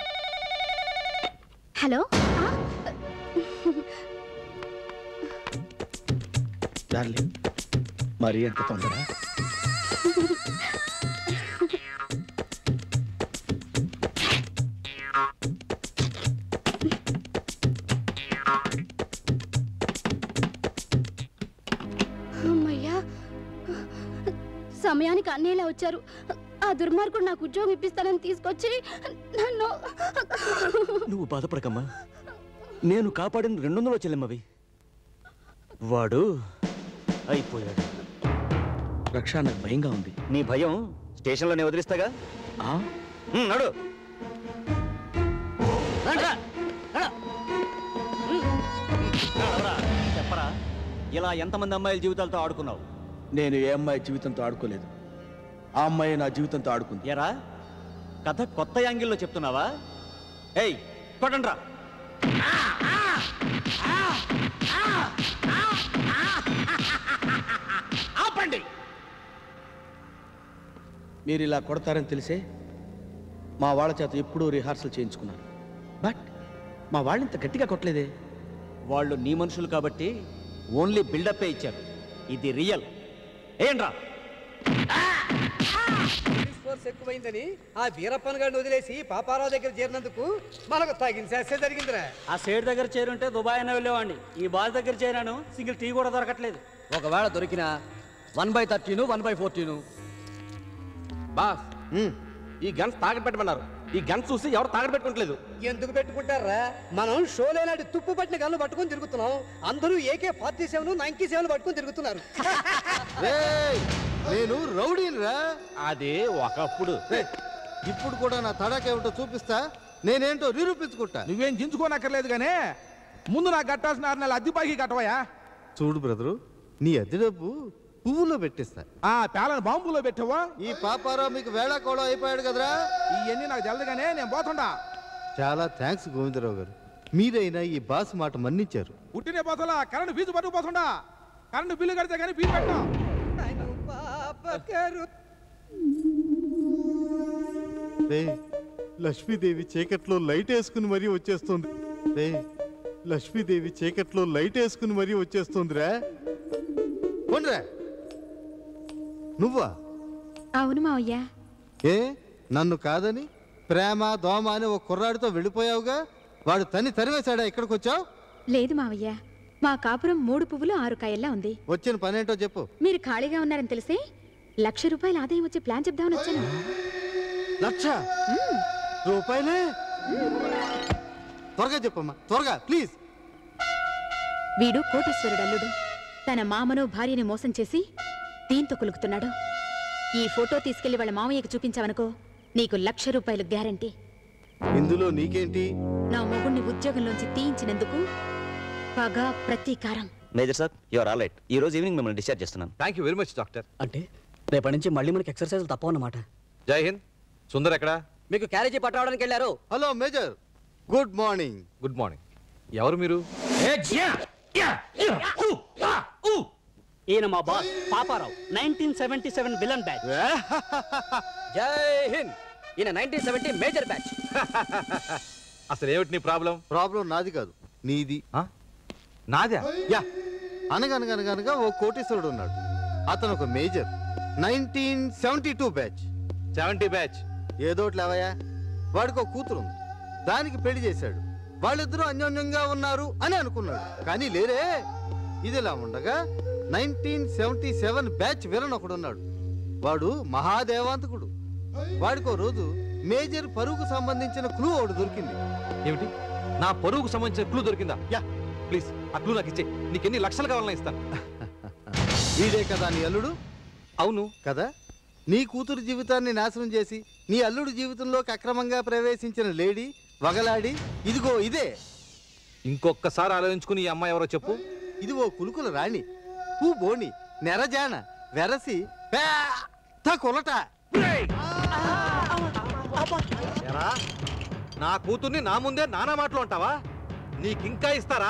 హలో ఆ? డార్లింగ్ మరి ఎంత తొందర అమ్మయ్యా సమయానికి అన్నయ్యలా వచ్చారు ఆ దుర్మార్గుడు నాకు ఉద్యోగం ఇప్పిస్తానని తీసుకొచ్చి నన్ను నువ్వు బాధపడకమ్మా నేను కాపాడిన రెండు వందలు చెల్లెమ్మవి వాడు అయిపోయాడు రక్ష నాకు భయంగా ఉంది నీ భయం స్టేషన్లోనే వదిలిస్తాగా ఆ? ఉమ్, నడు నడవరా, చెప్పరా ఇలా ఎంతమంది అమ్మాయిల జీవితాలతో ఆడుకున్నావు నేను ఏ అమ్మాయి జీవితంతో ఆడుకోలేదు ఆ అమ్మాయి నా జీవితంతో ఆడుకుంది ఎరా కథ కొత్త యాంగిల్లో చెప్తున్నావా ఏయ్ కొట్టండ్రా ఆపండి మీరు ఇలా కొడతారని తెలిసే మా వాళ్ళ చేత ఎప్పుడూ రిహార్సల్ చేయించుకున్నాను బట్ మా వాళ్ళు ఇంత గట్టిగా కొట్టలేదే వాళ్ళు నీ మనుషులు కాబట్టి ఓన్లీ బిల్డప్పే ఇచ్చారు ఇది రియల్ ఏంట్రా పోలీస్ ఫోర్స్ ఎక్కువైందని ఆ వీరప్పన్ గారిని వదిలేసి పాపారావు దగ్గర చేరినందుకు మనకు తగిన శాస్త్రం జరిగిందిరా ఆ సేటు దగ్గర చేరుంటే దుబాయ్ అయినా వెళ్ళేవాడిని ఈ బాల్ దగ్గర చేరాను సింగిల్ టీ కూడా దొరకట్లేదు ఒకవేళ దొరికినా వన్ బై థర్టీను వన్ బై ఫోర్టీను బాస్ ఈ గన్స్ తాగట్ పెట్టమన్నారు ఈ గన్స్ చూసి ఎవరు తాగట్ పెట్టుకోవట్లేదు ఎందుకు పెట్టుకుంటారా మనం షో లేనాటి తుప్పు పట్టిన గన్ను పట్టుకొని తిరుగుతున్నాం అందరూ AK forty seven ninety seven పట్టుకొని తిరుగుతున్నారు నేను రౌడీని రా అదే ఒకప్పుడు ఇప్పుడు కూడా నా తడాకేమిటో చూపిస్తా నేనేంటో నిరూపించుకుంటా నువ్వేం చించుకోనక్కర్లేదు కానీ ముందు నాకు కట్టాల్సిన ఆరు నెలల అద్దె బాకీ కట్టవయా చూడు బ్రదరు నీ అద్దె డబ్బు పువ్వులో పెట్టిస్తా ఆ పేలను బాంబులో పెట్టావా ఈ పాపారావు మీకు వేళాకోళం అయిపోయాడు కదరా ఇవన్నీ నాకు తెలదుగానే నేను పోతుండా చాలా థ్యాంక్స్ గోవిందరావు గారు మీరైనా ఈ బాస్ మాట మన్నించారు పుట్టినే పోతలా కరెంటు ఫీజు పట్టుకుపోతుండా కరెంటు బిల్లు కడితే కానీ ఫీజు పెట్టాం రే లక్ష్మీదేవి చీకట్లో లైట్ వేసుకుని మరీ వచ్చేస్తుంది రే లక్ష్మీదేవి చీకట్లో లైట్ వేసుకుని మరీ వచ్చేస్తుందిరా పోండిరా నువ్వా అవును మావయ్య ఏ నన్ను కాదని ప్రేమ దోమ అని ఒక కుర్రాడితో వెళ్ళిపోయావుగా వాడు తని తరివేశాడా ఇక్కడికి వచ్చావు లేదు మావయ్య మా కాపురం మూడు పువ్వులు ఆరు కాయల్లా ఉంది వచ్చిన పనేంటో చెప్పు మీరు ఖాళీగా ఉన్నారని తెలిసే లక్ష రూపాయల ఆదాయం వచ్చే ప్లాన్ చెప్దామని వచ్చాను లక్ష రూపాయలే త్వరగా చెప్పమ్మా త్వరగా ప్లీజ్ వీడు కోటేశ్వరుడు అల్లుడు తన మామను భార్యని మోసం చేసి దీంతో కులుకుతున్నాడు ఈ ఫోటో తీసుకెళ్లి వాళ్ళ మామయ్యకి చూపించావనుకో నీకు లక్ష రూపాయలు గ్యారంటీ ఇందులో నీకేంటి నా మొగుణ్ణి ఉద్యోగంలోంచి తీయించినందుకు పగ ప్రతీకారం major sir your all right ఈ రోజు ఈవినింగ్ మిమ్మల్ని డిశ్చార్జ్ చేస్తున్నాను thank you very much doctor అంటే రేపటి నుంచి మళ్ళీ మనకి ఎక్సర్సైజ్ తప్పవన్నమాట జై హింద్ సుందర్ ఎక్కడా మీకు క్యారేజీ పట్టడానికి వెళ్ళారు hello major good morning good morning ఎవరు మీరు ఈయన మా boss Paparao nineteen seventy seven villain batch జై హింద్ ఈయన నైన్టీన్ సెవెంటీ మేజర్ బ్యాచ్ అసలు ఏమిటి నీ ప్రాబ్లం ప్రాబ్లం నాది కాదు నీది నాదా యా అనగనగనగనగా ఓ కోటీశ్వరుడు ఉన్నాడు అతను ఒక major nineteen seventy two batch seventy batch ఏదోటి లేవయ్యా వాడికి ఒక కూతురు ఉంది దానికి పెళ్లి చేశాడు వాళ్ళిద్దరూ అన్యోన్యంగా ఉన్నారు అని అనుకున్నాడు కానీ లేరే ఇది ఇలా ఉండగా nineteen seventy seven batch villain ఒకడు ఉన్నాడు వాడు మహాదేవాంతకుడు వాడికి ఓ రోజు మేజర్ పరువుకు సంబంధించిన క్లూ ఒకటి దొరికింది ఏమిటి నా పరువుకు సంబంధించిన క్లూ దొరికిందా యా ప్లీజ్ ఆ క్లూ నాకు ఇచ్చే నీకు ఎన్ని లక్షలు కావాలన్నా ఇస్తాను వీడే కదా నీ అల్లుడు అవును కదా నీ కూతురు జీవితాన్ని నాశనం చేసి నీ అల్లుడు జీవితంలోకి అక్రమంగా ప్రవేశించిన లేడీ వగలాడి ఇదిగో ఇదే ఇంకొకసారి ఆలోచించుకుని ఈ అమ్మాయి ఎవరో చెప్పు ఇది ఓ కులుకుల రాణి పూ బోని నెరజాన వెరసి పెద్ద కొలట ఎరా, నా కూతుర్ని నా ముందే నానా మాటలు అంటావా నీకింకా ఇస్తారా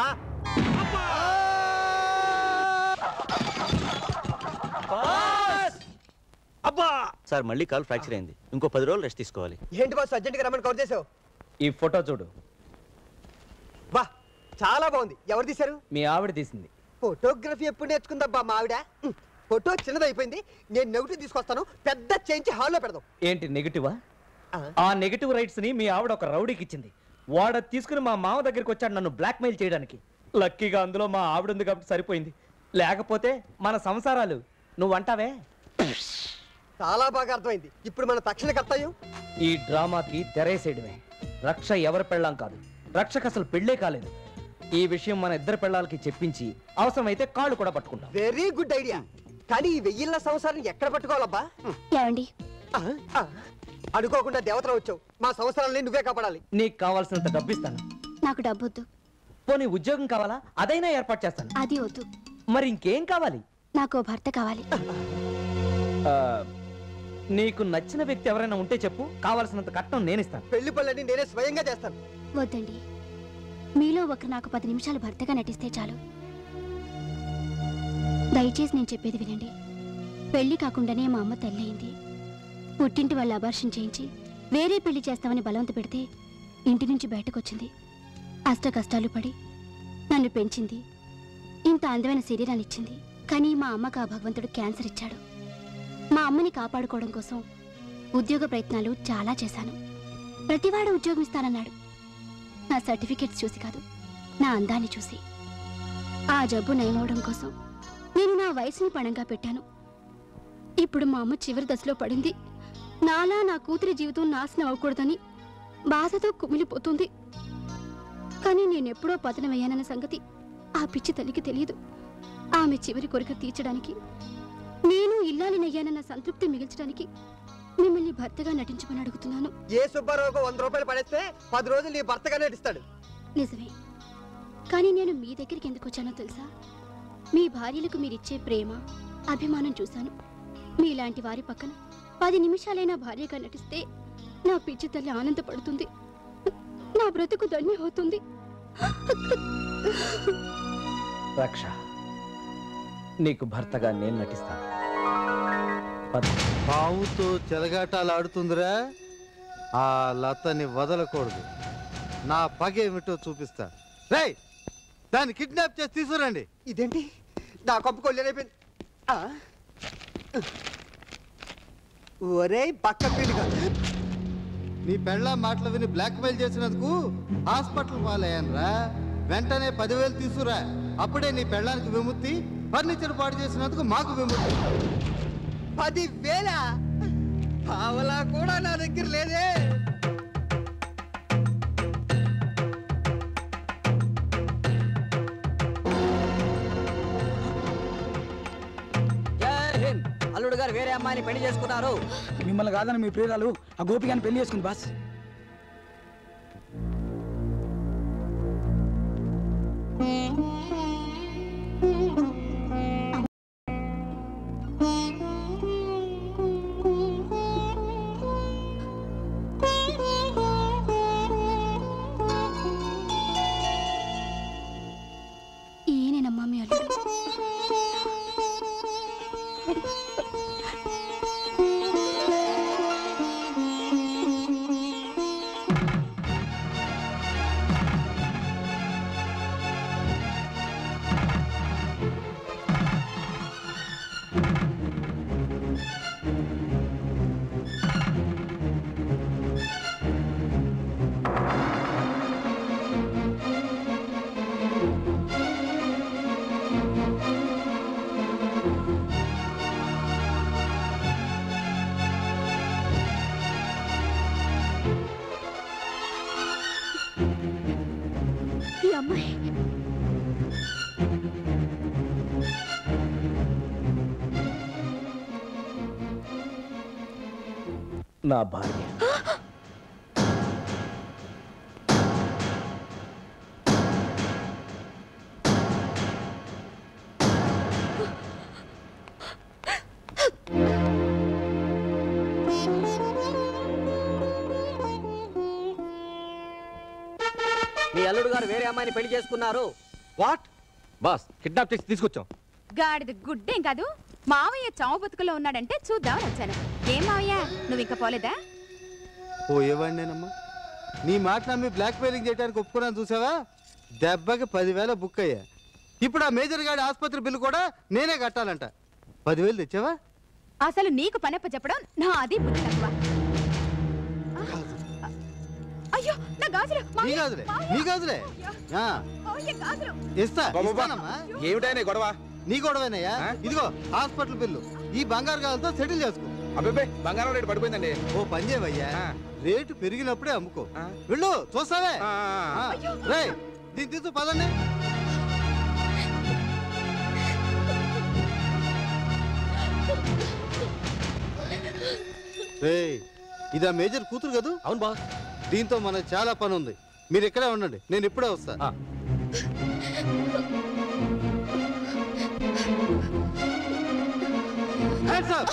అబ్బా సార్ మళ్ళీ కాల్ ఫ్రాక్చర్ అయింది ఇంకో పది రోజులు రెస్ట్ తీసుకోవాలి ఏంటి బాస్ అర్జెంట్గా రమ్మని కవర్ చేసావు ఈ ఫోటో చూడు బా చాలా బాగుంది ఎవరు తీశారు మీ ఆవిడ తీసింది ఫోటోగ్రఫీ ఎప్పుడు నేర్చుకుందబ్బా మా ఆవిడ ఉమ్, ఫోటో చిన్నదైపోయింది నేను నెగిటివ్ తీసుకొస్తాను పెద్ద చేయించి హాల్లో పెడదాం ఏంటి నెగిటివా ఆ నెగిటివ్ రైట్స్ ని మీ ఆవిడ ఒక రౌడీకి ఇచ్చింది వాడ తీసుకుని మా మామ దగ్గరికి వచ్చాడు నన్ను బ్లాక్మెయిల్ చేయడానికి లక్కీగా అందులో మా ఆవిడ ఉంది కాబట్టి సరిపోయింది లేకపోతే మన సంసారాలు నువ్వు అంటావే చాలా బాగా అర్థమైంది ఇప్పుడు మన తక్షణ కర్తవ్యం ఈ డ్రామాకి తెరేసేయడమే రక్ష ఎవరి పెళ్ళాం కాదు రక్షకు అసలు పెళ్ళే కాలేదు ఈ విషయం మన ఇద్దరు పెళ్ళాలకి చెప్పించి అవసరమైతే కాళ్ళు కూడా పట్టుకుంటాం వెరీ గుడ్ ఐడియా కానీ ఈ వెయ్యిళ్ళ సంవత్సరం ఎక్కడ పట్టుకోవాలబ్బా ఏమండి ఆ, ఆ, అనుకోకుండా దేవతలు వచ్చావు మా సంవత్సరాలని నువ్వే కాపాడాలి నీకు కావాల్సినంత డబ్బు ఇస్తాను నాకు డబ్బొద్దు పోనీ ఉద్యోగం కావాలా అదైనా ఏర్పాటు చేస్తాను అది వద్దు మరి ఇంకేం కావాలి నాకు ఓ భర్త కావాలి ఆ, నీకు నచ్చిన వ్యక్తి ఎవరైనా ఉంటే చెప్పు కావాల్సినంత కట్నం నేను ఇస్తాను పెళ్లి పనులన్నీ నేనే స్వయంగా చేస్తాను వద్దండి మీలో ఒకరు నాకు పది నిమిషాలు భర్తగా నటిస్తే చాలు దయచేసి నేను చెప్పేది వినండి పెళ్లి కాకుండానే మా అమ్మ తెల్లయింది పుట్టింటి వాళ్ళు అబార్షన్ చేయించి వేరే పెళ్లి చేస్తామని బలవంత పెడితే ఇంటి నుంచి బయటకొచ్చింది అష్ట కష్టాలు పడి నన్ను పెంచింది ఇంత అందమైన శరీరాన్ని ఇచ్చింది కానీ మా అమ్మకు ఆ భగవంతుడు క్యాన్సర్ ఇచ్చాడు మా అమ్మని కాపాడుకోవడం కోసం ఉద్యోగ ప్రయత్నాలు చాలా చేశాను ప్రతివాడు ఉద్యోగం ఇస్తానన్నాడు నా సర్టిఫికెట్స్ చూసి కాదు నా అందాన్ని చూసి ఆ జబ్బు నయమవడం కోసం నేను నా వయసుని పణంగా పెట్టాను ఇప్పుడు మా అమ్మ చివరి దశలో పడింది నాలా నా కూతురి జీవితం నాశనం అవ్వకూడదని బాధతో కుమిలిపోతుంది కానీ నేనెప్పుడో పతనమయ్యానన్న సంగతి ఆ పిచ్చి తల్లికి తెలియదు ఆమె చివరి కోరిక తీర్చడానికి నేను ఇల్లాలినయ్యానన్న సంతృప్తి మిగిల్చడానికి మిమ్మల్ని భర్తగా నటించమని అడుగుతున్నాను ఏ సుబ్బారావుకు వంద రూపాయలు పడేస్తే పది రోజులు నీ భర్తగా నటిస్తాడు నిజమే కానీ నేను మీ దగ్గరికి ఎందుకు వచ్చానో తెలుసా మీ భార్యలకు మీరిచ్చే ప్రేమ అభిమానం చూశాను మీలాంటి వారి పక్కన పది నిమిషాలైనా భార్యగా నటిస్తే నా పిచ్చి తల్లి ఆనందపడుతుంది నా బ్రతుకు ధన్యం అవుతుంది రక్ష నీకు భర్తగా నేను నటిస్తాను పద. పావుతో చెలగాటాలు ఆడుతుందిరా ఆ లతని వదలకూడదు నా పగేమిటో చూపిస్తా రేయ్ దాన్ని కిడ్నాప్ చేసి తీసుకురండి ఇదేంటి నా కప్పు కొల్లేరైపోయింది ఆ? ఒరే పక్క పీనుగా నీ పెళ్ళ మాటలు విని బ్లాక్మెయిల్ చేసినందుకు హాస్పిటల్ పాలయ్యాను రా వెంటనే పదివేలు తీసుకురా అప్పుడే నీ పెళ్ళానికి విముక్తి ఫర్నిచర్ పాడు చేసినందుకు మాకు విముక్తి పదివేల పావలా కూడా నా దగ్గర లేదే జై హింద్ అల్లుడు గారు వేరే అమ్మాయిని పెళ్లి చేసుకున్నారు మిమ్మల్ని కాదని మీ ప్రియురాలు ఆ గోపిగాని పెళ్లి చేసుకుంది బాస్ ఈ అమ్మాయి నా భార్య మీ అల్లుడు గారు వేరే అమ్మాయిని పెళ్లి చేసుకున్నారు వాట్ బాస్ కిడ్నాప్ చేసి తీసుకొచ్చాం గాడిద గుడ్డేం కాదు మావయ్య చావు బతుకులో ఉన్నాడంటే చూద్దామని వచ్చాను ఏం మావయ్య నువ్వు ఇంకా పోలేదా పోయేవాడినేనమ్మా నీ మాట నమ్మి బ్లాక్ మెయిలింగ్ చేయడానికి ఒప్పుకున్నాను చూసావా దెబ్బకి పదివేల బుక్ అయ్యా ఇప్పుడు ఆ మేజర్ గాడి ఆసుపత్రి బిల్లు కూడా నేనే కట్టాలంట పదివేలు తెచ్చావా అసలు నీకు పనప్ప చెప్పడం నా అది బుద్ధి తక్కువ అయ్యో నా గాజులు నీ మావయ్య, గాజులే మావయ్య, నీ గాజులే ఆ, మావయ్య, గాజులు ఇస్తా ఇస్తానమ్మా ఏమిటైనా గొడవ నీ గొడవేనయ్యా ఇదిగో హాస్పిటల్ బిల్లు ఈ బంగారు గాలతో సెటిల్ చేసుకో అబ్బాయి బంగారం రేటు పడిపోయిందండి ఓ పని చేయవయ్యా రేటు పెరిగినప్పుడే అమ్ముకో వెళ్ళు చూస్తావే ఆ, రేయ్ దీన్ని తీసు పదండి రేయ్ ఇది ఆ మేజర్ కూతురు కదూ అవును బా దీంతో మనకు చాలా పని ఉంది మీరు ఇక్కడే ఉండండి నేను ఇప్పుడే వస్తా Hands up!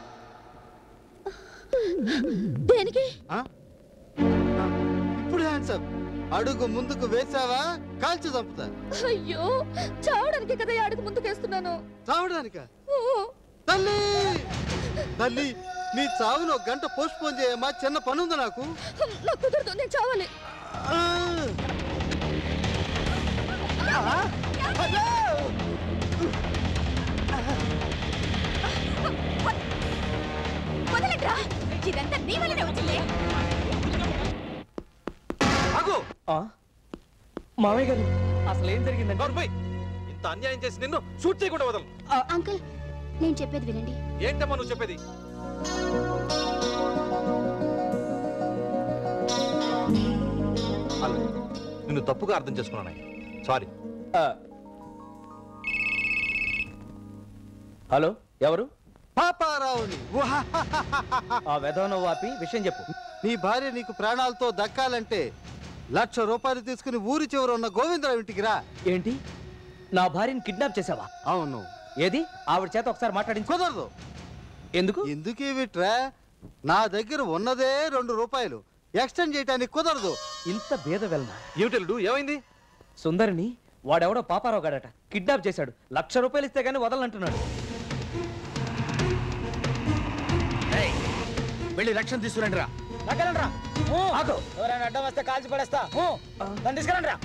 దేనికి ఆ? ఇప్పుడు హ్యాండ్స్ అప్ అడుగు ముందుకు వేసావా కాల్చి చంపుతా అయ్యో చావడానికి కదా ఈ అడుగు ముందుకేస్తున్నాను చావడానిక తల్లి తల్లి నీ చావును ఒక గంట పోస్ట్ పోన్ చేయమ్మా చిన్న పని ఉంది నాకు నాకు కుదరదు నేను చావాలి వదలండ్రా. ఇదంతా నీ వల్లనే వచ్చింది ఆ? మామయ్య గారు అసలు ఏం జరిగిందండి ఇంత అన్యాయం చేసి నిన్ను షూట్ చేయకుండా వదలను అంకుల్ నేను చెప్పేది వినండి ఏంటమ్మా నువ్వు చెప్పేది అల్లు, నిన్ను తప్పుగా అర్థం చేసుకున్నాను సారీ హలో ఎవరు పాపారావుని ఆ వెధవను వాపి విషయం చెప్పు నీ భార్య నీకు ప్రాణాలతో దక్కాలంటే లక్ష రూపాయలు తీసుకుని ఊరి చివర ఉన్న గోవిందరావు ఇంటికి రా ఏంటి నా భార్యని కిడ్నాప్ చేసావా అవును ఏది ఆవిడ చేత ఒకసారి మాట్లాడించు కుదరదు ఎందుకు ఎందుకు విట్రా నా దగ్గర ఉన్నదే రెండు రూపాయలు ఎక్స్టెండ్ చేయడానికి కుదరదు ఇంత భేద వెళ్ళనా ఏమిటెల్లుడు ఏమైంది సుందరిని వాడెవడో పాపారావు గాడట కిడ్నాప్ చేశాడు లక్ష రూపాయలు ఇస్తే గానీ వదలంటున్నాడు వెళ్ళి రక్షణ తీసుకురండి రా లెక్కలండ్రా ఎవరైనా అడ్డం వస్తే కాల్చి పడేస్తా ఊ, దాన్ని తీసుకురండి రా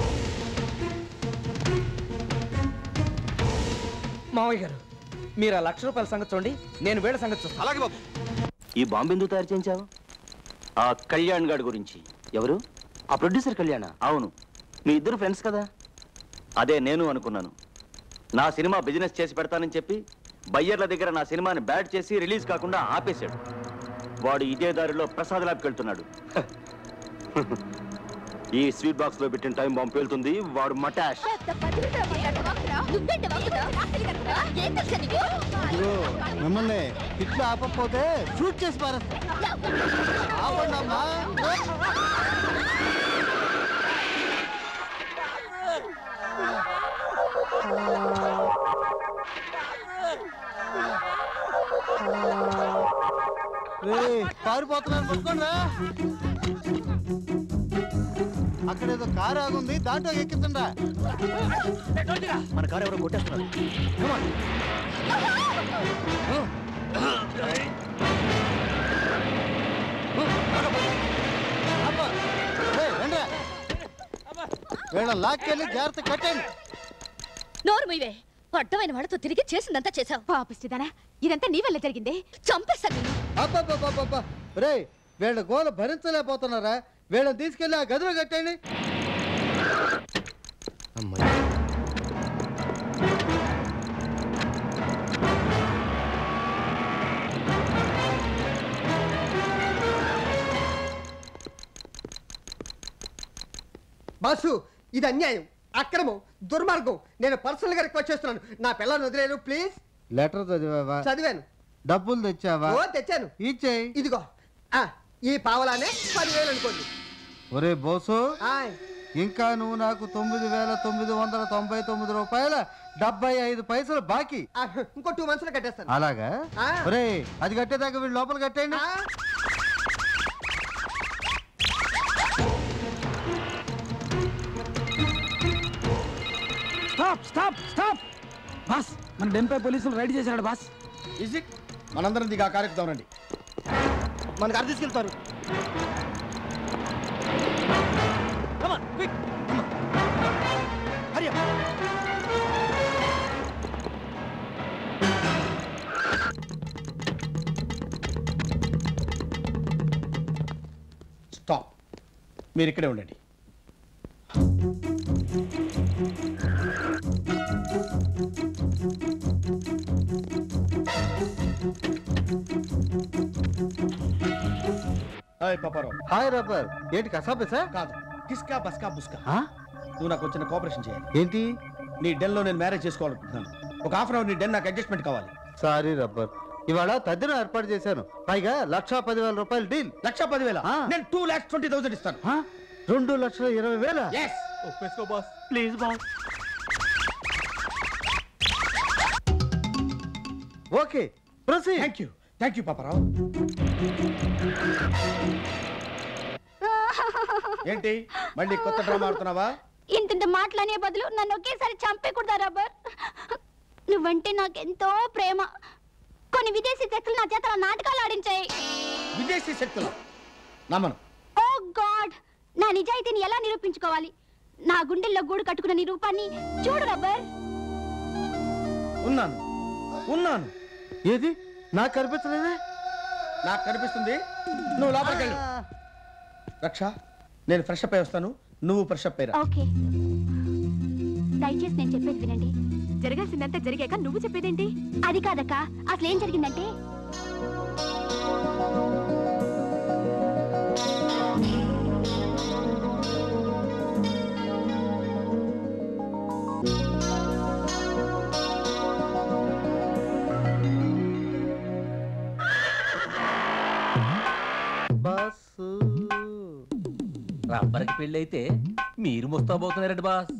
మామయ్య గారు మీరు ఆ లక్ష రూపాయల సంగతి చూడండి నేను వేడ సంగతి చూస్తాను అలాగే బాబు ఈ బాంబు ఎందుకు తయారు చేయించావు ఆ కళ్యాణ్ గారి గురించి ఎవరు ఆ ప్రొడ్యూసర్ కళ్యాణ అవును మీ ఇద్దరు ఫ్రెండ్స్ కదా అదే నేను అనుకున్నాను నా సినిమా బిజినెస్ చేసి పెడతానని చెప్పి బయ్యర్ల దగ్గర నా సినిమాని బ్యాడ్ చేసి రిలీజ్ కాకుండా ఆపేశాడు వాడు ఇదే దారిలో ప్రసాద్ ల్యాబ్కి వెళ్తున్నాడు ఈ స్వీట్ బాక్స్ లో పెట్టిన టైం బాంబు పేలుతుంది వాడు మటాష్ ఇదిగో మిమ్మల్ని ఇట్లా ఆపకపోతే షూట్ చేసి పారేస్తా ఆపండి అమ్మా రేయ్, పారిపోతున్నాను పట్టుకోండి అక్కడ ఏదో కారు ఆగుంది దాంట్లో ఎక్కించండి మన కారు ఎవరో కొట్టేస్తున్నారు వీళ్ళ లాక్కెళ్ళి జాగ్రత్త కట్టండి నోరు మీవే అడ్డమైన వాడితో తిరిగి చేసిందంతా చేశావు పాపిస్తుందానా ఇదంతా నీ వల్ల జరిగిందే చంపేస్తాను నిన్ను. అబ్బబ్బబ్బబ్బబ్బా రే వీళ్ళ గోల భరించలేకపోతున్నారా వీళ్ళని తీసుకెళ్ళి ఆ గదిలో కట్టండి బాసు ఇది అన్యాయం అక్రమం దుర్మార్గం నేను పర్సనల్ గా రిక్వెస్ట్ చేస్తున్నాను నా పిల్లల్ని వదిలేను ప్లీజ్ లెటర్ చదివావా చదివాను డబ్బులు తెచ్చావా ఓ తెచ్చాను ఇచ్చేయి ఇదిగో ఆ, ఈ పావలానే పదివేలు అనుకోండి ఒరే బోసు ఆయ్. ఇంకా నువ్వు నాకు తొమ్మిది వేల తొమ్మిది వందల తొంభై తొమ్మిది రూపాయల డెబ్బై ఐదు పైసలు బాకీ ఆ, ఇంకో టూ మంత్స్ లో కట్టేస్తాను అలాగా ఆ. ఒరే అది కట్టేదాకా వీళ్ళు లోపల కట్టేయండి స్టాప్ స్టాప్ స్టాప్ బాస్ మన డెంపై పోలీసులు రైడ్ చేశాడు బాస్ ఈజీ మనందరం దిగా కార్యక్రమం రండి మన కారు తీసుకెళ్తారు స్టాప్ మీరు ఇక్కడే ఉండండి హాయ్ పాపారావు హాయ్ రబ్బర్ ఏంటి కసాపేసా కాదు కిస్కా బస్కా బుస్కా నువ్వు నాకు వచ్చిన కోఆపరేషన్ చేయాలి ఏంటి నీ డెన్లో నేను మ్యారేజ్ చేసుకోవాలనుకుంటున్నాను ఒక హాఫ్ అన్ అవర్ నీ డెన్ నాకు అడ్జస్ట్మెంట్ కావాలి సారీ రబ్బర్ ఇవాళ తద్దిన ఏర్పాటు చేశాను పైగా లక్షా పదివేల రూపాయల డీల్ లక్ష పదివేల నేను టూ ల్యాక్స్ ట్వంటీ థౌసండ్ ఇస్తాను రెండు లక్షల ఇరవై వేల ఎస్ ఒప్పేసుకో boss please boss okay proceed thank you thank you Paparao ఏంటి మళ్ళీ కొత్త డ్రామా ఆడుతున్నావా ఇంత మాటలనే బదులు నన్ను ఒకేసారి చంపేకూడదా రబ్బర్ నువ్వంటే నాకెంతో ప్రేమ కొన్ని విదేశీ శక్తులు నా చేత నాటకాలు ఆడించాయి విదేశీ శక్తులు నమ్మను ఓ గాడ్ నా నిజాయితీని ఎలా నిరూపించుకోవాలి నా గుండెల్లో గూడు కట్టుకున్న నీ రూపాన్ని చూడు రబ్బర్ ఉన్నాను ఉన్నాను ఏది నాకు కనిపించలేదే నాకు కనిపిస్తుంది నువ్వు లోపలికి వెళ్ళు రక్ష నేను ఫ్రెష్ అప్ అయి వస్తాను నువ్వు ఫ్రెష్ అప్ అయ్యరా ఓకే దయచేసి నేను చెప్పేది వినండి జరగాల్సిందంతా జరిగాక నువ్వు చెప్పేదేంటి అది కాదక్క అసలు ఏం జరిగిందంటే బాసు రబ్బర్కి పెళ్ళి అయితే మీరు ముస్తాబోతున్నారండి బాస్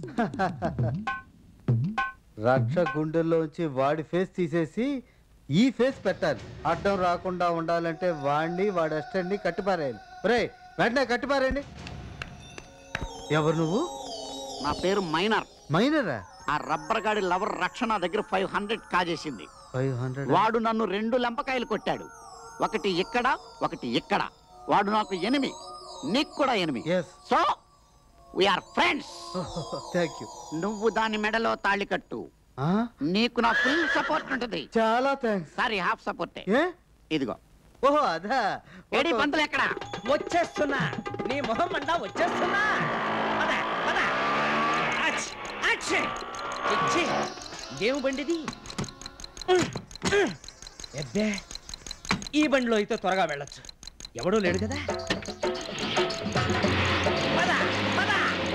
రక్ష గుండెల్లోంచి వాడి ఫేస్ తీసేసి ఈ ఫేస్ పెట్టాలి అడ్డం రాకుండా ఉండాలంటే వాడిని వాడి అస్టెంట్ని కట్టిపారేయాలి రే వెంటనే కట్టిపారేయండి ఎవరు నువ్వు నా పేరు మైనర్ మైనరా ఆ రబ్బర్ గాడి లవర్ రక్ష నా దగ్గర ఫైవ్ హండ్రెడ్ కాజేసింది ఫైవ్ హండ్రెడ్ వాడు నన్ను రెండు లెంపకాయలు కొట్టాడు ఒకటి ఇక్కడ ఒకటి ఇక్కడ వాడు నాకు ఎనిమి నీకు కూడా enemy so we are friends thank you నువ్వు దాని మెడలో తాళి కట్టు నీకు నా ఫుల్ సపోర్ట్ ఉంటుంది చాలా థ్యాంక్స్ సారీ హాఫ్ సపోర్ట్ ఏ ఇదిగో ఓహో అదా ఏడి పంతులు ఎక్కడ వచ్చేస్తున్నా నీ మొహం అంటా వచ్చేస్తున్నా పద, పద. అచ్, అచ్. ఇచ్చి. ఇదేం బండిది ఎబ్బే ఈ బండిలో అయితే త్వరగా వెళ్ళొచ్చు ఎవడూ లేడు కదా పద, పద.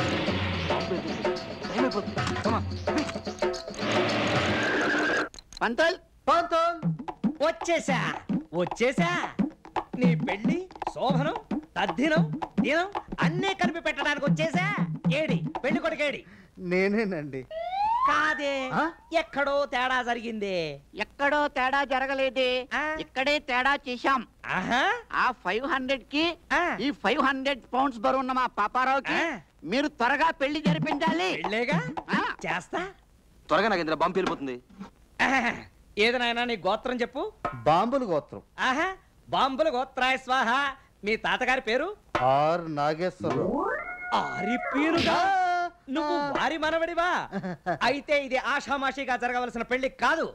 పంతల్ పంతల్ వచ్చేసా వచ్చేసా నీ పెళ్లి శోభనం తద్దినం దినం అన్నీ కలిపి పెట్టడానికి వచ్చేసా ఏడి పెళ్లి కొడుకేడి నేనేనండి కాదే ఎక్కడో తేడా జరిగిందే ఎక్కడో తేడా జరగలేదే ఇక్కడే తేడా చేశాం ఆ ఫైవ్ హండ్రెడ్ కి ఈ ఫైవ్ హండ్రెడ్ పౌండ్స్ బరువున్న మా పాపారావుకి మీరు త్వరగా పెళ్లి జరిపించాలి పెళ్ళేగా చేస్తా త్వరగా నాకు ఇందులో బంప్ వెళ్ళిపోతుంది ఏది నాయనా నీ గోత్రం చెప్పు బాంబులు గోత్రం ఆహా బాంబుల గోత్రాయ స్వాహ మీ తాతగారి పేరు ఆర్ నాగేశ్వరరావు ఆరి పేరుగా నువ్వు వారి మనవడివా అయితే ఇది ఆషామాషిగా జరగవలసిన పెళ్లి కాదు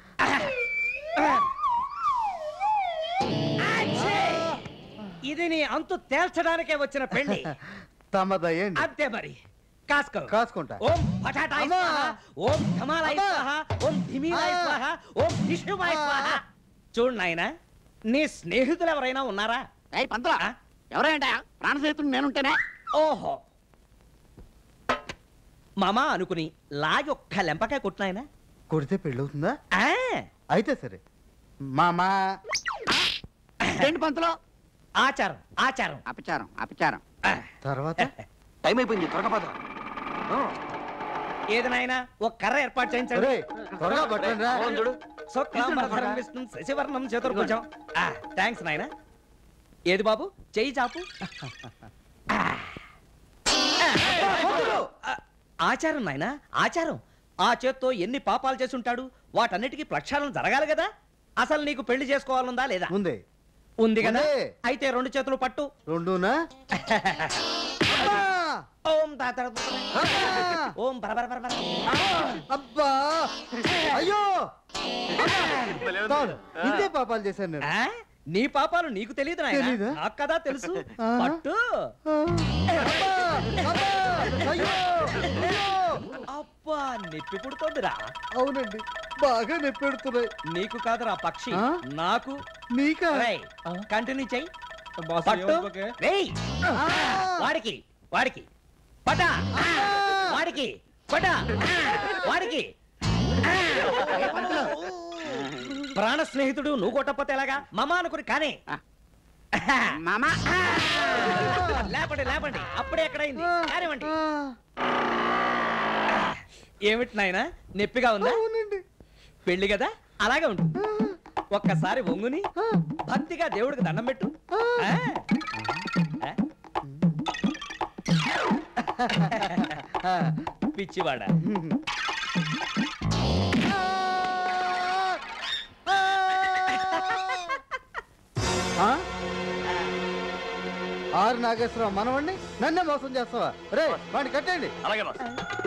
ఆచ్చే! ఇది నీ అంతు తేల్చడానికే వచ్చిన పెళ్లి తమదయ్యండి అంతే మరి కాసుకో కాసుకుంటా ఓం పటాటాయ స్వాహ ఓం ధమాలాయ స్వాహ ఓం ధిమీలాయ స్వాహ ఓం విష్ణువాయ స్వాహ చూడు నాయనా నీ స్నేహితులు ఎవరైనా ఉన్నారా ఏయ్ పంతులా ఎవరైనా ప్రాణ స్నేహితుడు నేనుంటేనే ఓహో మామా అనుకుని లాగి ఒక్క లెంపకాయ కొట్టినాయనా కొడితే పెళ్ళవుతుందా అయితే సరే మామా ఏంటి పంతులో ఆచారం ఆచారం అపచారం అపచారం తర్వాత టైం అయిపోయింది త్వరగా పద ఏది నాయనా ఒక కర్ర ఏర్పాటు చేయించండి ఒరేయ్, త్వరగా పట్టండి రా. అవును చూడు శుక్లాంబరధరం విష్ణుం శశివర్ణం చతుర్భుజం థ్యాంక్స్ నాయనా ఏది బాబు చెయ్యి చాపు ఆ, ఆచారం నాయనా ఆచారం ఆ చేత్తో ఎన్ని పాపాలు చేసి ఉంటాడు వాటన్నిటికీ ప్రక్షాళన జరగాలి కదా అసలు నీకు పెళ్లి చేసుకోవాలనుందా లేదా ఉంది ఉంది కదా ఉంది. అయితే రెండు చేతులు పట్టు రెండునా ఓం తాత ఓం బరబర బరబర అబ్బా అయ్యో చాలు, ఇంతే పాపాలు చేశాను నేను ఆ? నీ పాపాలు నీకు తెలియదు నాయనా తెలీదా? నాకు కదా తెలుసు ఆ. పట్టు అయ్యో అబ్బా నొప్పి పుడుతోందిరా అవునండి బాగా నొప్పి పెడుతున్నాయి నీకు కాదురా పక్షి ఆ? నాకు నీకా కంటిన్యూ చెయ్యి బాస్, పట్టు ఏమనుకోకే? రేయ్ వాడికి వాడికి పట వాడికి పట వాడికి ప్రాణ స్నేహితుడు నువ్వు కొట్టకపోతే ఎలాగా మమ అనుకుని కానీ మామా లేపండి లేపండి అప్పుడే ఎక్కడైంది కానివ్వండి ఏమిటి నాయనా నొప్పిగా ఉందా పెళ్లి కదా అలాగే ఉండు ఒక్కసారి వంగుని భక్తిగా దేవుడికి దండం పెట్టు ఆ? ఆ? పిచ్చివాడా ఆ? ఆరు నాగేశ్వరరావు మనవాణ్ణి నన్నే మోసం చేస్తావా రే వాడిని కట్టండి అలాగే బాస్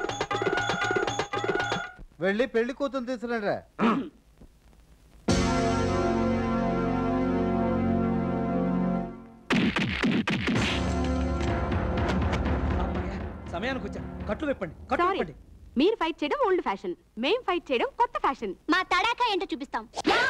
వెళ్ళి పెళ్లి కూతురు తీసుకురండి రా సమయానికి వచ్చా కట్లు విప్పండి కట్లు సారీ విప్పండి మీరు ఫైట్ చేయడం ఓల్డ్ ఫ్యాషన్ మేం ఫైట్ చేయడం కొత్త ఫ్యాషన్ మా తడాకా ఏంటో చూపిస్తాం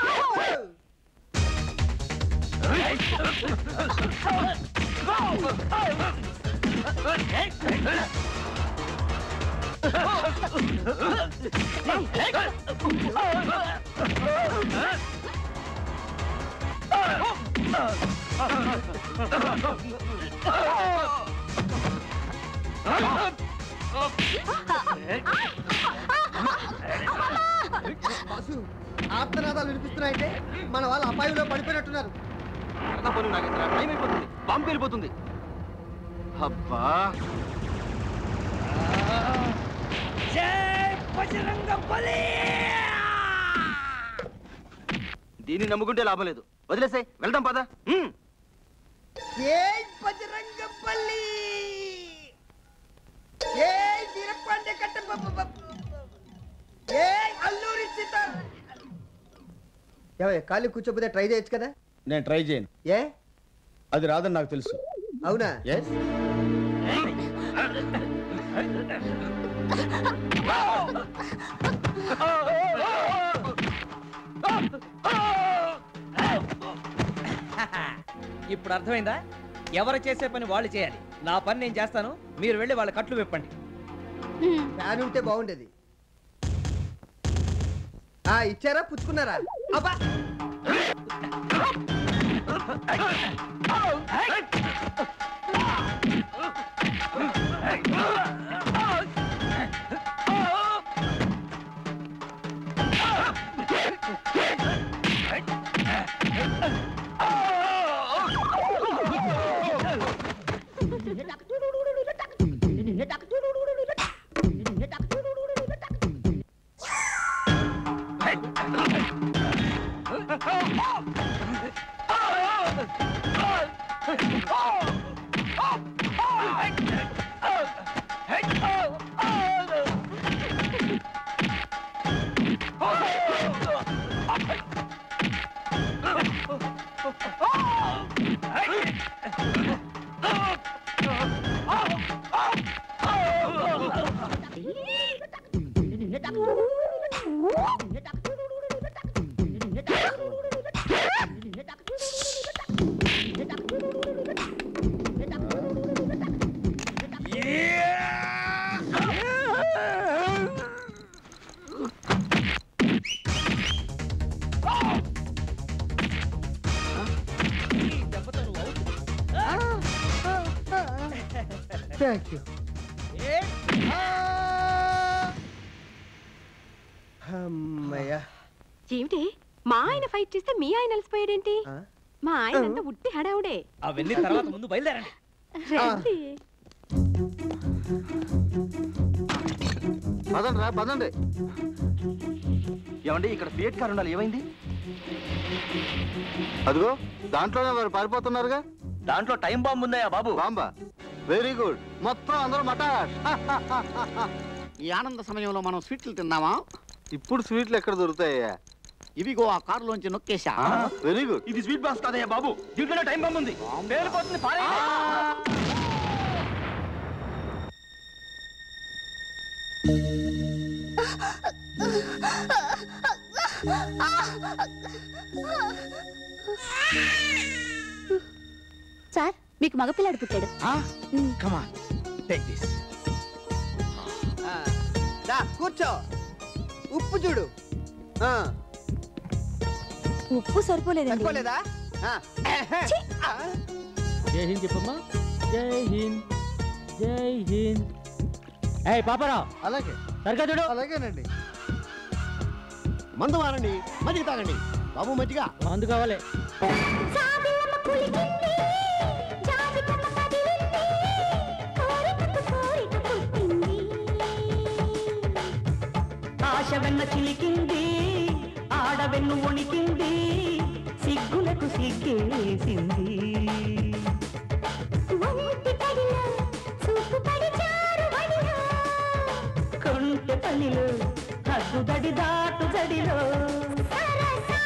బాసు ఆర్తనాదాలు వినిపిస్తున్నాయంటే మన వాళ్ళు అపాయంలో పడిపోయినట్టున్నారు టైం అయిపోతుంది బాంబు వెళ్ళిపోతుంది అబ్బా దీన్ని నమ్ముకుంటే లాభం లేదు వదిలేసే వెళ్దాం పద హ్మ్. ఏ బజరంగపల్లి ఏ వీరపాండ్య కట్ట ఏ అల్లూరి సీత ఖాళీ కూర్చోపోతే ట్రై చేయొచ్చు కదా నేను ట్రై చేయను ఏ అది రాదని నాకు తెలుసు అవునా ఎస్ ఇప్పుడు అర్థమైందా ఎవరు చేసే పని వాళ్ళు చేయాలి నా పని నేను చేస్తాను మీరు వెళ్ళి వాళ్ళ కట్లు విప్పండి ఫ్యాన్ ఉంటే బాగుండేది ఆ ఇచ్చారా పుచ్చుకున్నారా అబ్బా Oh! థ్యాంక్ యూ అమ్మయ్యా ఏమిటి మా ఆయన ఫైట్ చేస్తే మీ ఆయన అలసిపోయాడేంటి మా ఆయన అంతా ఉట్టి హడావుడే అవన్నీ తర్వాత ముందు బయలుదేరండి రండి. పదండి రా పదండి ఏమండి ఇక్కడ ఫియట్ కార్ ఉండాలి ఏమైంది అదిగో దాంట్లోనే వారు పారిపోతున్నారుగా దాంట్లో టైం బాంబు ఉందా బాబు బాంబా వెరీ గుడ్ మొత్తం అందరూ మటాష్ ఈ ఆనంద సమయంలో మనం స్వీట్లు తిందామా ఇప్పుడు స్వీట్లు ఎక్కడ దొరుకుతాయ్యా ఇవిగో ఆ కారులోంచి నొక్కేశా వెరీ గుడ్ ఇది స్వీట్ బాక్స్ కాదయ్యా బాబు దీంట్లోనే టైం బాంబు ఉంది పేలిపోతుంది పారేయండి. సార్ మీకు మగపిల్లాడు పుట్టాడు కమా టేక్ దిస్ దా కూర్చో ఉప్పు చూడు ఆ, ఉప్పు సరిపోలేదండి సరిపోలేదా ఆ, ఆ, జై హింద్ చెప్పమ్మా జై హింద్ జై హింద్ ఏ పాపరావు అలాగే సరిగ్గా చూడు అలాగేనండి మందు మారండి మజ్జిగ తాగండి బాబు మజ్జిగ మందు కావాలి ఆశ వెన్న చిలికింది ఆడవెన్ను వణికింది సిగ్గులకు సిగ్గేసింది కొంటె పనిలో హద్దు దడి దాటు జడిలో